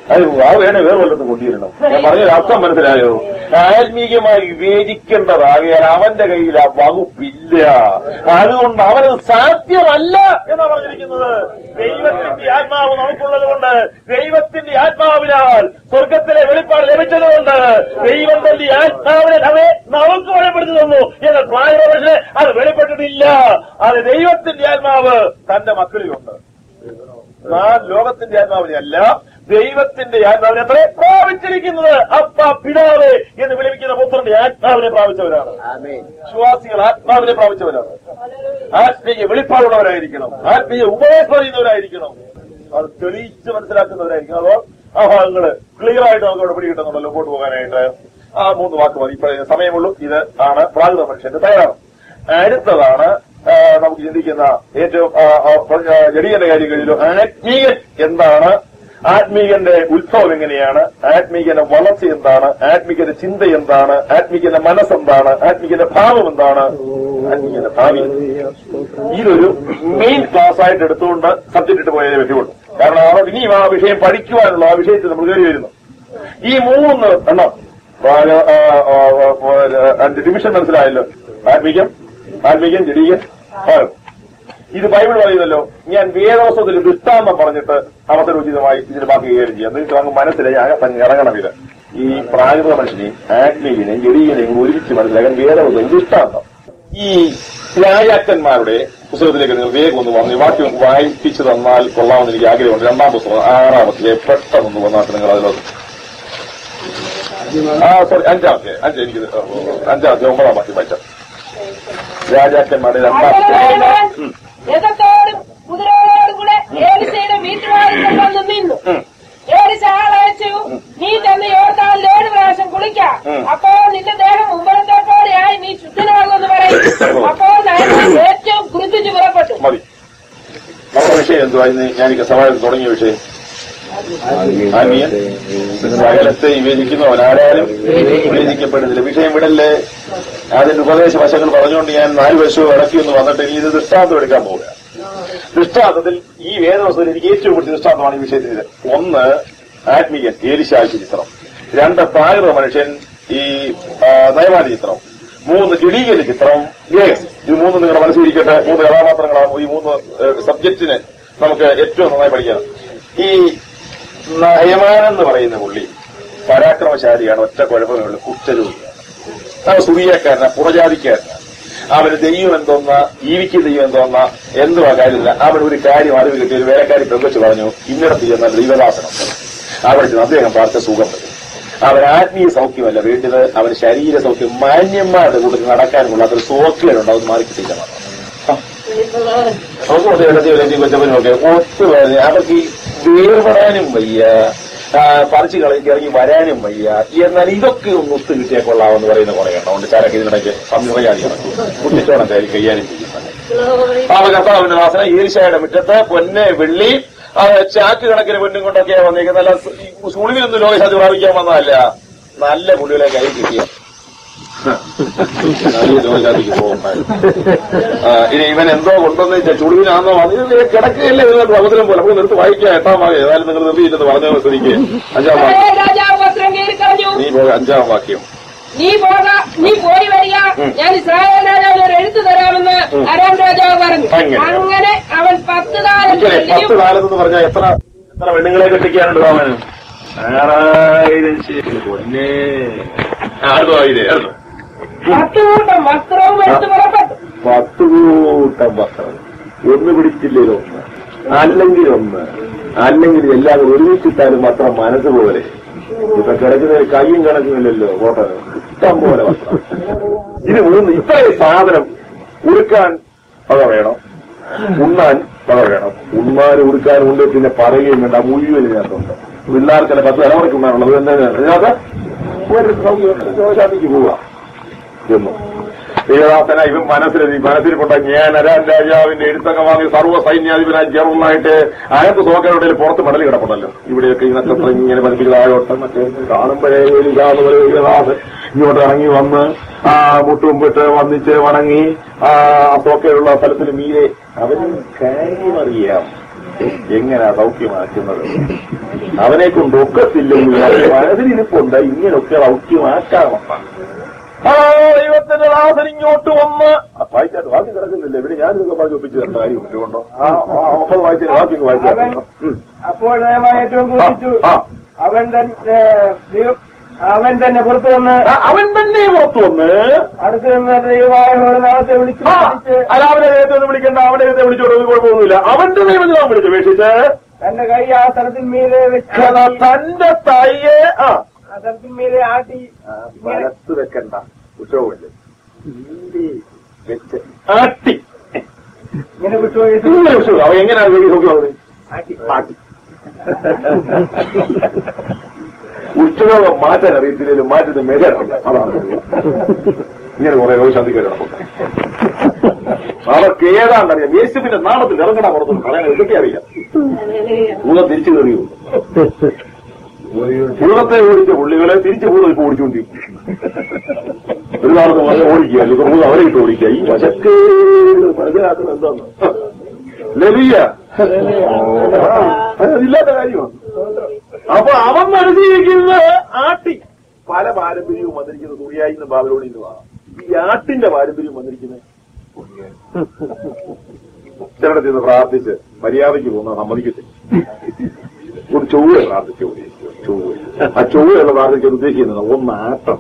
അത് ആ വേണേ വേറെ വല്ലതും കൊണ്ടുവരണം ഞാൻ പറഞ്ഞ അർത്ഥം മനസ്സിലായോ ആത്മീയമായി വിവേചിക്കേണ്ടതാകിയാൽ അവന്റെ കയ്യിൽ ആ വകുപ്പില്ല അതുകൊണ്ട് അവനത് സാധ്യമല്ല എന്നാ പറഞ്ഞിരിക്കുന്നത് ദൈവത്തിന്റെ ആത്മാവ് നമുക്കുള്ളത് കൊണ്ട് ദൈവത്തിന്റെ ആത്മാവിനാൽ സ്വർഗത്തിലെ വെളിപ്പാട് ലഭിച്ചതുകൊണ്ട് ദൈവം തന്റെ ആത്മാവിനെ അവയെ നമുക്ക് വെളിപ്പെടുത്തി തന്നു എന്നാൽ പ്രായപക്ഷെ അത് വെളിപ്പെട്ടിട്ടില്ല അത് ദൈവത്തിന്റെ ആത്മാവ് തന്റെ മക്കളിലുണ്ട് നാം ലോകത്തിന്റെ ആത്മാവിനെ അല്ല ദൈവത്തിന്റെ ആത്മാവിനെ അത്രേ പ്രാപിച്ചിരിക്കുന്നത് അപ്പ പിതാവ് എന്ന് വിളിക്കുന്ന പുത്രന്റെ ആത്മാവിനെ പ്രാപിച്ചവരാണ് വിശ്വാസികൾ ആത്മാവിനെ പ്രാപിച്ചവരാണ് ആത്മീയ വെളിപ്പാടുള്ളവരായിരിക്കണം ആത്മീയ ഉപദേശം അറിയുന്നവരായിരിക്കണം അത് തെളിയിച്ച് മനസ്സിലാക്കുന്നവരായിരിക്കണം അതോ ആ ഭാഗങ്ങള് ക്ലിയർ ആയിട്ട് നമുക്ക് അവിടെ പിടികിട്ടുന്നുണ്ടല്ലോ മുമ്പോട്ട് പോകാനായിട്ട് ആ മൂന്ന് വാക്ക് മതി ഇപ്പൊ സമയമുള്ളൂ ഇത് ആണ് പ്രാകൃത മനുഷ്യന്റെ തയ്യാറാണ് അടുത്തതാണ് ആ, നമുക്ക് ചിന്തിക്കുന്ന ഏറ്റവും ആ, ആ, ആ, ജടീയന്റെ കാര്യങ്ങളിലും ആത്മീയൻ എന്താണ് ആത്മീയന്റെ ഉത്ഭവം എങ്ങനെയാണ് ആത്മീയന്റെ വളർച്ച എന്താണ് ആത്മീയന്റെ ചിന്ത എന്താണ് ആത്മീയന്റെ മനസ്സെന്താണ് ആത്മീയന്റെ ഭാവം എന്താണ് ആത്മീയന്റെ ഭാവി ഇതൊരു മെയിൻ ക്ലാസ് ആയിട്ട് എടുത്തുകൊണ്ട് സബ്ജക്റ്റ് ഇട്ട് പോയതേ പറ്റുള്ളൂ കാരണം അവിടെ ഇനിയും ആ വിഷയം പഠിക്കുവാനുള്ള ആ വിഷയത്തിൽ നമ്മൾ കയറി വരുന്നു ഈ മൂന്ന് എണ്ണം ഡിവിഷൻ മനസ്സിലായല്ലോ ആത്മീകം ആത്മീകം ജഡീകൻ ഭാഗം ഇത് ബൈബിൾ പറയുന്നല്ലോ ഞാൻ വേദോസത്തിൽ ദൃഷ്ടാന്തം പറഞ്ഞിട്ട് അവസരോചിതമായി ഇതിന് ബാക്കി കൈകാര്യം ചെയ്യാം നിങ്ങൾക്ക് അങ്ങ് മനസ്സിലായി അകത്തങ്ങ് ഇറങ്ങണം ഇത് ഈ പ്രാകൃത മനുഷ്യനെയും ആത്മീയനെയും ജഡീകനെയും ഒരുമിച്ച് മനസ്സിലാക്കാൻ വേദോസം ദൃഷ്ടാന്തം ഈ രാജാക്കന്മാരുടെ പുസ്തകത്തിലേക്ക് നിങ്ങൾ വേഗം ഒന്ന് വന്ന് ഈ വാക്യം വായിപ്പിച്ചു തന്നാൽ കൊള്ളാമെന്ന് എനിക്ക് ആഗ്രഹമുണ്ട് രണ്ടാം പുസ്തകം ആറാമത്തിലെ പെട്ടെന്ന് വന്നിട്ട് നിങ്ങൾ അതിലോട്ട് ആ സോറി അഞ്ചാമത്തെ അഞ്ച് എനിക്ക് അഞ്ചാമത്തെ ഒമ്പതാം വാക്യം വായിച്ചാൽ രാജാക്കന്മാരുടെ രണ്ടാമത്തെ ഉം. രഥത്തോടും കുതിരകളോടും കൂടെ ഏലിസയുടെ വീട്ടുവാതിൽ വന്ന് നിന്നു ഉം. ഏലിസ ആളയച്ചു നീ തന്നെ യോർത്താൽ ഏഴ് പ്രാവശ്യം കുളിക്കാം ഉം. അപ്പോൾ നിന്റെ ദേഹം ഉമ്പളത്തെ പോലെയായി നീ ശുദ്ധനാകുമെന്ന് പറയും അപ്പോൾ നയമാൻ ഏറ്റവും കുരുതിച്ചു പുറപ്പെട്ടു മതി നമ്മുടെ വിഷയം എന്തുവാ ഇന്ന് ഞാനിക്ക് സമാജത്തിൽ തുടങ്ങിയ വിഷയം ആത്മീയൻ സകലത്തെ വിവേചിക്കുന്നവൻ ആരാലും വിവേചിക്കപ്പെടുന്നില്ല വിഷയം വിടല്ലേ അതിന്റെ ഉപദേശ വശങ്ങൾ പറഞ്ഞുകൊണ്ട് ഞാൻ നാല് വശവും ഇറക്കി ഒന്ന് വന്നിട്ട് ഇനി ഇത് ദൃഷ്ടാന്തം എടുക്കാൻ പോവുക ദൃഷ്ടാന്തത്തിൽ ഈ വേദവസ്ഥയിൽ എനിക്ക് ഏറ്റവും കൂടുതൽ ദൃഷ്ടാന്തമാണ് ഈ വിഷയത്തിൽ ഇത്. ഒന്ന് ആത്മീയൻ ഏലിശാഴ്ച ചിത്രം രണ്ട് പ്രാകൃത മനുഷ്യൻ ഈ ആ, നയമാന ചിത്രം മൂന്ന് ജഡീകര ചിത്രം ഗേയം ഇത് മൂന്ന് നിങ്ങളുടെ മനസ്സിലിരിക്കട്ടെ മൂന്ന് കഥാപാത്രങ്ങളാണ് ഈ മൂന്ന് സബ്ജക്റ്റിന് നമുക്ക് ഏറ്റവും നന്നായി പഠിക്കണം ഈ നയമാൻ എന്ന് പറയുന്ന പുള്ളി പരാക്രമശാലിയാണ് ഒറ്റ കുഴപ്പമേ ഉള്ളൂ കുറ്റരോഗിയാണ് അവൻ സുറിയക്കാരന പുറജാതിക്കാരന അവന് ദൈവം എന്തോന്ന ജീവിക്ക് ദൈവം എന്തോന്ന എന്തുവാ കാര്യമില്ല അവൻ ഒരു കാര്യം അറിവ് കിട്ടിയ ഒരു വേലക്കാരി പെങ്കൊച്ച് പറഞ്ഞു ഇന്നിടത്ത് ചെന്ന ദൈവദാസനം അവിടെ ചെന്ന് അദ്ദേഹം പാർത്ത സുഖം വരും അവൻ ആത്മീയ സൗഖ്യമല്ല വേണ്ടത് അവന് ശരീര സൗഖ്യം മാന്യന്മാരുടെ കൂട്ടത്തിൽ നടക്കാനുള്ള അതൊരു സോക്കിലുണ്ട് അത് മാറി കിട്ടിയില്ല നമുക്ക് മറ്റേ ഇടത്തി കൊച്ചപ്പനും ഒക്കെ ഒത്തു പറഞ്ഞ് അവർക്ക് ഈ വേർപെടാനും വയ്യ ആ, പറിച്ചു കളഞ്ഞ് ഇറങ്ങി വരാനും വയ്യ എന്നാൽ ഇതൊക്കെ ഒന്ന് ഒത്തു കിട്ടിയാൽ കൊള്ളാമെന്ന് പറയുന്ന കുറെ എണ്ണം ഉണ്ട് ചാരക്ക് ഇതിനിടയ്ക്ക് സംയുകയാതി കുട്ടിച്ചോണം കയറി കൈകാര്യം ചെയ്യുന്നത് ആ കർത്താവിന്റെ ദാസന ഈർഷയുടെ മുറ്റത്ത് പൊന്ന് വെള്ളി ആ, ചാക്ക് കണക്കിന് പെണ്ണും കൊണ്ടൊക്കെയാണ് വന്നേക്കുന്നത് നല്ല സുളിവിലൊന്നും ലോകശാന്തി പ്രാപിക്കാൻ വന്നതല്ല നല്ല പുള്ളികളെ കൈ കിട്ടിയ നല്ല ലോകശാന്തിക്ക് പോകുന്നുണ്ടായിരുന്നു ആ, ഇനി ഇവൻ എന്തോ കൊണ്ടുവന്ന് വെച്ചാൽ ചുളിവിനാന്നോ അത് കിടക്കുകയല്ലേ ഇതിനകത്ത് സമുദ്രം പോലെ നമുക്ക് നിർത്തി വായിക്കാം എട്ടാം വാക്യം ഏതായാലും നിങ്ങൾ നിർത്തിയില്ലെന്ന് പറഞ്ഞ സ്ഥിതിക്ക് അഞ്ചാം വാക്യം രാജാവ് വസ്ത്രം കീറി കളഞ്ഞു നീ പോക അഞ്ചാം വാക്യം നീ പോക നീ പോയി വരിക ഞാൻ ഇസ്രായേൽ രാജാവിന് ഒരു എഴുത്തു തരാമെന്ന് അരാം രാജാവ് പറഞ്ഞു അങ്ങനെ. അങ്ങനെ അവൻ പത്ത് കാലം ഇങ്ങനെ പത്ത് കാലത്തെന്ന് പറഞ്ഞാൽ എത്ര എത്ര പെണ്ണുങ്ങളെ കെട്ടിക്കാനുണ്ട് അവന് ആറായിരം ശരി പൊന്നേ അടുത്ത വായില്ലേ അടുത്ത പത്ത് കൂട്ടം വസ്ത്രവും എടുത്ത് പുറപ്പെട്ടു പത്ത് കൂട്ടം വസ്ത്രം ഒന്ന് പിടിച്ചില്ലേ ഒന്ന് അല്ലെങ്കിൽ ഒന്ന് അല്ലെങ്കിൽ എല്ലാവരും ഒരുമിച്ചിട്ടാലും വസ്ത്രം മനസ്സ് പോലെ ഇപ്പൊ കിടക്കുന്ന കയ്യും കിടക്കുന്നില്ലല്ലോ കോട്ട ഇഷ്ടം പോലെ വസ്ത്രം ഇത് മൂന്ന് ഇത്രയും സാധനം ഉടുക്കാൻ വക വേണം ഉണ്ണാൻ വക വേണം ഉണ്ണാൻ ഉടുക്കാനും ഉണ്ട് പിന്നെ പറയുകയും വേണ്ട മുഴുവൻ ഇതിനകത്തുണ്ട് പിള്ളേർക്കല്ല പത്ത് തലമുറയ്ക്ക് ഉണ്ണാനുള്ളത് എന്താണ് ഇതിനകത്ത് ഒരു സൗകര്യമുണ്ട് ശോശാന്തിക്ക് പോവാം എന്നും ദേവദാസന ഇവൻ മനസ്സിലെത്തി മനസ്സിൽ കൊണ്ട ഞാൻ അരാൻ രാജാവിന്റെ എഴുത്തൊക്കെ വാങ്ങി സർവ്വ സൈന്യാധിപനായി ചേർന്നായിട്ട് അകത്ത് സോക്കരുടെ പുറത്ത് മടൽ കിടപ്പുണ്ടല്ലോ ഇവിടെയൊക്കെ ഈ നക്ഷത്രം ഇങ്ങനെ പതിപ്പിച്ച് താഴോട്ട് മറ്റേ കാണുമ്പോഴേ ഒരു കാണുമ്പോൾ ദേവദാസൻ ഇങ്ങോട്ട് ഇറങ്ങി വന്ന് ആ മുട്ടുമ്പിട്ട് വന്നിച്ച് വണങ്ങി ആ സോക്കയുള്ള സ്ഥലത്തിന് മീരെ അവന് കാര്യം അറിയാം എങ്ങനെയാ സൗഖ്യമാക്കുന്നത് അവനെ കൊണ്ട് ഒക്കത്തില്ലെങ്കിൽ അവന്റെ മനസ്സിലിരിപ്പുണ്ട് ഇങ്ങനെയൊക്കെ സൗഖ്യമാക്കാമെന്നാണ് ആ ദൈവത്തിന്റെ ദാസൻ ഇങ്ങോട്ട് വന്ന് ആ, വായിച്ചാട്ട് വാക്യം കിടക്കുന്നില്ല ഇവിടെ ഞാനിതൊക്കെ പറഞ്ഞ് ഒപ്പിച്ച് തരേണ്ട കാര്യമില്ല കൊണ്ടോ ആ ആ, ഒമ്പത് വായിച്ചു വാക്യം വായിച്ചു അപ്പോൾ ദയവായി ഏറ്റവും കുറിച്ചു ആ. അവൻ തന്നെ ദൈവം- അവൻ തന്നെ പുറത്തു വന്ന് ആ, അവൻ തന്നെ പുറത്തു വന്ന് അടുത്ത് നിന്ന് ദൈവമായ നാളത്തെ വിളിച്ചു ആ, വിളിച്ച് അല്ല അവനെ ദൈവത്തെ ഒന്നും വിളിക്കണ്ട അവനെ ദൈവത്തെ വിളിച്ചോട് ഒരു കുഴപ്പമൊന്നുമില്ല അവന്റെ ദൈവത്തിൽ അവൻ വിളിച്ചു അപേക്ഷിച്ച് തന്റെ കൈ ആ സ്ഥലത്തിൽ മീതെ വെച്ച് അതാ തന്റെ തായിയെ ആ ആ സ്ഥലത്തിൽ മീതെ ആട്ടി വലത്ത് വെക്കണ്ട കുറ്റവുമില്ല വെച്ച് ആട്ടി ഇങ്ങനെ വിട്ടുപോയി ഇങ്ങനെ വിഷു അവൻ എങ്ങനെയാണ് വേണ്ടി നോക്കിയത് ആട്ടി ആട്ടി ഉച്ചരോഗം മാറ്റാൻ അറിയത്തില്ലെങ്കിലും മാറ്റുന്ന മേഖല അതാണ് ഇങ്ങനെ കുറെ രോഗശാന്തിക്ക് കിടപ്പുണ്ട് അവർക്ക് ഏതാണ്ടറിയാം യേശുവിന്റെ നാമത്തിൽ ഇറങ്ങണ പുറത്തു പറയാൻ ഇതൊക്കെ അറിയാം ഭൂതം തിരിച്ചു കയറിയോ ഭൂതത്തെ ഓടിച്ച പുള്ളികളെ തിരിച്ചു ഭൂതം ഇപ്പൊ ഓടിച്ചുകൊണ്ടിരിക്കും ഒരു നാളത്ത് വന്ന് ഓടിക്കുക ഇപ്പൊ ഭൂതം അവരെ ഇട്ട് ഓടിക്കുക ഈ വശക്ക് മനസ്സിലാക്കുന്നത് എന്താന്ന് ലഭിയ അതില്ലാത്ത കാര്യമാണ് അപ്പൊ അവൻ മനസ്സിലിരിക്കുന്നത് ആട്ടി പല പാരമ്പര്യവും വന്നിരിക്കുന്നത് തുറിയായി നിന്ന് ബാബലോണിൽ നിന്നുമാണ് ഈ ആട്ടിന്റെ പാരമ്പര്യം വന്നിരിക്കുന്നത് ചിലടത്ത് നിന്ന് പ്രാർത്ഥിച്ച് മര്യാദയ്ക്ക് പോകുന്ന സമ്മതിക്കത്തില്ല ഒരു ചൊവ്വ പ്രാർത്ഥിച്ചു ചൊവ്വ ആ ചൊവ്വയുള്ള പ്രാർത്ഥിക്കാൻ ഉദ്ദേശിക്കുന്നത് ഒന്ന് ആട്ടം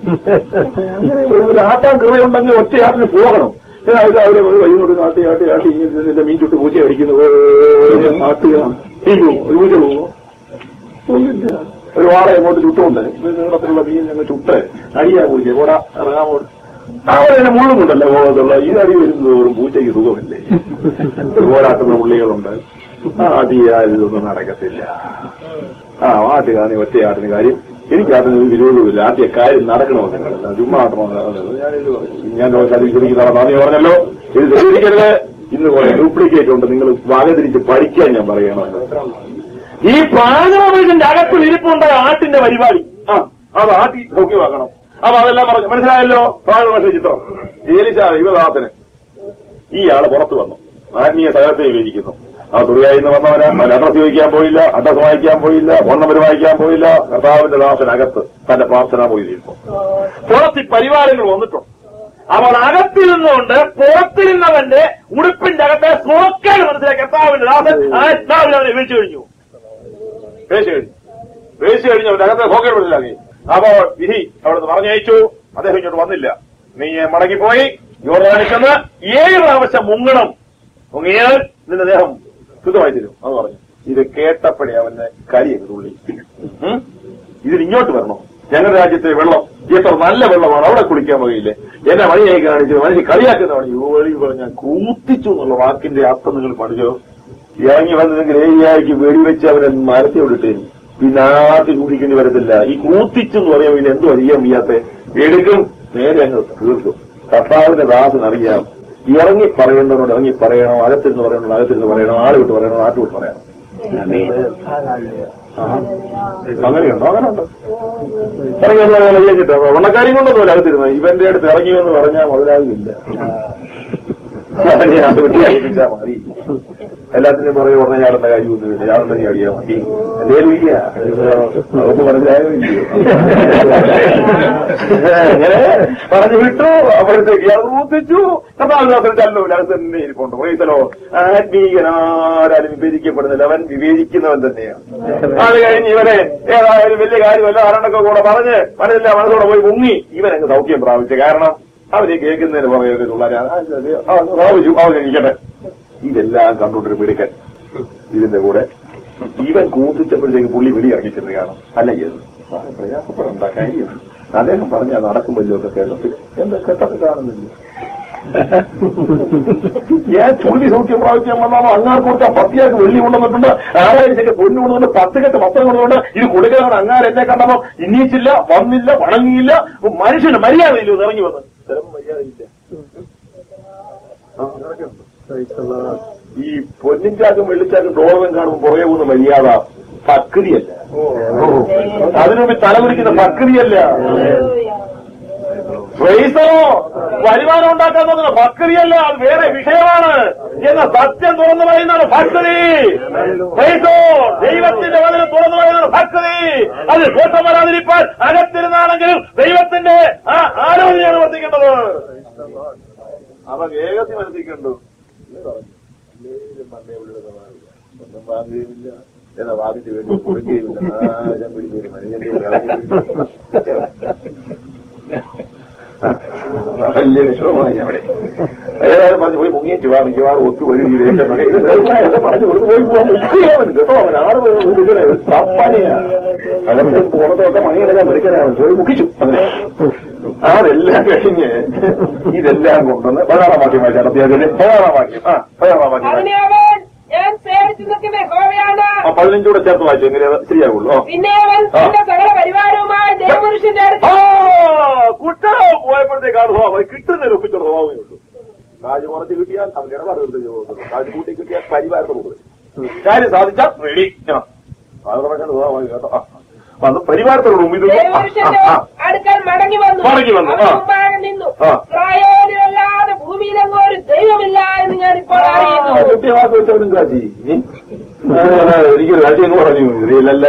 ഒരു ആട്ടാൻ കൃപയുണ്ടെങ്കിൽ ഒറ്റയാട്ടിന് പോകണം അത് അവരെ വൈകുന്നോട്ട് ആട്ടി ആട്ടി ആട്ടി ഇതിന്റെ മീൻ ചുട്ട് പൂച്ച അടിക്കുന്നത് ആട്ടുകയാണ് ഒരു പൂച്ച പോകുമോ പോയില്ല. ഒരു വാള അങ്ങോട്ട് ചുട്ടുകൊണ്ട് നീളത്തിലുള്ള മീൻ ഞങ്ങൾ ചുട്ട് അടിയാ കുടിക്കുക കൂടാ ഇറങ്ങാൻ പോട്ട് അവിടെ തന്നെ മുള്ളും കൊണ്ടല്ല പോകത്തുള്ള ഈ അടി വരുന്നത് ഒരു പൂച്ചയ്ക്ക് സുഖമില്ലേ പോരാട്ടുന്ന പുള്ളികളുണ്ട് ആട്ടിയാൽ ഇതൊന്നും നടക്കത്തില്ല ആ ആട്ട് കാണി ഒറ്റയാട്ടിന് കാര്യം എനിക്ക് അതിന് ഒരു വിരോധമില്ല ആദ്യ കാര്യം നടക്കണമെന്നില്ല ചുമ്മാ ആട്ടണമെന്ന് ഞാനിത് പറയും. ഞാൻ സർവീസിരിക്കുന്നതാണ് നന്ദി പറഞ്ഞല്ലോ ഇത് തെറ്റിദ്ധരിക്കരുത് ഇന്ന് കുറെ ഡ്യൂപ്ലിക്കേറ്റ് ഉണ്ട് നിങ്ങൾ വകതിരിച്ച് പഠിക്കാൻ ഞാൻ പറയണമെന്ന് ഈ പ്രാണമൃഗന്റെ അകത്തിൽ ഇരിപ്പുണ്ട് ആട്ടിന്റെ പരിപാടി ആ അത് ആട്ടി സൗഖ്യമാക്കണം അപ്പൊ അതെല്ലാം പറഞ്ഞു മനസ്സിലായല്ലോ പ്രാണമൃഗ ചിത്രം ഏലിശ യുവദാസന് ഈ ആള് പുറത്തു വന്നു ആത്മീയ സകലത്തെ വിവരിക്കുന്നു ആ തുറിയായി നിന്ന് വന്നവന് അവൻ അഡ്രസ് ചോദിക്കാൻ പോയില്ല അഡ്രസ് വായിക്കാൻ പോയില്ല ഫോൺ നമ്പർ വായിക്കാൻ പോയില്ല കർത്താവിന്റെ ദാസനകത്ത് തന്റെ പ്രാർത്ഥന പോയിരുന്നു പുറത്ത് ഈ പരിപാടികൾ വന്നിട്ടുണ്ട് അവൻ അകത്തിരുന്നുകൊണ്ട് പുറത്തിരുന്നവന്റെ ഉടുപ്പിന്റെ അകത്തെ സുറക്കാൻ മനസ്സിലാക്കി കർത്താവിന്റെ ദാസൻ ആത്മാവിനെ അവനെ വീഴ്ച കഴിഞ്ഞു വീഴ്ച കഴിഞ്ഞു വീഴ്ച കഴിഞ്ഞു അവന്റെ അകത്തെ സോക്കേട് മനസ്സിലാക്കി അപ്പോ വിധി അവിടുന്ന് പറഞ്ഞയച്ചു അദ്ദേഹം ഇങ്ങോട്ട് വന്നില്ല നീ മടങ്ങിപ്പോയി യോർദാനിൽ ചെന്ന് ഏഴ് പ്രാവശ്യം മുങ്ങണം മുങ്ങിയാൽ നിന്റെ ദേഹം ശുദ്ധമായി തരും എന്ന് പറഞ്ഞു ഇത് കേട്ടപ്പോഴേ അവന്റെ കരിയൊക്കെ തുള്ളി ഉം? ഇതിന് ഇങ്ങോട്ട് വരണം ഞങ്ങളുടെ രാജ്യത്തെ വെള്ളം എത്ര നല്ല വെള്ളമാണ് അവിടെ കുളിക്കാൻ പോയില്ലേ എന്നെ വഴിയായി കാണിച്ചത് മനുഷ്യ കളിയാക്കുന്നതാണ് യോ വെളി പറഞ്ഞ കൂത്തിച്ചു എന്നുള്ള വാക്കിന്റെ അർത്ഥം നിങ്ങൾ പഠിച്ചോ ഇറങ്ങി വന്നില്ലെങ്കിൽ ഏരിയായിക്ക് വെടിവെച്ച് അവനെ മരത്തെ വിട്ടിട്ടേരും പിന്നെ ആദ്യം കുടിക്കേണ്ടി വരത്തില്ല ഈ കൂത്തിച്ചു എന്ന് പറയാൻ പിന്നെ എന്തോ അറിയാൻ വയ്യാത്ത എടുക്കും നേരെ അങ്ങ് തീർക്കും കർത്താവിന്റെ ദാസൻ അറിയാം ഇറങ്ങി പറയേണ്ടവനോട് ഇറങ്ങി പറയണം അകത്തിരുന്ന് പറയണം അകത്തിരുന്ന് പറയണം ആള് വിട്ട് പറയണം നാട്ടു വിട്ട് പറയണം ആ. അങ്ങനെയുണ്ടോ അങ്ങനെ ഉണ്ട് ഇറങ്ങി വന്ന് പറയാൻ കഴിഞ്ഞിട്ടോ വണ്ണക്കാരി കൊണ്ടൊന്നുമല്ല അകത്തിരുന്നത് ഇവന്റെ അടുത്ത് ഇറങ്ങി എന്ന് പറഞ്ഞാൽ മുതലാകില്ല ഞാൻ വിട്ടിയാ മതി എല്ലാത്തിനും പുറകെ ഉടനെ ചാടുന്ന കാര്യമൊന്നുമില്ല ഞാൻ തന്നെ ചാടിയാ മതി എന്തേലും ഇല്ല നമുക്ക് മനസ്സിലായോ അങ്ങനെ പറഞ്ഞു വിട്ടു അപ്പോഴത്തേക്ക് അത് ഊത്തിച്ചു കഥാവിലാസം ചല്ലോ അത് തന്നെ ഇരിപ്പുണ്ട് പ്രൈസലോ ആത്മീയനാരാലും വിവേചിക്കപ്പെടുന്നില്ല അവൻ വിവേചിക്കുന്നവൻ തന്നെയാണ് അത് കഴിഞ്ഞ് ഇവനെ ഏതായാലും വലിയ കാര്യമല്ല ആരണ്ടൊക്കെ കൂടെ പറഞ്ഞ് മനസ്സില്ല മനസ്സോടെ പോയി മുങ്ങി ഇവനങ്ങ് സൗഖ്യം പ്രാപിച്ചു കാരണം അവരെ കേൾക്കുന്നതിന് പറയുന്നുള്ള പ്രാപിച്ചു അവൻ ഇരിക്കട്ടെ ഇതെല്ലാം കണ്ടുകൊണ്ടൊരു മിടുക്കൻ ഇതിന്റെ കൂടെ ഇവൻ കൂത്തിച്ചപ്പോഴത്തേക്ക് പുള്ളി വെളി ഇറങ്ങി ചെല്ലുകയാണ് അല്ല ഇത് പ്രയാസപ്പെടേണ്ട കാര്യം അദ്ദേഹം പറഞ്ഞ നടക്കുമല്ലോ ഒക്കെ കേരളത്തിൽ എന്താ കെട്ടൊക്കെ കാണുന്നില്ല ഞാൻ ചുള്ളി സൗഖ്യം പ്രാപിക്കാൻ വന്നാണോ അങ്ങാർക്ക് കൊടുത്ത പത്തിയാൾക്ക് വെള്ളി കൊണ്ടുവന്നിട്ടുണ്ട് ആറാഴ്ചക്ക് പൊന്നു കൊണ്ടുവന്ന് പത്ത് കെട്ട് വസ്ത്രം കൊണ്ടുകൊണ്ട് ഇത് കൊടുക്കുകയാണ് അങ്ങാർ എന്നെ കണ്ടപ്പോ ഇന്നീച്ചില്ല വന്നില്ല വണങ്ങിയില്ല മനുഷ്യന് മര്യാദയില്ല ഒന്ന് ഇറങ്ങി വന്ന് ചിലപ്പോൾ മര്യാദയില്ല ആ, അങ്ങനെയൊക്കെ ഉണ്ട്. ഈ പൊന്നിൻചാക്കും വെള്ളിച്ചാക്കും ഡോളറും കാണുമ്പോൾ പുറകെ പോകുന്ന മര്യാദ ഭക്തിയല്ല അതിനുമുമ്പ് തലകുലിക്കുന്ന ഭക്തിയല്ല ക്രൈസ്തവോ വരുമാനം ഉണ്ടാക്കാൻ നോക്കുന്ന ഭക്തിയല്ല അത് വേറെ വിഷയമാണ് എന്ന സത്യം തുറന്നു പറയുന്നതാണ് ഭക്തി ക്രൈസ്തവോ ദൈവത്തിന്റെ വചനം തുറന്നു പറയുന്നതാണ് ഭക്തി അത് കോട്ടം വരാതിരിപ്പാൻ അകത്തിരുന്നാണെങ്കിലും ദൈവത്തിന്റെ ആ ആലോചനയാണ് വർദ്ധിക്കേണ്ടത് അവ വേഗത്തിൽ മനസ്സിക്കണ്ടു ഒന്നും വാങ്ങുകയുമില്ല എന്നാ വാങ്ങിച്ച് വേണ്ടി കൊടുക്കുകയുമില്ല ആരും പിടിക്കുകയും വലിയ വിഷമമായി അവിടെ ഏതായാലും പറഞ്ഞു പോയി മുങ്ങിയിട്ട് വാ മിക്കവാറും ഒത്തു വഴി പറഞ്ഞു കൊടുത്തു പോയി പോവാൻ മുക്കുകയാണ് കേട്ടോ അവൻ ആറ് തപ്പനെയാ അതൊക്കെ പോണതൊക്കെ മണിയെടുക്കാൻ വിളിക്കാനാണ് പോയി മുക്കിച്ചു അങ്ങനെ അതെല്ലാം കഴിഞ്ഞ് ഇതെല്ലാം കൊണ്ടുവന്ന് പതിനാറാം വാക്യം വായിച്ചാൽ അത്യാവശ്യം പതിനാറാം വാക്യം ആ പതിനാറാം വാക്യം അതിനെ വായിച്ചു. അവൻ ഞാൻ സേവിച്ചു നിൽക്കുന്ന യഹോവയാണ് ആ പതിനഞ്ചൂടെ ചേർത്ത് വായിച്ചു എങ്ങനെ അത് ശരിയാകുള്ളൂ ആ. പിന്നെ അവൻ തന്റെ സകല പരിവാരവുമായി ദേവപുരുഷന്റെ ആ, അടുത്ത് കുട്ടനാവ് പോയപ്പോഴത്തേക്കാണ് സ്വഭാവം കിട്ടുന്നതിന് ഒപ്പിച്ചുള്ള സ്വഭാവമേ ഉള്ളൂ കാജ് കുറച്ച് കിട്ടിയാൽ അവൻ ഇടപാട് എടുത്ത് പോകുന്നു കാജ് കൂട്ടി കിട്ടിയാൽ പരിവാരത്തെ പോകുന്നത് കാര്യം സാധിച്ചാൽ റെഡി ആ അത് പറഞ്ഞ സ്വഭാവമായി കേട്ടോ ആ അത് പരിവാരത്തോട് മുമ്പിൽ നിന്ന് ആ, ദേവപുരുഷന്റെ ആ, അടുക്കൽ മടങ്ങി വന്നു മടങ്ങി വന്നു, അവൻ ആ. മുമ്പാകെ നിന്നു ആ. പ്രായോരല്ലാതെ ഭൂമിയിലെങ്ങും ഒരു ദൈവമില്ല എന്ന് ഞാൻ ഇപ്പോൾ ആ, അറിയുന്നു കൃത്യമാക്കി വെച്ചവനും കാശി ഒരിക്കലും കാശി എന്ന് പറഞ്ഞു ഇതിലല്ല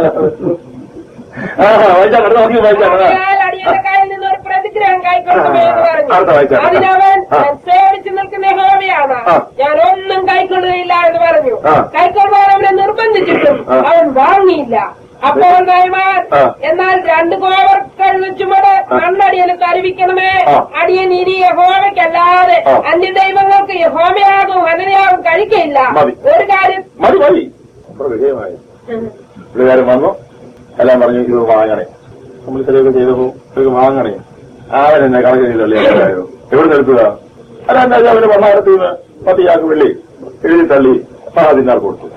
ആ വായിച്ചാൽ അടുത്ത വാക്യം വായിച്ചാൽ ആകയാൽ അടിയന്റെ കയ്യിൽ നിന്ന് ഒരു പ്രതിഗ്രഹം കൈക്കൊള്ളുമേ എന്ന് അടുത്ത വായിച്ച, പറഞ്ഞു അടുത്ത. അതിനവൻ ആ. ഞാൻ സേവിച്ചു നിൽക്കുന്ന യഹോവയാണ് ആ. ഞാൻ ഒന്നും കൈക്കൊള്ളുകയില്ല എന്ന് പറഞ്ഞു ആ. കൈക്കൊള്ളാൻ അവനെ നിർബന്ധിച്ചിട്ടും ആ. അവൻ വാങ്ങിയില്ല അപ്പോൾ നയമാൻ ആ. എന്നാൽ രണ്ട് കോവർ കഴുവച്ചുമട് മണ്ണടിയന് തരുവിക്കണമേ ആ. അടിയൻ ഇനി യഹോവയ്ക്കല്ലാതെ ആ. അന്യ ദൈവങ്ങൾക്ക് യഹോമയാകും വനനയാകും കഴിക്കയില്ല മതി. ഒരു കാര്യം മതി മതി അത്ര വിജയമായി പുള്ളിക്കാരൻ വന്നു എല്ലാം പറഞ്ഞു ഇത് വാങ്ങണേ നമ്മൾ ചിലതൊക്കെ ചെയ്തപ്പോ ഇത് വാങ്ങണേ അവൻ എന്നെ കണക്ക് ചെയ്തല്ലേ എല്ലാവരും എവിടെ നിർത്തുക അല്ല എന്താ വെച്ചാൽ അവന് പണ്ണാരത്തിൽ നിന്ന് പത്ത് ചാക്ക് വെള്ളി എഴുതി തള്ളി പണത്തിനാർ കൊടുത്തു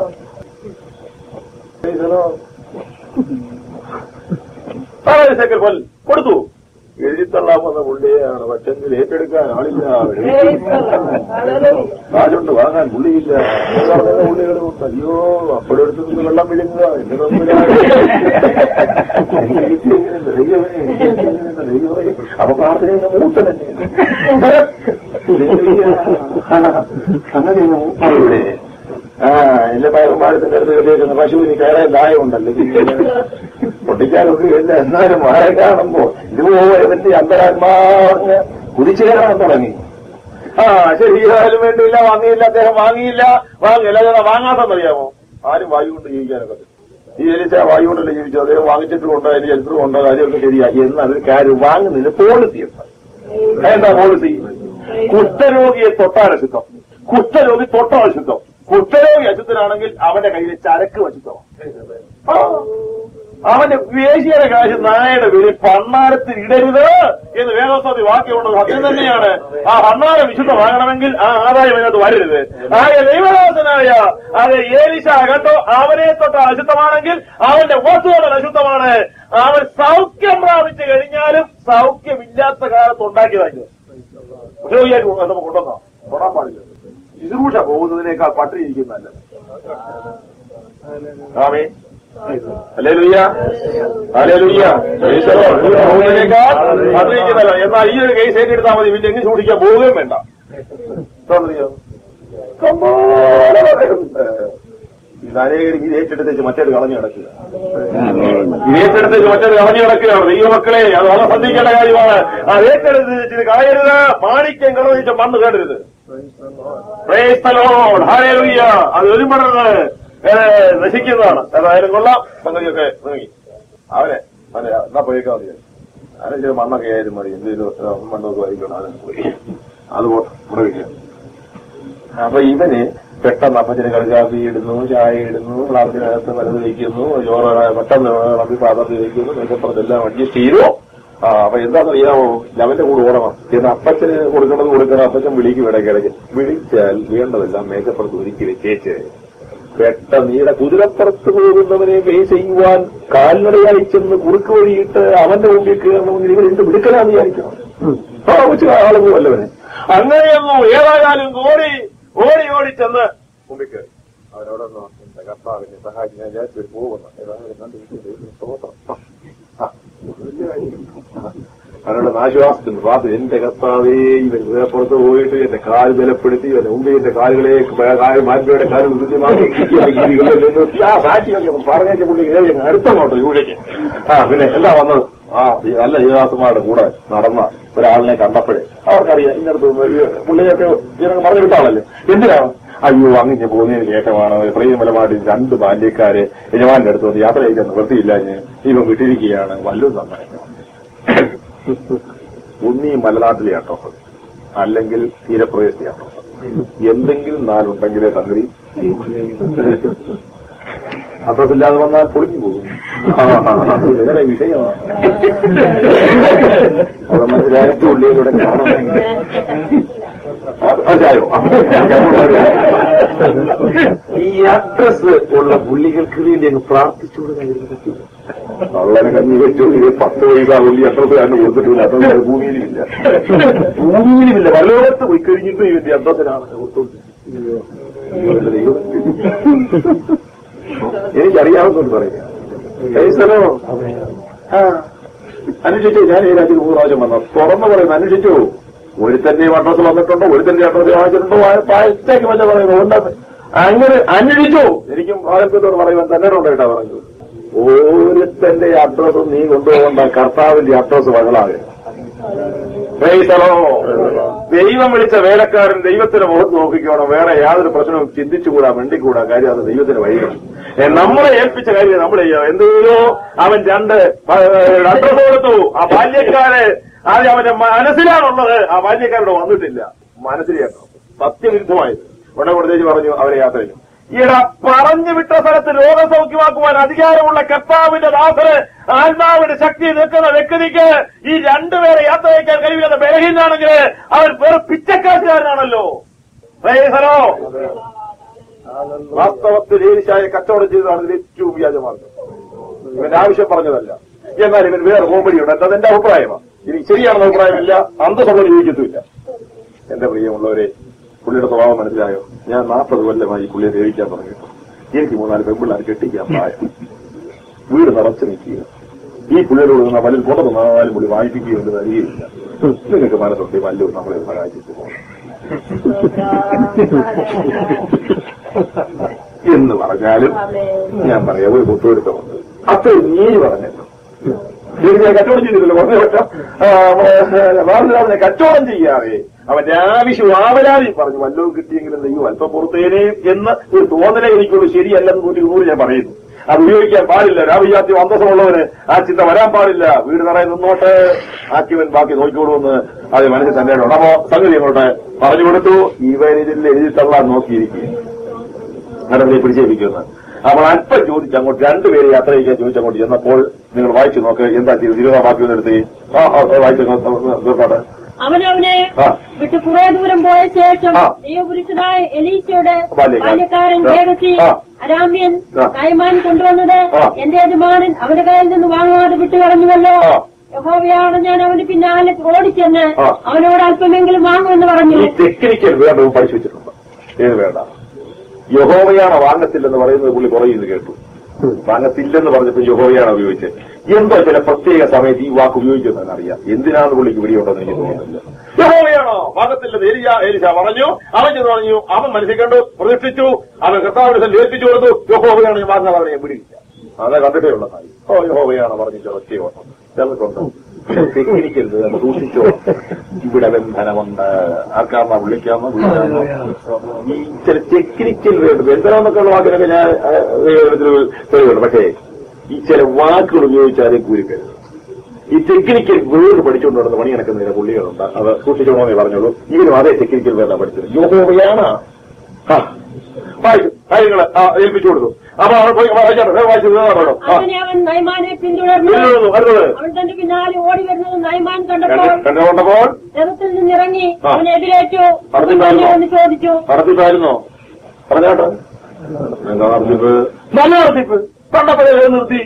പതിനഞ്ച് സെക്കൻഡ് കൊൽ കൊടുത്തു എഴുതിത്തള്ളാൻ വന്ന പുള്ളിയാണ് പക്ഷെങ്കിൽ ഏറ്റെടുക്കാൻ ആളില്ല കാശുണ്ട് വാങ്ങാൻ പുള്ളിയില്ല പുള്ളികൾ അയ്യോ അപ്പോഴെടുത്ത് നിന്ന് വെള്ളം വിഴുങ്ങുക എന്റെ തമ്മിലാണ് അപ്പൊ പ്രാർത്ഥന മൂത്ത തന്നെ അങ്ങനെ മൂപ്പാവിടെ ആ എന്റെ പയർമാരത്തിന്റെ അടുത്ത് കെട്ടിയേക്കുന്ന പശുവിന് കയറാൻ ദായമുണ്ടല്ലോ പൊട്ടിക്കാനൊക്കെ ഇല്ല എന്നാലും മഴ കാണുമ്പോ ഇതുപോലെ പറ്റി അന്തരാത്മാവിന് കുതിച്ചു കയറാൻ തുടങ്ങി ആ ശരിയായാലും വേണ്ടിയില്ല വാങ്ങിയില്ല അദ്ദേഹം വാങ്ങിയില്ല വാങ്ങിയില്ല ചേട്ടാ വാങ്ങാത്തെന്നറിയാമോ ആരും വായു കൊണ്ട് ജീവിക്കാനൊക്കെ ഈ എലിച്ച വായു കൊണ്ടല്ലേ ജീവിച്ചു അദ്ദേഹം വാങ്ങിച്ചിട്ടുണ്ടോ അതിന് ചരിത്രമുണ്ടോ കാര്യമൊക്കെ ശരിയാ എന്നതൊരു കാര്യം വാങ്ങുന്നതിന് പോളിസി എന്താ എന്താ പോളിസി കുഷ്ഠരോഗിയെ തൊട്ടാൽ അശുദ്ധം കുഷ്ഠരോഗി തൊട്ടാൽ അശുദ്ധം കുഷ്ഠരോഗി അശുദ്ധനാണെങ്കിൽ അവന്റെ കയ്യിൽ ചരക്ക് അശുദ്ധമാണ് ആ. അവന്റെ വേശിയുടെ കാശ് നായയുടെ പേര് പണ്ണാരത്തിൽ ഇടരുത് എന്ന് വേദോസ്വാമി വാക്യമുള്ളത് സത്യം തന്നെയാണ് ആ പണ്ണാരം വിശുദ്ധമാകണമെങ്കിൽ ആ ആദായം അതിനകത്ത് വരരുത് ആയ ദൈവദാസനായ അത് ഏലിശ കേട്ടോ അവനെ തൊട്ട് അശുദ്ധമാണെങ്കിൽ അവന്റെ വസ്തുതകൾ അശുദ്ധമാണ് അവൻ സൗഖ്യം പ്രാപിച്ചു കഴിഞ്ഞാലും സൗഖ്യമില്ലാത്ത കാലത്ത് ഉണ്ടാക്കിയതായി ഉപയോഗിയായിട്ട് നമുക്ക് കൊണ്ടുവന്നോ തൊടാൻ പാടില്ല ശുശ്രൂഷ പോകുന്നതിനേക്കാൾ പട്ടിരിക്കുന്നതല്ല ആമേ ഹല്ലേലൂയ ഹല്ലേലൂയ ഈശ്വരോ, ഇത് പോകുന്നതിനേക്കാൾ പട്ടിരിക്കുന്നതല്ല എന്നാൽ ഈ ഒരു കേസ് ഏറ്റെടുത്താൽ മതി പിന്നെ എങ്ങനെ സൂക്ഷിക്കാൻ പോവുകയും വേണ്ട തോന്നിയോ ഇത് അനേകർ ഇത് ഏറ്റെടുത്തേച്ച് മറ്റേത് കളഞ്ഞു കിടക്കുക ഇത് ഏറ്റെടുത്തേച്ച് മറ്റേത് കളഞ്ഞു കിടക്കുകയാണ് ദൈവമക്കളെ അത് വളരെ ശ്രദ്ധിക്കേണ്ട കാര്യമാണ് അത് ഏറ്റെടുത്ത് ഇത് കളയരുത് മാണിക്യം കളഞ്ഞിട്ട് മണ്ണ് കേടരുത് Praise the Lord. Hallelujah. അത് ഒരുപാട് നശിക്കുന്നതാണ് ഏതായാലും കൊള്ളാം സംഗതിയൊക്കെ നീങ്ങി അവനെ അവനെ എന്നാ പോയേക്കാ മതി അവനെ ചില മണ്ണൊക്കെ ആയാലും മതി എന്തെങ്കിലും മണ്ണൊക്കെ വായിക്കണം അവനെ പോയി അത് പോട്ടെ ഇവിടെ വയ്ക്കാം അപ്പൊ ഇവന് പെട്ടെന്ന് അപ്പച്ചന് കളിക്കാപ്പി ഇടുന്നു ചായ ഇടുന്നു ഗ്ലാസിനകത്ത് വലത് വയ്ക്കുന്നു ചോറ് പെട്ടെന്ന് വിളമ്പി പാത്രത്തിൽ വയ്ക്കുന്നു മേക്കപ്പുറത്തെല്ലാം അഡ്ജസ്റ്റ് ചെയ്തു ആ അപ്പൊ എന്താണെന്നറിയാമോ അവന്റെ കൂടെ ഓടണം എന്ന് അപ്പച്ചന് കൊടുക്കേണ്ടത് കൊടുക്കണം അപ്പച്ചൻ വിളിക്കും ഇടയ്ക്കിടയ്ക്ക് വിളിച്ചാൽ വേണ്ടതെല്ലാം മേക്കപ്പുറത്ത് ഒരുക്കി വെച്ചേച്ച് പെട്ടെന്ന് ഈടെ കുതിരപ്പുറത്ത് പോകുന്നവനെ പേ ചെയ്യുവാൻ കാൽനടയായി ചെന്ന് കുറുക്ക് വഴിയിട്ട് അവന്റെ മുമ്പിൽ കയറണമെങ്കിൽ ഇവർ എന്ത് വിടുക്കലാന്ന് വിചാരിക്കണം ആ കൊച്ചു ആള് പോവല്ലവനെ അങ്ങനെയൊന്നും ഏതായാലും ഓടി ഓടി ഓടി ചെന്ന് മുമ്പിൽ കയറി അവനോടൊന്ന് എന്റെ കർത്താവിനെ സഹായിച്ച് ഞാൻ വിചാരിച്ചു പോകുന്നു ഏതായാലും കണ്ടു കിട്ടി ദൈവത്തിന് സ്തോത്രം ആ, വലിയ കാര്യം. അവരുടെ ആശ്വാസത്തിന് പ്രാർത്ഥന എന്റെ കർത്താവേ ഇവൻ പുറത്ത് പോയിട്ട് എന്റെ കാല് ബലപ്പെടുത്തി ഇവന്റെ മുമ്പേ എന്റെ കാലുകളെ കാല് മാറ്റിയുടെ കാല് വൃദ്ധിമാക്കി ആ സാക്ഷിയൊക്കെ പറഞ്ഞേച്ച പുള്ളി കയറി അങ്ങ് അടുത്ത നോട്ടോ ഇവിടേക്ക് ആ പിന്നെ എന്താ വന്നത് ആ ഈ നല്ല യുവദാസന്മാരുടെ കൂടെ നടന്ന ഒരാളിനെ കണ്ടപ്പോഴേ അവർക്കറിയാം ഇന്നടത്ത് പുള്ളിയൊക്കെ ഇതിനൊക്കെ പറഞ്ഞു വിട്ടാണല്ലേ എന്തിനാണ് അയ്യോ അങ്ങനെ പോകുന്നതിന് ശേഷമാണ് പ്രിയമലമായിട്ട് രണ്ട് ബാല്യക്കാര് യജമാന്റെ അടുത്ത് വന്ന് യാത്ര ചെയ്യിക്കാൻ നിവൃത്തിയില്ലാഞ്ഞ് ഇവൻ വിട്ടിരിക്കുകയാണ് വല്ലതും സമ്മതിക്കണം ഒന്നീ മലനാട്ടിലെ അട്ടോസ് അല്ലെങ്കിൽ തീരപ്രദേശത്തെ അട്ടോസ് എന്തെങ്കിലും നാലുണ്ടെങ്കിലേ സംഗതി അട്ടോസില്ലാതെ വന്നാൽ പൊളിഞ്ഞു പോകും ആ, ആ, ആ, അത് വേറെ വിഷയമാണ് അത് മനസ്സിലായിട്ട് ഉള്ളിലൂടെ കാണണം മനസ്സിലായോ ഈ അഡ്രസ് ഉള്ള പുള്ളികൾക്ക് വേണ്ടി അങ്ങ് പ്രാർത്ഥിച്ചുകൊണ്ട് വളരെ കഞ്ഞി വെച്ചു ഇത് പത്ത് പൈസ ഉള്ളി അഡ്രസ് തന്നെ കൊടുത്തിട്ടില്ല അതൊന്നും ഭൂമിയിലുമില്ല ഭൂമിയിലുമില്ല വല്ലോടത്ത് പോയി കഴിഞ്ഞിട്ട് ഇതിന്റെ അഡ്രസ്സിനാണ് എനിക്കറിയാവുന്നോണ്ട് പറയാം ഏയ്സലോ ആ അന്വേഷിച്ചു ഞാൻ ഈ രാജ്യത്ത് മൂന്ന് പ്രാവശ്യം വന്നു തുറന്നു പറയുന്നു അന്വേഷിച്ചു ഒരുത്തന്റെ അഡ്രസ് വന്നിട്ടുണ്ടോ ഒരുത്തന്റെ അഡ്രസ് വാങ്ങിച്ചിട്ടുണ്ടോ പായത്തേക്ക് വല്ല പറയുന്നു ഉണ്ടെന്ന് അങ്ങനെ അന്വേഷിച്ചു എനിക്കും ആലപ്പത്തോട് പറയുവാൻ തന്നെ ഉണ്ടായിട്ടാ പറഞ്ഞു ഒരുത്തന്റെ അഡ്രസ് നീ കൊണ്ടുപോകേണ്ട കർത്താവിന്റെ അഡ്രസ് വകളാകെ ദൈവം വിളിച്ച വേലക്കാരൻ ദൈവത്തിന് മുഖത്ത് നോക്കിക്കോണം വേറെ യാതൊരു പ്രശ്നവും ചിന്തിച്ചുകൂടാ മിണ്ടിക്കൂടാ കാര്യം അത് ദൈവത്തിന് വഴിയാണ് ഏ, നമ്മളെ ഏൽപ്പിച്ച കാര്യം നമ്മൾ ചെയ്യാം എന്തെങ്കിലോ അവൻ രണ്ട് അഡ്രസ് കൊടുത്തു ആ ബാല്യക്കാര് ആദ്യം അവന്റെ മനസ്സിലാണുള്ളത് ആ ബാല്യക്കാരോട് വന്നിട്ടില്ല മനസ്സിലാക്കണം സത്യവിരുദ്ധമായത് ഉടനെ കൊടുത്തേച്ച് പറഞ്ഞു അവരെ യാത്ര ചെയ്യും ഈട പറഞ്ഞു വിട്ട സ്ഥലത്ത് രോഗസൗഖ്യമാക്കുവാൻ അധികാരമുള്ള കർത്താവിന്റെ ദാസന് ആത്മാവിന്റെ ശക്തി നിൽക്കുന്ന വ്യക്തിക്ക് ഈ രണ്ടുപേരെ യാത്ര അയക്കാൻ കഴിവില്ലാത്ത ബലഹീനാണെങ്കിൽ അവൻ വെറും പിച്ചക്കാശുകാരനാണല്ലോ പ്രേസലോ വാസ്തവത്തിൽ ഏരിശായ കച്ചവടം ചെയ്തതാണ് ഇതിൽ ഏറ്റവും വ്യാജമാർഗം ഇവന്റെ ആവശ്യം പറഞ്ഞതല്ല എന്നാൽ ഇവൻ വേറെ കോമഡിയുണ്ട് എന്നത് എന്റെ അഭിപ്രായമാണ് ഇനി ശരിയാണെന്ന അഭിപ്രായമില്ല അന്തസ്സുള്ള ജീവിക്കത്തുമില്ല എന്റെ പ്രിയമുള്ളവരെ പുള്ളിയുടെ സ്വഭാവം മനസ്സിലായോ ഞാൻ നാൽപ്പത് കൊല്ലമായി ഈ പുള്ളിയെ സേവിക്കാൻ തുടങ്ങി എനിക്ക് മൂന്നാല് പെൺപിള്ളേർ കെട്ടിക്കാൻ പ്രായം വീട് നിറച്ചു നിൽക്കുക ഈ പുള്ളിയോട് നിന്ന പലരും കൊണ്ടു നാലും പുള്ളി വായിപ്പിക്കുകയുണ്ട് തരികയില്ല നിങ്ങൾക്ക് മനസ്സുണ്ട് വല്ലതും നമ്മളെ സഹായിച്ചിട്ട് പോകണം എന്ന് പറഞ്ഞാലും ഞാൻ പറയാം ഒരു കുത്തുവരുത്തമുണ്ട് അത്ര നീര് പറഞ്ഞല്ലോ ഞാൻ കച്ചവടം ചെയ്തില്ലല്ലോ പറഞ്ഞ പറ്റം വാസുദേവനെ കച്ചവടം ചെയ്യാതെ അവന്റെ ആവശ്യം ആവലാതി പറഞ്ഞു വല്ലതും കിട്ടിയെങ്കിലും ദൈവം അല്പം പുറത്തേനെ എന്ന് ഒരു തോന്നലേ എനിക്കുള്ളൂ ശരിയല്ലെന്ന് നൂറ്റി നൂറ് ഞാൻ പറയുന്നു അത് ഉപയോഗിക്കാൻ പാടില്ല രാവിജാത്യം അന്തസ്സമുള്ളവന് ആ ചിന്ത വരാൻ പാടില്ല വീട് നിറയെ നിന്നോട്ട് ആക്കിയവൻ ബാക്കി നോക്കിക്കോളൂന്ന് അത് മനസ്സിൽ തന്നെ ഉണ്ട് അപ്പോ സംഗതി അങ്ങോട്ട് പറഞ്ഞു കൊടുത്തു ഇവരിതിൽ എഴുതി തള്ളാൻ നോക്കിയിരിക്കുക നടപടിയെ പിടിച്ചേൽപ്പിക്കുമെന്ന് അപ്പോൾ അല്പം ചോദിച്ച് അങ്ങോട്ട് രണ്ടുപേരെ യാത്ര ചെയ്യാൻ ചോദിച്ചങ്ങോട്ട് ചെന്നപ്പോൾ നിങ്ങൾ വായിച്ചു നോക്ക് എന്താ ചെയ്തത് ഇരുപതാം വാക്യം ഒന്ന് എടുത്ത് ആ ആ, ആ, വായിച്ചു തീർക്കാട്ടെ അവനവനെ ആ. വിട്ട് കുറെ ദൂരം പോയ ശേഷം ആ. ദൈവപുരുഷനായ എലീശയുടെ ബാല്യക്കാരൻ. ബാല്യക്കാരൻ ആ. വേഗത്തി ആ. അരാമ്യൻ ആ. കൈമാൻ കൊണ്ടുവന്നത് ആ. എന്റെ യജമാനൻ അവന്റെ കയ്യിൽ നിന്ന് വാങ്ങാതെ വിട്ടു കളഞ്ഞുവല്ലോ ആ. യഹോവയാണ് ഞാൻ അവന് പിന്നാലെ ഓടിച്ചെന്ന് ആ. അവനോട് അല്പമെങ്കിലും വാങ്ങുമെന്ന് പറഞ്ഞു ഈ ടെക്നിക്കൽ വേണ്ടവും പഠിച്ചു വെച്ചിട്ടുണ്ട് ഏത് വേണ്ട യഹോവയാണ് വാങ്ങത്തില്ലെന്ന് പറയുന്നത് പുള്ളി കുറയുന്നു കേട്ടു വാങ്ങത്തില്ലെന്ന് പറഞ്ഞപ്പോൾ യഹോവയാണ് ഉപയോഗിച്ചത് എന്തോ ചില പ്രത്യേക സമയത്ത് ഈ വാക്ക് ഉപയോഗിക്കുന്നതെന്ന് അറിയാം എന്തിനാണ് പുള്ളിക്ക് പിടിയുണ്ടെന്ന് എനിക്ക് തോന്നുന്നില്ല യഹോവയാണോ വാങ്ങത്തില്ലെന്ന് എലിയ എലിശ പറഞ്ഞു അവൻ ചെന്ന് പറഞ്ഞു അവൻ മനസ്സിൽ കണ്ടു പ്രതിഷ്ഠിച്ചു അവൻ കർത്താവിനെ ഏൽപ്പിച്ചു കൊടുത്തു യഹോവയാണ് വാങ്ങാതെ അവനെ ഞാൻ പിടിയില്ല അതെ കണ്ടിട്ടേ ഉള്ളതായി ഓ യഹോവയാണ് പറഞ്ഞു ചെറുക്കിയോട്ടോ ചിലർക്കുണ്ട് ടെക്നിക്കൽ സൂക്ഷിച്ചോ ഇവിടെ ബന്ധനമുണ്ട് ആർക്കാമ വിളിക്കാമോ വിളിക്കാമോ ഈ ചില ടെക്നിക്കൽ വേണ്ട ബന്ധനം എന്നൊക്കെ ഉള്ള വാക്കിനൊക്കെ ഞാൻ ആ, ദൈവത്തിൽ തെളിവുണ്ട് പക്ഷേ ഈ ചില വാക്കുകൾ ഉപയോഗിച്ചാലേ കൂരിക്കരുത് ഈ ടെക്നിക്കൽ വേർഡ് പഠിച്ചുകൊണ്ട് നടന്ന പണി നടക്കുന്ന ചില പുള്ളികളുണ്ട് അത് സൂക്ഷിച്ചോണമെന്നേ പറഞ്ഞോളൂ ഇവരും അതേ ടെക്നിക്കൽ വേർഡാ പഠിച്ചത് യോഹോവയാണ് ആ വായിച്ചു കാര്യങ്ങള് ആ ഏൽപ്പിച്ചു കൊടുത്തു അപ്പൊ അവിടെ പോയി വായിച്ചോട്ടെ വേഗം വായിച്ചു വേണം ആ അങ്ങനെ അവൻ നൈമാനെ പിന്തുടർന്നു വരുന്നത് വരുന്നത് അവൻ തന്റെ പിന്നാലെ ഓടി വരുന്നത് നൈമാൻ കണ്ടപ്പോൾ കണ്ടുകൊണ്ടപ്പോൾ രഥത്തിൽ നിന്നിറങ്ങി ആ. അവനെ എതിരേറ്റു പറഞ്ഞിട്ടുണ്ടായിരുന്നോ? എന്ന് ചോദിച്ചു നടത്തിപ്പായിരുന്നോ പറഞ്ഞോട്ടെ എന്താ നടത്തിപ്പ് നല്ല നടത്തിപ്പ് കണ്ടപ്പോഴേ നിർത്തി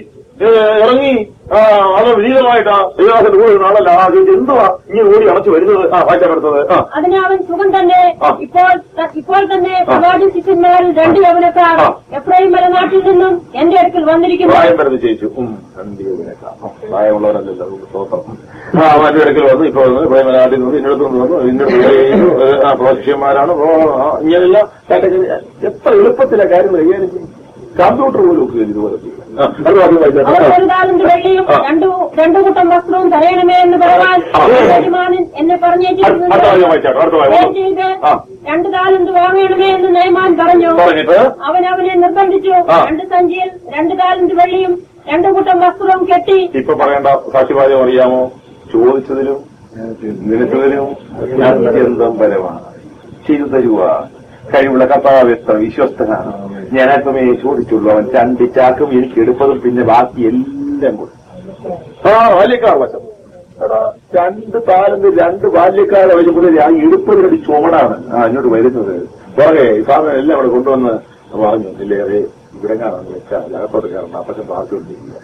ഏ, ഇറങ്ങി ആ, അത് വിനീതമായിട്ടാ ദൈവദാസന്റെ കൂടെ ഇരുന്ന ആളല്ല ആ ചോദിച്ചു എന്തുവാ ഇങ്ങനെ ഓടി അണച്ചു വരുന്നത് ആ വായിച്ചപ്പെടുത്തത് ആ അതിന് അവൻ സുഖം തന്നെ ആ. ഇപ്പോൾ ഇപ്പോൾ തന്നെ പ്രവാചക ശിഷ്യന്മാരിൽ രണ്ട് യവനക്കാർ ആ. എഫ്രൈം മലനാട്ടിൽ നിന്നും എന്റെ അടുക്കൽ വന്നിരിക്കുന്നു പ്രായം വരുന്ന ചേച്ചു പ്രായമുള്ളവരല്ലല്ലോ സ്തോത്രം ആ മറ്റു ഇടയ്ക്കൽ വന്നു ഇപ്പൊ വന്നു ഇപ്പൊ നാട്ടിൽ നിന്ന് ഇന്നടത്ത് നിന്ന് വന്നു ഇന്നടത്ത് ആ പ്രശിഷ്യന്മാരാണ് ഇങ്ങനെയുള്ള കാറ്റഗറി എത്ര എളുപ്പത്തിലെ കാര്യങ്ങൾ കൈകാര്യം ചെയ്യും കമ്പ്യൂട്ടർ പോലും ഒക്കെ ഇതുപോലെ ചെയ്യും. ആ, അത് ബാക്കി വായിച്ചാട്ടെ. അവർ ആ. ഒരു താലന്ത് വെള്ളിയും ആ. രണ്ടു രണ്ടു കൂട്ടം വസ്ത്രവും തരയണമേ എന്ന് പറയാൻ ആ. യജമാനൻ എന്നെ അടുത്ത അടുത്ത വാക്യം വായിച്ചാട്ടെ അടുത്ത വാക്യം ദയവ് ചെയ്ത് ആ. രണ്ട് താലന്ത് വാങ്ങണമേ എന്ന് നയമാൻ പറഞ്ഞു പറഞ്ഞിട്ട് അവൻ അവനെ നിർബന്ധിച്ചു ആ. രണ്ട് സഞ്ചിയിൽ രണ്ട് താലന്ത് വെള്ളിയും രണ്ടു കൂട്ടം വസ്ത്രവും കെട്ടി ഇപ്പൊ പറയേണ്ട സാക്ഷിവാദ്യം അറിയാമോ ചോദിച്ചതിലും നിനച്ചതിലും അത്യന്തം പരമാണ് ചെയ്തു തരുക കഴിവുള്ള കർത്താവ് എത്ര വിശ്വസ്തനാണ് ഞാൻ അല്പമേ ചോദിച്ചുള്ളൂ അവൻ രണ്ട് ചാക്കും എനിക്ക് എടുപ്പതും പിന്നെ ബാക്കി എല്ലാം കൂടെ ആ ബാല്യക്കാർ വശം എടാ രണ്ട് താലന്ത് രണ്ട് ബാല്യക്കാരെ വെച്ചപ്പോൾ ആ എടുപ്പതിനൊരു ചുമടാണ് ആ ഇങ്ങോട്ട് വരുന്നത് പുറകെ ഈ സാധനം എല്ലാം അവിടെ കൊണ്ടുവന്ന് പറഞ്ഞു ഇല്ലേ അതെ ഇവിടെ കാണാൻ വെച്ചാൽ അകത്തോട്ട് കയറണം അപ്പച്ചൻ പാർട്ടിക്കൊണ്ടിരിക്കുക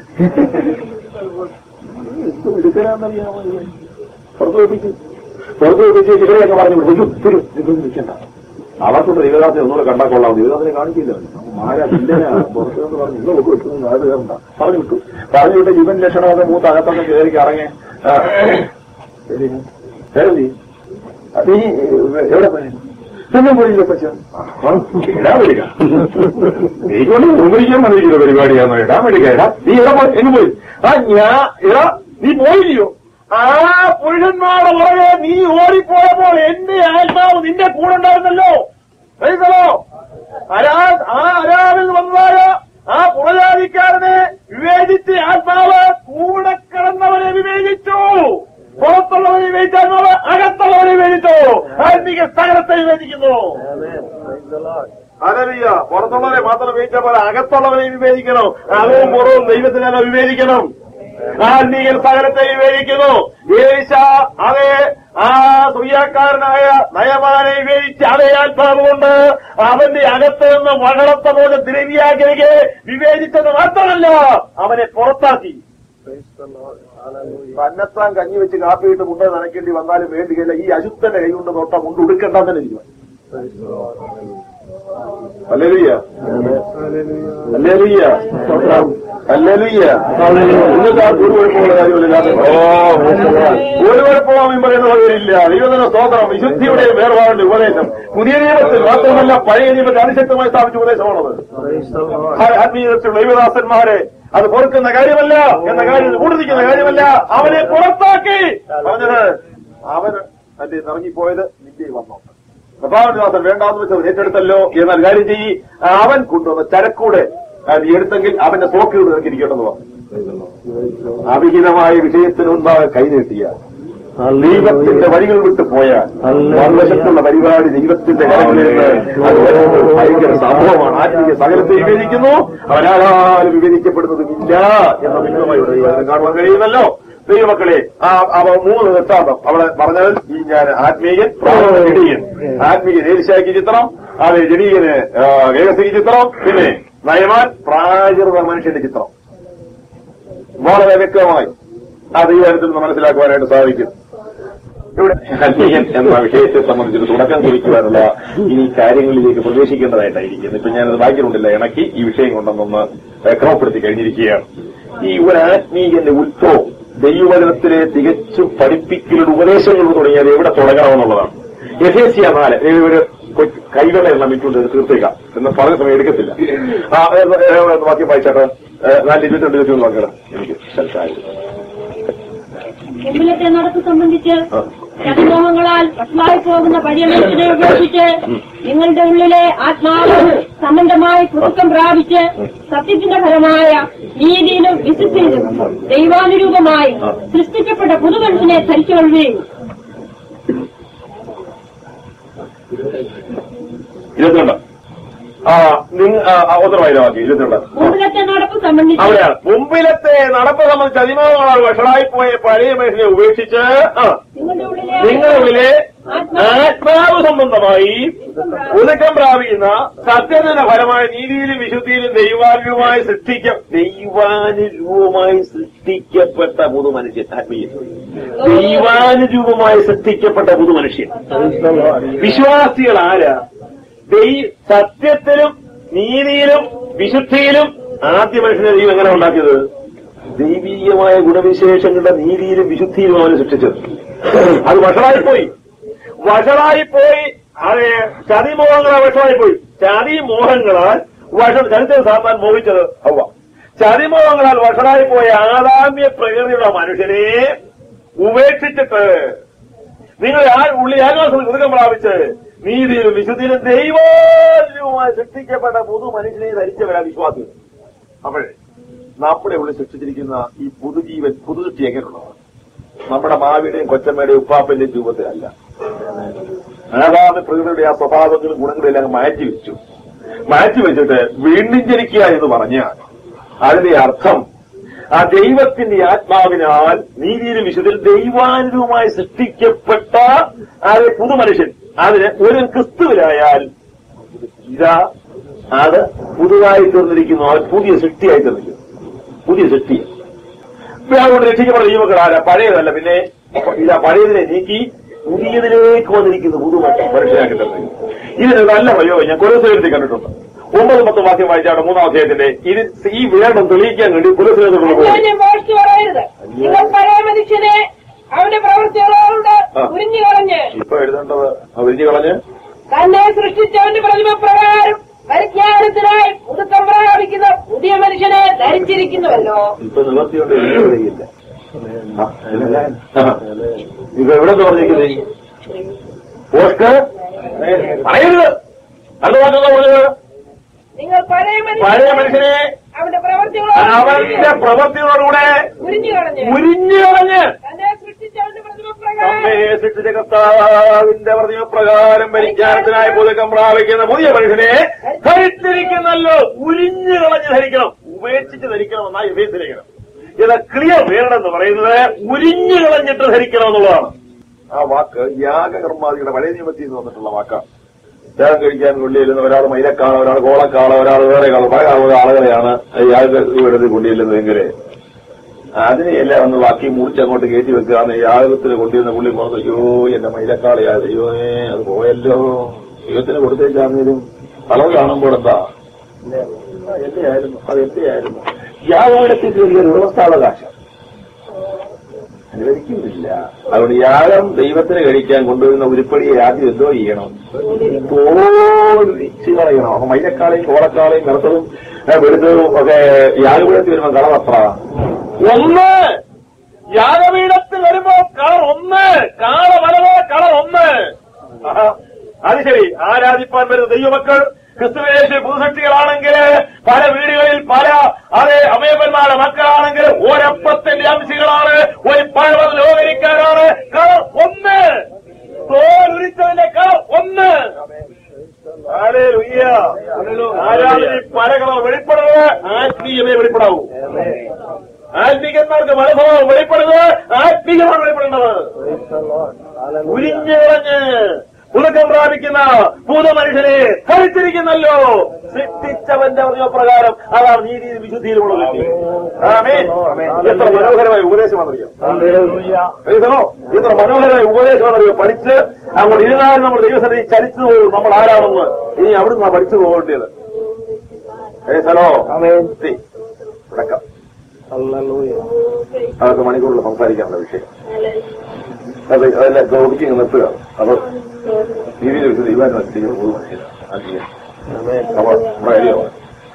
എന്തും എടുക്കാന്നറിയാമോ ഇവൻ? പുറത്ത് വെപ്പിച്ച് പുറത്ത് വെപ്പിച്ച് ചിലരെയൊക്കെ പറഞ്ഞു വിടും ഒത്തിരി ഇതൊന്നും നിൽക്കണ്ട അവർക്കൊണ്ട് ദൈവദാസനെ ഒന്നുകൂടെ കണ്ടാൽ കൊള്ളാം ദൈവദാസനെ കാണിക്കില്ല മാരാ ഇല്ലനാ പുറത്ത് നിന്ന് പറഞ്ഞു ഇന്ന് ഒക്കെ വിട്ടു അത് കയറണ്ട പറഞ്ഞു വിട്ടു പറഞ്ഞു വിട്ട് ജീവൻ ലക്ഷണമൊക്കെ മൂത്ത് അകത്തൊക്കെ കയറി കറങ്ങി ആ, ശരി ശരി നീ നീ എവിടെ പോയി ഒന്നും പോയില്ല പച്ച ഇടാൻ വരിക നീ കൊണ്ട് ഉപരിക്കാൻ വന്നിരിക്കുന്ന പരിപാടിയാണോ ഇടാൻ വരിക ഇടാ നീ എവിടെ പോയി എങ്ങ് പോയി ആ ഞാ ഇടാ നീ പോയില്ലയോ ആ പുരുഷന്മാരുടെ പുറകെ നീ ഓടിപ്പോയപ്പോൾ എന്റെ ആത്മാവ് നിന്റെ കൂടെ ഉണ്ടായിരുന്നല്ലോ മനസ്സിലോ അരാ ആ അരാവിൽ വന്നതായ ആ പുറജാതിക്കാരനെ വിവേചിച്ച് ആത്മാവ് കൂടെ കിടന്നവനെ വിവേചിച്ചു പുറത്തുള്ളവനെ വിവേചിച്ച ആത്മാവ് അകത്തുള്ളവനെ വിവേചിച്ചു ആത്മീക സകലത്തെ വിവേചിക്കുന്നു അതറിയ പുറത്തുള്ളവരെ മാത്രം വിവേചിച്ച പോലെ അകത്തുള്ളവനെ വിവേചിക്കണം അകവും പുറവും ദൈവത്തിനെ വിവേചിക്കണം ആത്മീകൻ സകലത്തെ വിവേചിക്കുന്നു ഏശ അതേ ആ സുയ്യാക്കാരനായ നയമാനെ വിവേചിച്ച് അതേ ആത്മാവ് കൊണ്ട് അവന്റെ അകത്ത് നിന്ന് വകളത്ത പോലെ ദ്രവ്യാഗ്രഹെ വിവേചിച്ചത് മാത്രമല്ല അവനെ പുറത്താക്കി തന്നെത്താൻ കഞ്ഞി വെച്ച് കാപ്പിയിട്ട് മുണ്ട് നനയ്ക്കേണ്ടി വന്നാലും വേണ്ടിയില്ല ഈ അശുദ്ധന്റെ കൈ കൊണ്ട് തൊട്ട മുണ്ട് ഉടുക്കണ്ടെന്ന് തന്നെ ഇരിക്കും അല്ലേലുയ്യ അല്ലേലുയ്യ അല്ലേലുയ്യ നിങ്ങൾക്ക് ആ ഒരു കുഴപ്പമുള്ള കാര്യമില്ല ഒരു കുഴപ്പവും പറയുന്ന വകയില്ല ദൈവത്തിന് സ്തോത്രം വിശുദ്ധിയുടെ വേർപാടിന്റെ ഉപദേശം പുതിയ നിയമത്തിൽ മാത്രമല്ല പഴയ നിയമത്തിൽ അതിശക്തമായി സ്ഥാപിച്ച ഉപദേശമാണത് ആത്മീയത്തിലുള്ള ദൈവദാസന്മാരെ അത് പൊറുക്കുന്ന കാര്യമല്ല എന്ന കാര്യം കൂടുതലിക്കുന്ന കാര്യമല്ല അവനെ പുറത്താക്കി പറഞ്ഞത് അവന് തന്റെ ഇറങ്ങിപ്പോയത് നിന്റെ വന്നോ കഥാവിശ്വാസം വേണ്ടാന്ന് വെച്ചത് ഏറ്റെടുത്തല്ലോ എന്നാൽ കാര്യം ചെയ്യി അവൻ കൊണ്ടുവന്ന ചരക്കൂടെ അത് എടുത്തെങ്കിൽ അവന്റെ സോക്കിലൂടെ നിനക്ക് ഇരിക്കണമെന്ന് പറഞ്ഞു അവിഹിതമായ വിഷയത്തിന് മുൻപാകെ കൈനീട്ടിയ ദൈവത്തിന്റെ വഴികൾ വിട്ട് പോയാൽ മറുവശത്തുള്ള പരിപാടി ദൈവത്തിന്റെ കരങ്ങളിൽ നിന്ന് അത് വരുന്നത് ഭയങ്കര സംഭവമാണ് ആത്മീയ സകലത്തെ വിവേചിക്കുന്നു അവനാരും വിവേചിക്കപ്പെടുന്നതുമില്ല എന്ന വ്യക്തമായി ഇവിടെ ദൈവത്തിന് കാണുവാൻ കഴിയുന്നല്ലോ ദൈവമക്കളെ ആ അവ മൂന്ന് ദൃഷ്ടാന്തം അവിടെ പറഞ്ഞത് ഈ ഞാൻ ആത്മീയൻ ജഡീയൻ ആത്മീയൻ ഏലിശാക്കി ചിത്രം അതെ ജഡീയന് വേഗസിക്ക് ചിത്രം പിന്നെ നയമാൻ പ്രാകൃത മനുഷ്യന്റെ ചിത്രം വളരെ വ്യക്തമായി ആ ദൈവത്തിൽ നിന്ന് മനസ്സിലാക്കുവാനായിട്ട് സാധിക്കും ഇവിടെ ആത്മീയൻ എന്ന വിഷയത്തെ സംബന്ധിച്ച് തുടക്കം കുറിക്കുവാനുള്ള ഈ കാര്യങ്ങളിലേക്ക് പ്രവേശിക്കേണ്ടതായിട്ടായിരിക്കുന്നു ഇപ്പൊ ഞാനത് വായിക്കുന്നുണ്ടില്ല ഇണക്കി ഈ വിഷയം കൊണ്ടൊന്നൊന്ന് ക്രമപ്പെടുത്തി കഴിഞ്ഞിരിക്കുകയാണ് ഈ ഒരു ആത്മീയന്റെ ഉത്ഭവം ദൈവവചനത്തിലെ തികച്ചും പഠിപ്പിക്കലുള്ള ഉപദേശങ്ങൾ തുടങ്ങിയത് എവിടെ തുടങ്ങണമെന്നുള്ളതാണ് യഥേസ്യ നാല് ഒരു കൊച്ചു കൈകളെ എണ്ണം വിറ്റുകൊണ്ട് തീർത്തേക്കാം എന്ന് പറഞ്ഞ സമയം എടുക്കത്തില്ല ആ ഏ, ഏ, ഏ, വാക്യം വായിച്ചാട്ടെ ഏ, നാല് ഇരുപത്തിരണ്ട് ഇരുപത്തി നോക്കണം എനിക്ക് സ്ഥലത്തായിരുന്നു മുമ്പിലത്തെ നടപ്പ് സംബന്ധിച്ച് ആ. ചതുമോഹങ്ങളാൽ വഷളായി പോകുന്ന പര്യവേഷനെ ഉപേക്ഷിച്ച് നിങ്ങളുടെ ഉള്ളിലെ ആത്മാവ് സംബന്ധമായി പുതുക്കം പ്രാപിച്ച് സത്യത്തിന്റെ ഫലമായ നീതിയിലും വിശുദ്ധിയിലും ദൈവാനുരൂപമായി സൃഷ്ടിക്കപ്പെട്ട പുതുമനുഷ്യനെ ധരിച്ചുകൊള്ളുകയും ഇരുപത്തിരണ്ട് ആ നിങ്ങൾ ഉത്തരവാദിത്തം വാക്കി ഇരുപത്തിരണ്ട് മുമ്പിലത്തെ നടപ്പ് സംബന്ധിച്ച് അവിടെയാണ് മുമ്പിലത്തെ നടപ്പ് സംബന്ധിച്ച് അതിമോഹങ്ങളാൽ വഷളായിപ്പോയ പഴയ മനുഷ്യനെ ഉപേക്ഷിച്ച് ആ നിങ്ങളുടെ ഉള്ളിലെ നിങ്ങളുടെ ഉള്ളിലെ ആത്മാവ് ആത്മാവ് സംബന്ധമായി ഒതുക്കം പ്രാപിക്കുന്ന സത്യത്തിന്റെ ഫലമായ നീതിയിലും വിശുദ്ധിയിലും ദൈവാനുരൂപമായി സൃഷ്ടിക്ക ദൈവാനുരൂപമായി സൃഷ്ടിക്കപ്പെട്ട പുതു മനുഷ്യൻ ആത്മീയ ദൈവാനുരൂപമായി സൃഷ്ടിക്കപ്പെട്ട പുതു മനുഷ്യൻ വിശ്വാസികൾ ആരാ ദൈ സത്യത്തിലും നീതിയിലും വിശുദ്ധിയിലും ആദ്യ മനുഷ്യനെ ദൈവം എങ്ങനെ ഉണ്ടാക്കിയത് ദൈവീയമായ ഗുണവിശേഷങ്ങളുടെ നീതിയിലും വിശുദ്ധിയിലും അവന് സൃഷ്ടിച്ചത് അത് വഷളായിപ്പോയി വഷളായിപ്പോയി അതെ ചതിമോഹങ്ങളാൽ വഷളായിപ്പോയി ചതിമോഹങ്ങളാൽ വഷ ചരിത്രം സാത്താൻ മോഹിച്ചത് ഹവ്വ ചതിമോഹങ്ങളാൽ വഷളായിപ്പോയ ആദാമ്യ പ്രകൃതിയുള്ള മനുഷ്യനെ ഉപേക്ഷിച്ചിട്ട് നിങ്ങൾ ആ ഉള്ളി ആകാശത്തിൽ മൃഗം പ്രാപിച്ച് നീതിയിലും വിശുദ്ധിയിലും ദൈവാനുമായി സൃഷ്ടിക്കപ്പെട്ട പുതു മനുഷ്യനെ ധരിച്ചവരാ വിശ്വാസികൾ അപ്പോഴേ നമ്മുടെ ഉള്ളിൽ സൃഷ്ടിച്ചിരിക്കുന്ന ഈ പുതുജീവൻ പുതുസൃഷ്ടി എങ്ങനെയുള്ളതാണ് നമ്മുടെ മാവിയുടെയും കൊച്ചമ്മയുടെയും ഉപ്പാപ്പന്റെയും രൂപത്തിലല്ല ആദാമ പ്രകൃതിയുടെ ആ സ്വഭാവങ്ങളും ഗുണങ്ങളും എല്ലാം മാറ്റി വെച്ചു മാറ്റി വെച്ചിട്ട് വീണ്ടും ജനിക്കുക എന്ന് പറഞ്ഞാൽ അതിന്റെ അർത്ഥം ആ ദൈവത്തിന്റെ ആത്മാവിനാൽ നീതിയിലും വിശുദ്ധിൽ ദൈവാനുരൂപമായി സൃഷ്ടിക്കപ്പെട്ട ആ ഒരു പുതുമനുഷ്യൻ അതിന് ഒരു ക്രിസ്തുവിലായാൽ ഇതാ അത് പുതുതായി തീർന്നിരിക്കുന്നു അവൻ പുതിയ സൃഷ്ടിയായി തീർന്നിരിക്കുന്നു പുതിയ സൃഷ്ടി അതുകൊണ്ട് രക്ഷിക്കപ്പെട്ട ദൈവങ്ങൾ ആരാ പഴയതല്ല പിന്നെ ഇതാ പഴയതിനെ നീക്കി പുതിയതിലേക്ക് വന്നിരിക്കുന്നു പുതു മനുഷ്യനാക്കി തീർന്നിരിക്കുന്നു ഇതിന് നല്ല പ്രയോഗം ഞാൻ കുലസേവനത്തിൽ കണ്ടിട്ടുണ്ട് ഒമ്പത് പത്ത് വാക്യം വായിച്ചാണ് മൂന്നാം അധ്യായത്തിന്റെ ഇത് ഈ വേണം തെളിയിക്കാൻ വേണ്ടി കുലസേവനത്തിൽ പോകും അന്യോന്യം മോഷ്ടി പറയരുത് നിങ്ങൾ പഴയ മനുഷ്യനെ അവന്റെ പ്രവൃത്തികളോട് ആ. ഉരിഞ്ഞു കളഞ്ഞ് ഇപ്പൊ എഴുതേണ്ടത് വിരിഞ്ഞു കളഞ്ഞ് തന്നെ സൃഷ്ടിച്ചവന്റെ പ്രതിമ പ്രകാരം പരിജ്ഞാനത്തിനായി പുതുക്കം പ്രാപിക്കുന്ന പുതിയ മനുഷ്യനെ ധരിച്ചിരിക്കുന്നുവല്ലോ ഇപ്പൊ നിവർത്തിയോണ്ട് കഴിയില്ല ഇപ്പൊ എവിടെ പറഞ്ഞിരിക്കുന്നത് പോസ്റ്റ് പറയരുത് അത് മാത്രമല്ല പറഞ്ഞത് നിങ്ങൾ പഴയ പഴയ മനുഷ്യനെ മനുഷ്യനെ അവന്റെ പ്രവൃത്തികളോട് അവന്റെ പ്രവൃത്തികളോടുകൂടെ ഉരിഞ്ഞു കളഞ്ഞ് ഉരിഞ്ഞു കളഞ്ഞ് തന്നെ സൃഷ്ടിച്ചവന്റെ പ്രതിമ നമ്മെ പ്രകാരം സൃഷ്ടിച്ച കർത്താവിന്റെ പ്രതിമപ്രകാരം പരിജ്ഞാനത്തിനായി പുതുക്കം പ്രാപിക്കുന്ന പുതിയ മനുഷ്യനെ ധരിച്ചിരിക്കുന്നല്ലോ ഉരിഞ്ഞു കളഞ്ഞ് ധരിക്കണം ഉപേക്ഷിച്ച് ധരിക്കണം എന്നായി ഉപേക്ഷിക്കണം ഇത് ക്ലിയർ വേണമെന്ന് പറയുന്നത് ഉരിഞ്ഞു കളഞ്ഞിട്ട് ധരിക്കണം എന്നുള്ളതാണ് ആ വാക്ക് യാഗകർമാദികളുടെ പഴയ നിയമത്തിൽ നിന്ന് വന്നിട്ടുള്ള വാക്കാണ് യാഗം കഴിക്കാൻ കൊണ്ടിരുന്ന ഒരാൾ മൈലക്കാള ഒരാൾ കോളക്കാള ഒരാൾ വേറെ കാള പല ആളുകൾ ആളുകളെയാണ് യാഗത്തിൽ കൊണ്ടിരുന്നതെങ്കിൽ അതിനെയെല്ലാം ഒന്ന് ബാക്കി മുറിച്ച് അങ്ങോട്ട് കയറ്റി വെക്കുകയാണ് യാഗത്തിന് കൊണ്ടിരുന്ന പുള്ളി പോകുന്നത് അയ്യോ എന്റെ മൈലക്കാളയാ ദൈവമേ അത് പോയല്ലോ ദൈവത്തിന് കൊടുത്തേക്കാന്നേലും അളവ് കാണുമ്പോൾ എന്താ എന്റെ ആയിരുന്നു അത് എന്റെ ആയിരുന്നു യാഗത്തിൽ കയറിയ ഒരു വ്യവസ്ഥാവകാശം അനുവദിക്കുന്നില്ല അതുകൊണ്ട് യാഗം ദൈവത്തിന് കഴിക്കാൻ കൊണ്ടുവരുന്ന ഉരുപ്പടിയെ ആദ്യം എന്തോ ചെയ്യണം തോൽച്ച് കളയണം അപ്പൊ മൈലക്കാളയും കോളക്കാളയും കറുത്തതും ഏ, വെളുത്തതും ഒക്കെ യാഗപീഠത്തിൽ വരുമ്പോ കളർ അത്ര ഒന്ന് യാഗപീഠത്തിൽ വരുമ്പോ കളർ ഒന്ന് കാള വലവോ കളർ ഒന്ന് ആഹാ. അത് ശരി ആരാധിപ്പാൻ വരുന്ന ദൈവമക്കൾ ക്രിസ്തുവേശ പുതുസക്തികളാണെങ്കിൽ പല വീടുകളിൽ പല അതെ അമയപ്പന്മാരുടെ മക്കളാണെങ്കിൽ ഒരപ്പത്തിന്റെ അംശികളാണ് ഒരു പഴവത് ലോകരിക്കാരാണ് കളർ ഒന്ന് തോലുരിച്ചതിന്റെ കളർ ഒന്ന് ഹല്ലേലൂയ. ആരാധന പല കളർ വെളിപ്പെടുന്നത് ആത്മീയമേ വെളിപ്പെടാവൂ ആത്മീകന്മാർക്ക് മനസ്സഭാവം വെളിപ്പെടുന്നത് ആത്മീകമാണ് വെളിപ്പെടേണ്ടത് ഉരിഞ്ഞു കളഞ്ഞ് പുതുക്കം പ്രാപിക്കുന്ന ഭൂതമനുഷ്യനെ ധരിച്ചിരിക്കുന്നല്ലോ സൃഷ്ടിച്ചവന്റെ പ്രകാരം അതാണ് നീതിയിൽ വിശുദ്ധിയിലുമുള്ള വ്യക്തി. ആമേൻ. എത്ര മനോഹരമായ ഉപദേശമാണെന്നറിയോ അറിയോ എത്ര മനോഹരമായ ഉപദേശമാണെന്നറിയോ പഠിച്ച് അങ്ങോട്ട് ഇരുന്നാലും നമ്മൾ ദൈവസന്നിധി ചലിച്ചു പോകും നമ്മൾ ആരാണെന്ന് ഇനി അവിടുന്ന് പഠിച്ചു പോകേണ്ടത് ഹലോ തുടക്കം അതൊക്കെ മണിക്കൂറിൽ സംസാരിക്കാനുള്ള വിഷയം അത് അതെല്ലാം ഗൗരിക്ക് നിർത്തുക അപ്പൊ രീതിയിൽ വെച്ച് ദൈവാൻ ചെയ്യുന്ന പൊതു മനുഷ്യനാണ് അപ്പോൾ നമ്മുടെ കാര്യമാണ്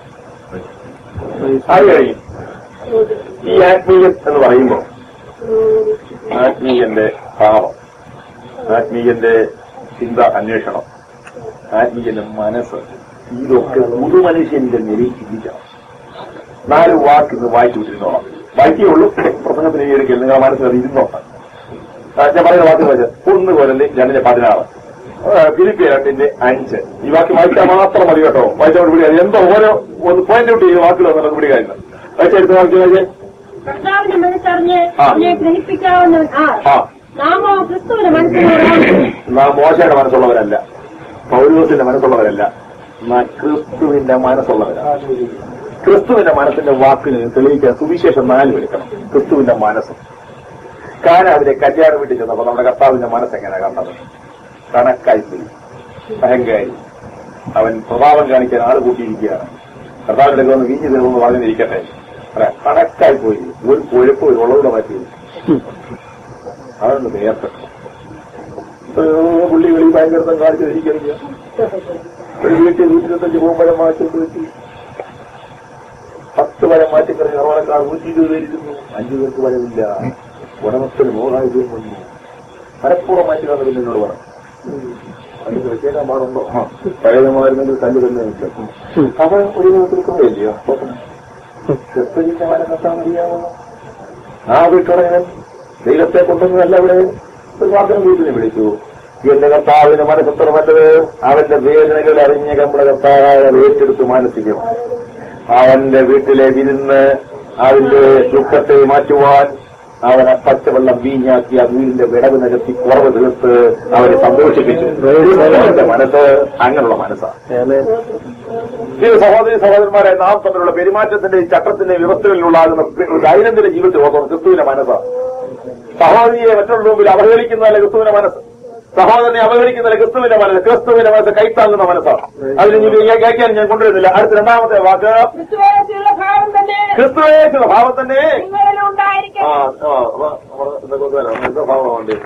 അത് കഴിഞ്ഞു ഈ ആത്മീയൻ എന്ന് പറയുമ്പോൾ ആത്മീയന്റെ ഭാവം ആത്മീയന്റെ ചിന്ത അന്വേഷണം ആത്മീയന്റെ മനസ്സ് ഇതൊക്കെ പുതു മനുഷ്യന്റെ നിലയിൽ ചിന്തിക്കണം നാല് വാക്ക് ഇന്ന് വായിച്ചു വിട്ടിരുന്നോളാം വായിക്കുകയുള്ളൂ പ്രസംഗത്തിന് ഈടുക്കൽ നിങ്ങളുടെ മനസ്സിൽ അത് ഇരുന്നോട്ടെ ആ, ഞാൻ പറയുന്ന വാക്ക് വെച്ച് ഒന്ന് കൊല്ലല്ലേ രണ്ടിന്റെ പതിനാറ് ഫിലിപ്പി രണ്ടിന്റെ അഞ്ച് ഈ വാക്ക് വായിച്ചാൽ മാത്രം മതി കേട്ടോ വായിച്ചോട് പിടിക്കുക എന്തോ ഓരോ ഒന്ന് പോയിന്റ് ഔട്ട് ചെയ്ത് വാക്കുകൾ നമുക്ക് പിടിക്കാറില്ല വായിച്ചെടുത്ത് വായിച്ചു വായിച്ചേ കർത്താവിന്റെ മനസ്സറിഞ്ഞ് ആ. എന്നെ ഗ്രഹിപ്പിക്കാവുന്നവൻ ആർ ആ നാമോ ക്രിസ്തുവിന്റെ മനസ്സിനോടാണ് നാം മോശയുടെ മനസ്സുള്ളവരല്ല പൗരോസിന്റെ മനസ്സുള്ളവരല്ല എന്നാൽ ക്രിസ്തുവിന്റെ മനസ്സുള്ളവരാണ് ക്രിസ്തുവിന്റെ മനസ്സിന്റെ വാക്കിന് തെളിയിക്കാൻ സുവിശേഷം നാലും എടുക്കണം ക്രിസ്തുവിന്റെ മനസ്സ് കാനാവിലെ കല്യാണം വീട്ടിൽ ചെന്നപ്പോ നമ്മുടെ കർത്താവിന്റെ മനസ്സ് എങ്ങനെയാ കണ്ടത് കണക്കായി പോയി അഹങ്കാരി അവൻ പ്രഭാവം കാണിക്കാൻ ആള് കൂട്ടിയിരിക്കുകയാണ് കർത്താവിന്റെ ഒന്ന് വീഞ്ഞു തരുമെന്ന് പറഞ്ഞിരിക്കട്ടെ അല്ല, കണക്കായി പോയി ഒരു കുഴപ്പം ഒരു ഉള്ളവിടെ മാറ്റി അതൊന്ന് നേർപ്പെട്ടു പുള്ളി വെളി ഭയങ്കരതം കാണിച്ചിരിക്കുക ഒരു വീട്ടിൽ നൂറ്റിരുപത്തഞ്ച് പോകുമ്പോഴേ മാറ്റി വെച്ചു പത്ത് വരെ മാറ്റിക്കറിഞ്ഞ് അറുപടക്കാർ നൂറ്റി ഇരുപത് പേരിരുന്നു അഞ്ചു പേർക്ക് വരവില്ല ഉടമസ്ഥന് മോഹായുധവും വന്നു പലപ്പോഴും മാറ്റി കാണുന്നത് പിന്നെ എന്നോട് പറഞ്ഞു അതിന് വെച്ചേക്കാൻ പാടുണ്ടോ ആ, പഴയമായിരുന്നെങ്കിൽ കല്ല് തന്നെ വെച്ചു അവൻ ഒരു ദിവസത്തിൽ കൊണ്ടില്ലയോ ചെറുപ്പജിന്റെ മനസ്സെത്താൻ മതിയാവോ ആ വീട്ടുടയവൻ ദൈവത്തെ കൊണ്ടുവന്നതല്ല ഇവിടെ ഒരു വാർത്തനം വീട്ടിനെ വിളിച്ചു എന്റെ കർത്താവിന് മനസ്സത്ര നല്ലത് അവന്റെ വേദനകൾ അറിഞ്ഞ നമ്മുടെ കർത്താവ് ഏറ്റെടുത്ത് മാനസികം അവന്റെ വീട്ടിലെ വിരുന്ന് അതിന്റെ ദുഃഖത്തെ മാറ്റുവാൻ അവനെ പച്ചവെള്ളം വീഞ്ഞാക്കി ആ വീടിന്റെ വിടവ് നികത്തി കുറവ് തീർത്ത് അവരെ സന്തോഷിപ്പിച്ചു അവന്റെ മനസ്സ് അങ്ങനെയുള്ള മനസ്സാണ് ഇത് സഹോദരി സഹോദരന്മാരെ നാം തമ്മിലുള്ള പെരുമാറ്റത്തിന്റെ ചട്ടത്തിന്റെ വ്യവസ്ഥകളിലുള്ളാകുന്ന ദൈനംദിന ജീവിതത്തിൽ ഓർക്കണം ക്രിസ്തുവിന്റെ മനസ്സാണ് സഹോദരിയെ മറ്റുള്ള മുമ്പിൽ അവഹേളിക്കുന്നതല്ല ക്രിസ്തുവിന്റെ മനസ്സ് സഹോദരനെ അവഹേളിക്കുന്നതല്ല ക്രിസ്തുവിന്റെ മനസ്സ് ക്രിസ്തുവിന്റെ മനസ്സ് കൈത്താങ്ങുന്ന മനസ്സാണ് അതിന് ഇനി ഞാൻ കേൾക്കാൻ ഞാൻ കൊണ്ടുവരുന്നില്ല അടുത്ത രണ്ടാമത്തെ വാക്ക് ക്രിസ്തുവേശുള്ള ഭാവം തന്നെ ക്രിസ്തുവേക്കുള്ള ഭാവം തന്നെ നിങ്ങളിലുണ്ടായിരിക്കും ആ ആ അപ്പൊ നമ്മള് എന്തൊക്കെ കൊണ്ടുവരാം എന്താ ഭാവമാണ് വേണ്ടത്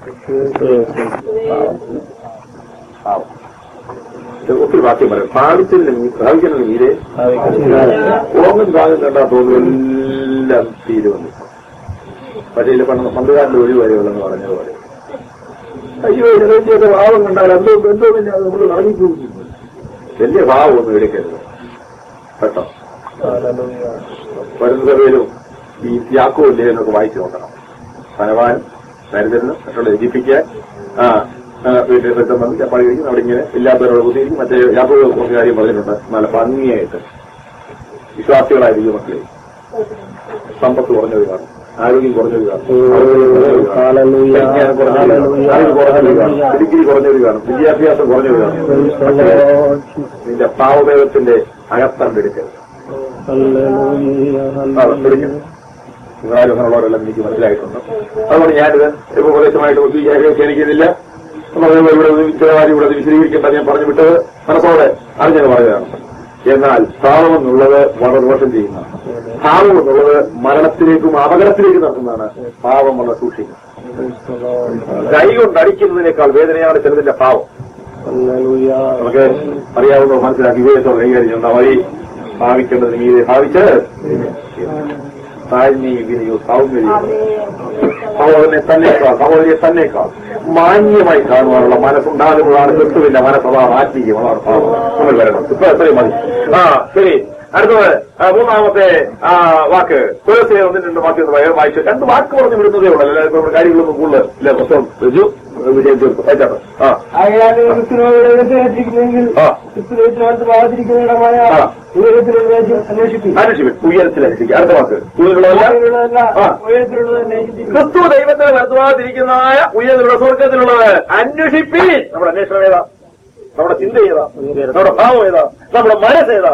ഭാവം. ഇത് ഒത്തിരി വാക്യം പറയാം ഭാവിച്ചതിന് ഭാവിക്കുന്നതിന് മീരെ ഓങ്ങും ഭാഗം കണ്ടാ തോന്നുന്നു എല്ലാം തീരുമെന്ന് പക്ഷേ ഇതിൽ പണ്ട് പണ്ടുകാരന്റെ ഒഴിവ് വരെയുള്ളെന്ന് പറഞ്ഞതുപോലെ അയ്യോ ഇതിനൊക്കെ ഭാവം കണ്ടാൽ എന്തോ എന്തോ പിന്നെ അത് നമ്മൾ ഇറങ്ങിപ്പോകും വലിയ ഭാവമൊന്നും എടുക്കരുത് കേട്ടോ വരുന്ന സഭയിലും ഈ യാക്കോ എന്നൊക്കെ വായിച്ചു നോക്കണം ധനവാനും ദരിദ്രനും മറ്റുള്ള രചിപ്പിക്കാൻ ആ ആ, വീട്ടിൽ സെറ്റം ചപ്പാടി കഴിക്കും അവിടെ ഇങ്ങനെ ഇല്ലാത്തവരോട് കുത്തിയിരിക്കും മറ്റേ യാക്കോ കുറച്ച് കാര്യം പറഞ്ഞിട്ടുണ്ട് നല്ല ഭംഗിയായിട്ട് വിശ്വാസികളായിരിക്കും മക്കളെ സമ്പത്ത് കുറഞ്ഞത് കാണും ആരോഗ്യം കുറഞ്ഞത് കാണും വിജ്ഞാനം കുറഞ്ഞത് കാണും അറിവ് കുറഞ്ഞത് കാണും ഡിഗ്രി കുറഞ്ഞത് കാണും വിദ്യാഭ്യാസം കുറഞ്ഞത് കാണും പക്ഷേ നിന്റെ പാവദേവത്തിന്റെ അകത്തണ്ടെടുക്കരുത് നിങ്ങളാരും അങ്ങനെയുള്ളവരെല്ലാം എനിക്ക് മനസ്സിലായിട്ടുണ്ട് അതുകൊണ്ട് ഞാനിത് ഇപ്പൊ ഉപദേശമായിട്ട് വ്യാഖ്യാനിക്കുന്നില്ല നമ്മൾ ഇവിടെ ഉത്തരവാദി ഇവിടെ വിശദീകരിക്കേണ്ട ഞാൻ പറഞ്ഞു വിട്ടത് മനസ്സോടെ അറിഞ്ഞത് പറയുകയാണ് എന്നാൽ ഭാവമെന്നുള്ളത് വളരെ ദോഷം ചെയ്യുന്നതാണ് ഭാവം എന്നുള്ളത് മരണത്തിലേക്കും അപകടത്തിലേക്കും നടത്തുന്നതാണ് ഭാവം വളരെ സൂക്ഷിക്കുന്നത് കൈ കൊണ്ടടിക്കുന്നതിനേക്കാൾ വേദനയാണ് ചിലതിന്റെ ഭാവം നമുക്ക് അറിയാവുന്ന മനസ്സിലാക്കി വിവേകത്തോടെ കൈകാര്യം ചെയ്യുന്ന വഴി ഭാവിക്കേണ്ടതിന് മീതെ ഭാവിച്ച് താഴ്മയും വിനയവും സൗമ്യതയും സഹോദരനെ തന്നേക്കാൾ സഹോദരിയെ തന്നേക്കാൾ മാന്യമായി കാണുവാനുള്ള മനസ്സുണ്ടാകുന്നതാണ് ക്രിസ്തുവിന്റെ മനസ്സതാണ് ആത്മീയം അതാണ് ഭാവം നമ്മൾ വരണം ഇപ്പൊ എത്രയും മതി ആ ശരി അടുത്തത് ആ, മൂന്നാമത്തെ ആ വാക്ക് തുളസിയെ ഒന്നും രണ്ട് വാക്ക് ഒന്ന് വേഗം വായിച്ചു രണ്ട് വാക്ക് പറഞ്ഞു വിടുന്നതേ ഉള്ളൂ അല്ലാതെ ഇപ്പൊ ഇവിടെ കാര്യങ്ങളൊന്നും കൂടുതൽ ഇല്ല പുസ്തകം രജു വിജയം തീർത്തു വായിച്ചാട്ടെ ആ അയാൾ ക്രിസ്തുവിനോട് എതിർത്തിരിക്കുന്നെങ്കിൽ ആ ക്രിസ്തുവിനകത്ത് ബാധിച്ചിരിക്കുന്ന ഇടമായ ആ. ഉയരത്തിലുള്ള രാജ്യം അന്വേഷിക്കും അനുഷ്ഠിക്കും ഉയരത്തിലനുസരിക്കും അടുത്ത വാക്ക് ഉയരത്തിലുള്ളതല്ല ഉയരത്തിലുള്ളതല്ല ആ. ഉയരത്തിലുള്ളത് അന്വേഷിക്കും ക്രിസ്തു ദൈവത്തെ വരുത്തുവാതിരിക്കുന്നതായ ഉയർന്നുള്ള സ്വർഗത്തിലുള്ളത് അന്വേഷിപ്പീൻ നമ്മുടെ അന്വേഷണം ഏതാ നമ്മുടെ ചിന്ത ഏതാ നമ്മുടെ ഭാവം ഏതാ നമ്മുടെ മനസ്സ് ഏതാ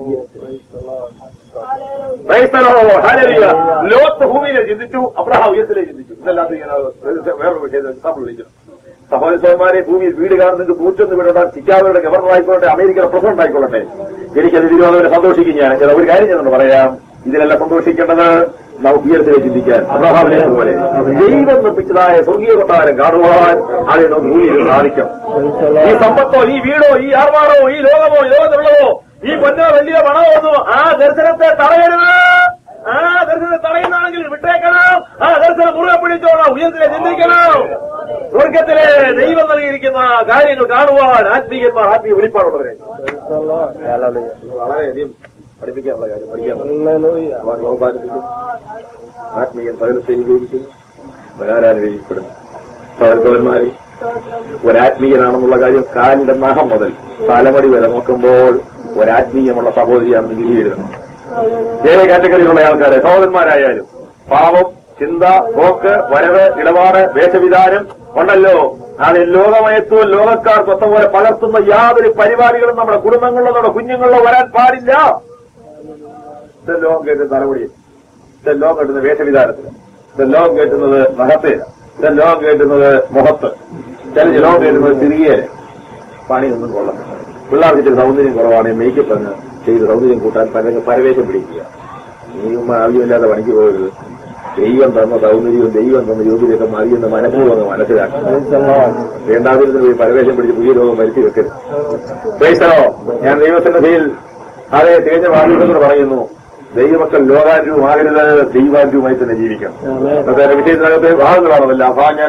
ക്രൈസ്തവോ, ഹല്ലേലൂയ. ലോകത്ത് ഭൂമിയിലെ ചിന്തിച്ചു അബ്രഹാം ഉയരത്തിലെ ചിന്തിച്ചു ഇതെല്ലാം ഇങ്ങനെ വേറൊരു വിഷയം എക്സാമ്പിൾ വിളിക്കുന്നു സഹോദരന്മാരെ ഭൂമിയിൽ വീട് കാണുന്നത് നൂറ്റൊന്ന് വീടുണ്ടാകും ചിക്കാഗോയുടെ ഗവർണർ ആയിക്കോട്ടെ അമേരിക്കയുടെ പ്രസിഡന്റ് ആയിക്കൊള്ളട്ടെ എനിക്കത് തിരുവനന്തപുരം സന്തോഷിക്കും ഞാൻ ചില ഒരു കാര്യം ഞാൻ പറയാം ഇതിലെല്ലാം സന്തോഷിക്കേണ്ടത് നമുക്ക് ഉയരത്തിലെ ചിന്തിക്കാൻ അബ്രഹാമിനെ പോലെ ദൈവം നിർമ്മിച്ചതായ സ്വർഗീയ കൊട്ടാരം കാണുവാൻ അതിന് നമുക്ക് ഭൂമിയിൽ സാധിക്കും ഈ സമ്പത്തോ ഈ വീടോ ഈ ആർമാറോ ഈ ലോകമോ ഈ ലോകത്തുള്ളതോ ഈ പൊന്നോ വലിയ പണമോ ഒന്നും ആ ദർശനത്തെ തടയരുത് ആ ദർശനത്തെ തടയുന്നതാണെങ്കിൽ വിട്ടേക്കണം ആ ദർശനം മുറുകെ പിടിച്ചോണം ഉയരത്തിലെ ചിന്തിക്കണം സ്വർഗത്തിലെ ദൈവം നൽകിയിരിക്കുന്ന കാര്യങ്ങൾ കാണുവാൻ ആത്മീയന്മാർ ആത്മീയ വെളിപ്പാടുള്ളവരെ വളരെയധികം പഠിപ്പിക്കാനുള്ള കാര്യം പഠിക്കാൻ ആത്മീയൻ പകരത്തെ അനുഭവിക്കുന്നു പ്രകാരാനുഭവിക്കപ്പെടുന്നു സഹോദരന്മാരെ ഒരാത്മീയനാണെന്നുള്ള കാര്യം കാലിന്റെ നഖം മുതൽ തലമുടി വരെ നോക്കുമ്പോൾ ഒരാത്മീയമുള്ള സഹോദരിയാണെന്ന് വിധിയെഴുതണം ഏത് കാറ്റഗറിയിലുള്ള ആൾക്കാരെ സഹോദരന്മാരായാലും പാവം ചിന്ത പോക്ക് വരവ് ഇടപാട് വേഷവിധാനം ഉണ്ടല്ലോ അത് ലോകമയത്വവും ലോകക്കാർ കൊത്ത പോലെ പകർത്തുന്ന യാതൊരു പരിപാടികളും നമ്മുടെ കുടുംബങ്ങളിലോ നമ്മുടെ കുഞ്ഞുങ്ങളിലോ വരാൻ പാടില്ല ഇതെല്ലാം കേട്ട് തലമുടി ഇതെല്ലാം കേട്ടുന്നത് വേഷവിധാനത്തിന് ഇതെല്ലാം കേട്ടുന്നത് നഖത്തേന് ഇതെല്ലാം കേട്ടുന്നത് മുഖത്ത് ചില ജലവും കേട്ടുന്നത് തിരികെ പണിയൊന്നും കൊള്ളാം പിള്ളേർക്ക് ഇച്ചിരി സൗന്ദര്യം കുറവാണ് മേക്കപ്പ് അങ്ങ് ചെയ്ത് സൗന്ദര്യം കൂട്ടാൻ പര- പരവേശം പിടിക്കുക നീ ആവശ്യമില്ലാത്ത പണിക്ക് പോകരുത് ദൈവം തന്ന സൗന്ദര്യവും ദൈവം തന്ന യോഗ്യതയൊക്കെ മതിയെന്ന് മനഃപൂർവ്വം അങ്ങ് മനസ്സിലാക്കണം വേണ്ടാതിരുന്ന് പോയി പരവേശം പിടിച്ച് പുതിയ രോഗം വരുത്തി വെക്കരുത് ക്രൈസ്തലോ ഞാൻ ദൈവത്തിന്റെ കീഴിൽ അതെ തികഞ്ഞ വാഗ്ദത്തോട് പറയുന്നു ദൈവമക്കൾ ലോകാരൂപമാകരുത് ദൈവാരൂപമായി തന്നെ ജീവിക്കണം അന്നത്തെ വിഷയത്തിനകത്ത് ഭാഗങ്ങളാണതല്ല ആ ഭാഗം ഞാൻ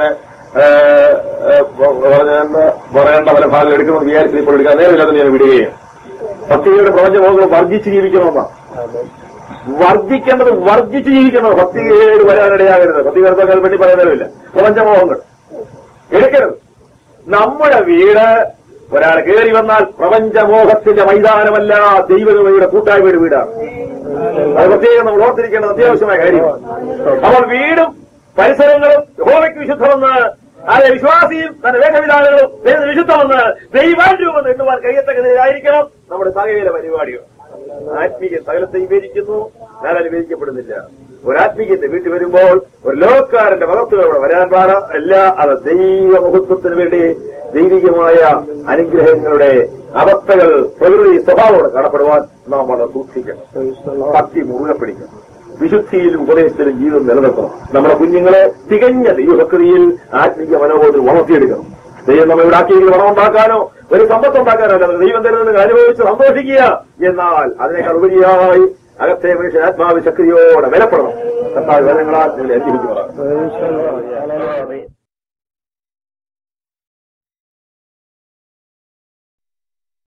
പറയേണ്ട പല ഭാഗങ്ങൾ എടുക്കുന്നത് വിചാരിച്ചു ഇപ്പോൾ എടുക്കാൻ നേരമില്ലാതെ ഞാൻ വിടുകയും ഭക്തിയുടെ പ്രപഞ്ചമോഹങ്ങൾ വർദ്ധിച്ച് ജീവിക്കണമെന്നാണ് വർദ്ധിക്കേണ്ടത് വർദ്ധിച്ച് ജീവിക്കണം ഭക്തികേട് വരാനിടയാകരുത് ഭക്തികർത്താക്കൾ വേണ്ടി പറയുന്നതില്ല പ്രപഞ്ചമോഹങ്ങൾ എടുക്കരുത് നമ്മുടെ വീട് ഒരാൾ കയറി വന്നാൽ പ്രപഞ്ചമോഹത്തിന്റെ മൈതാനമല്ല ദൈവകൃപയുടെ കൂട്ടായ്മയുടെ വീടാണ് അത് പ്രത്യേകം നമ്മൾ ഓർത്തിരിക്കേണ്ടത് അത്യാവശ്യമായ കാര്യമാണ് അപ്പോൾ വീടും പരിസരങ്ങളും യഹോവയ്ക്ക് വിശുദ്ധമെന്ന് അതെ വിശ്വാസിയും തന്റെ വേഷവിധാനങ്ങളും ദൈവത്തിന് വിശുദ്ധമെന്ന് ദൈവാൻരൂപം എണ്ണുവാൻ കഴിയത്തക്കതിലായിരിക്കണം നമ്മുടെ സകല പരിപാടികൾ ആത്മീയ സകലത്തെ വിവരിക്കുന്നു ഞാൻ വിവരിക്കപ്പെടുന്നില്ല ഒരാത്മീയത്തെ വീട്ടിൽ വരുമ്പോൾ ഒരു ലോകക്കാരന്റെ മഹത്വം വരാൻ പാട അല്ല അത് ദൈവമുഹത്വത്തിന് വേണ്ടി ദൈവികമായ അനുഗ്രഹങ്ങളുടെ അവസ്ഥകൾ പ്രകൃതി സ്വഭാവത്തോടെ കാണപ്പെടുവാൻ നാം വളരെ സൂക്ഷിക്കണം ഭക്തി മുറുകെ പിടിക്കണം വിശുദ്ധിയിലും ഉപദേശത്തിലും ജീവിതം നിലനിർത്തണം നമ്മുടെ കുഞ്ഞുങ്ങളെ തികഞ്ഞ ദൈവഭക്തിയിൽ ആത്മീയ മനോബോധം വളർത്തിയെടുക്കണം ദൈവം നമ്മെ ഇവിടെ ആക്കിയെങ്കിൽ പണമുണ്ടാക്കാനോ ഒരു സമ്പത്ത് ഉണ്ടാക്കാനോ അല്ല ദൈവം തരുന്നത് അനുഭവിച്ച് സന്തോഷിക്കുക എന്നാൽ അതിനേക്കാൾ ഉപരിയായി അകത്തെ മനുഷ്യൻ ആത്മാവ് ശക്തിയോടെ വിലപ്പെടണം കർത്താവ് വേദങ്ങളാൽ നിങ്ങളെ അനുഗ്രഹിക്കുന്നതാണ്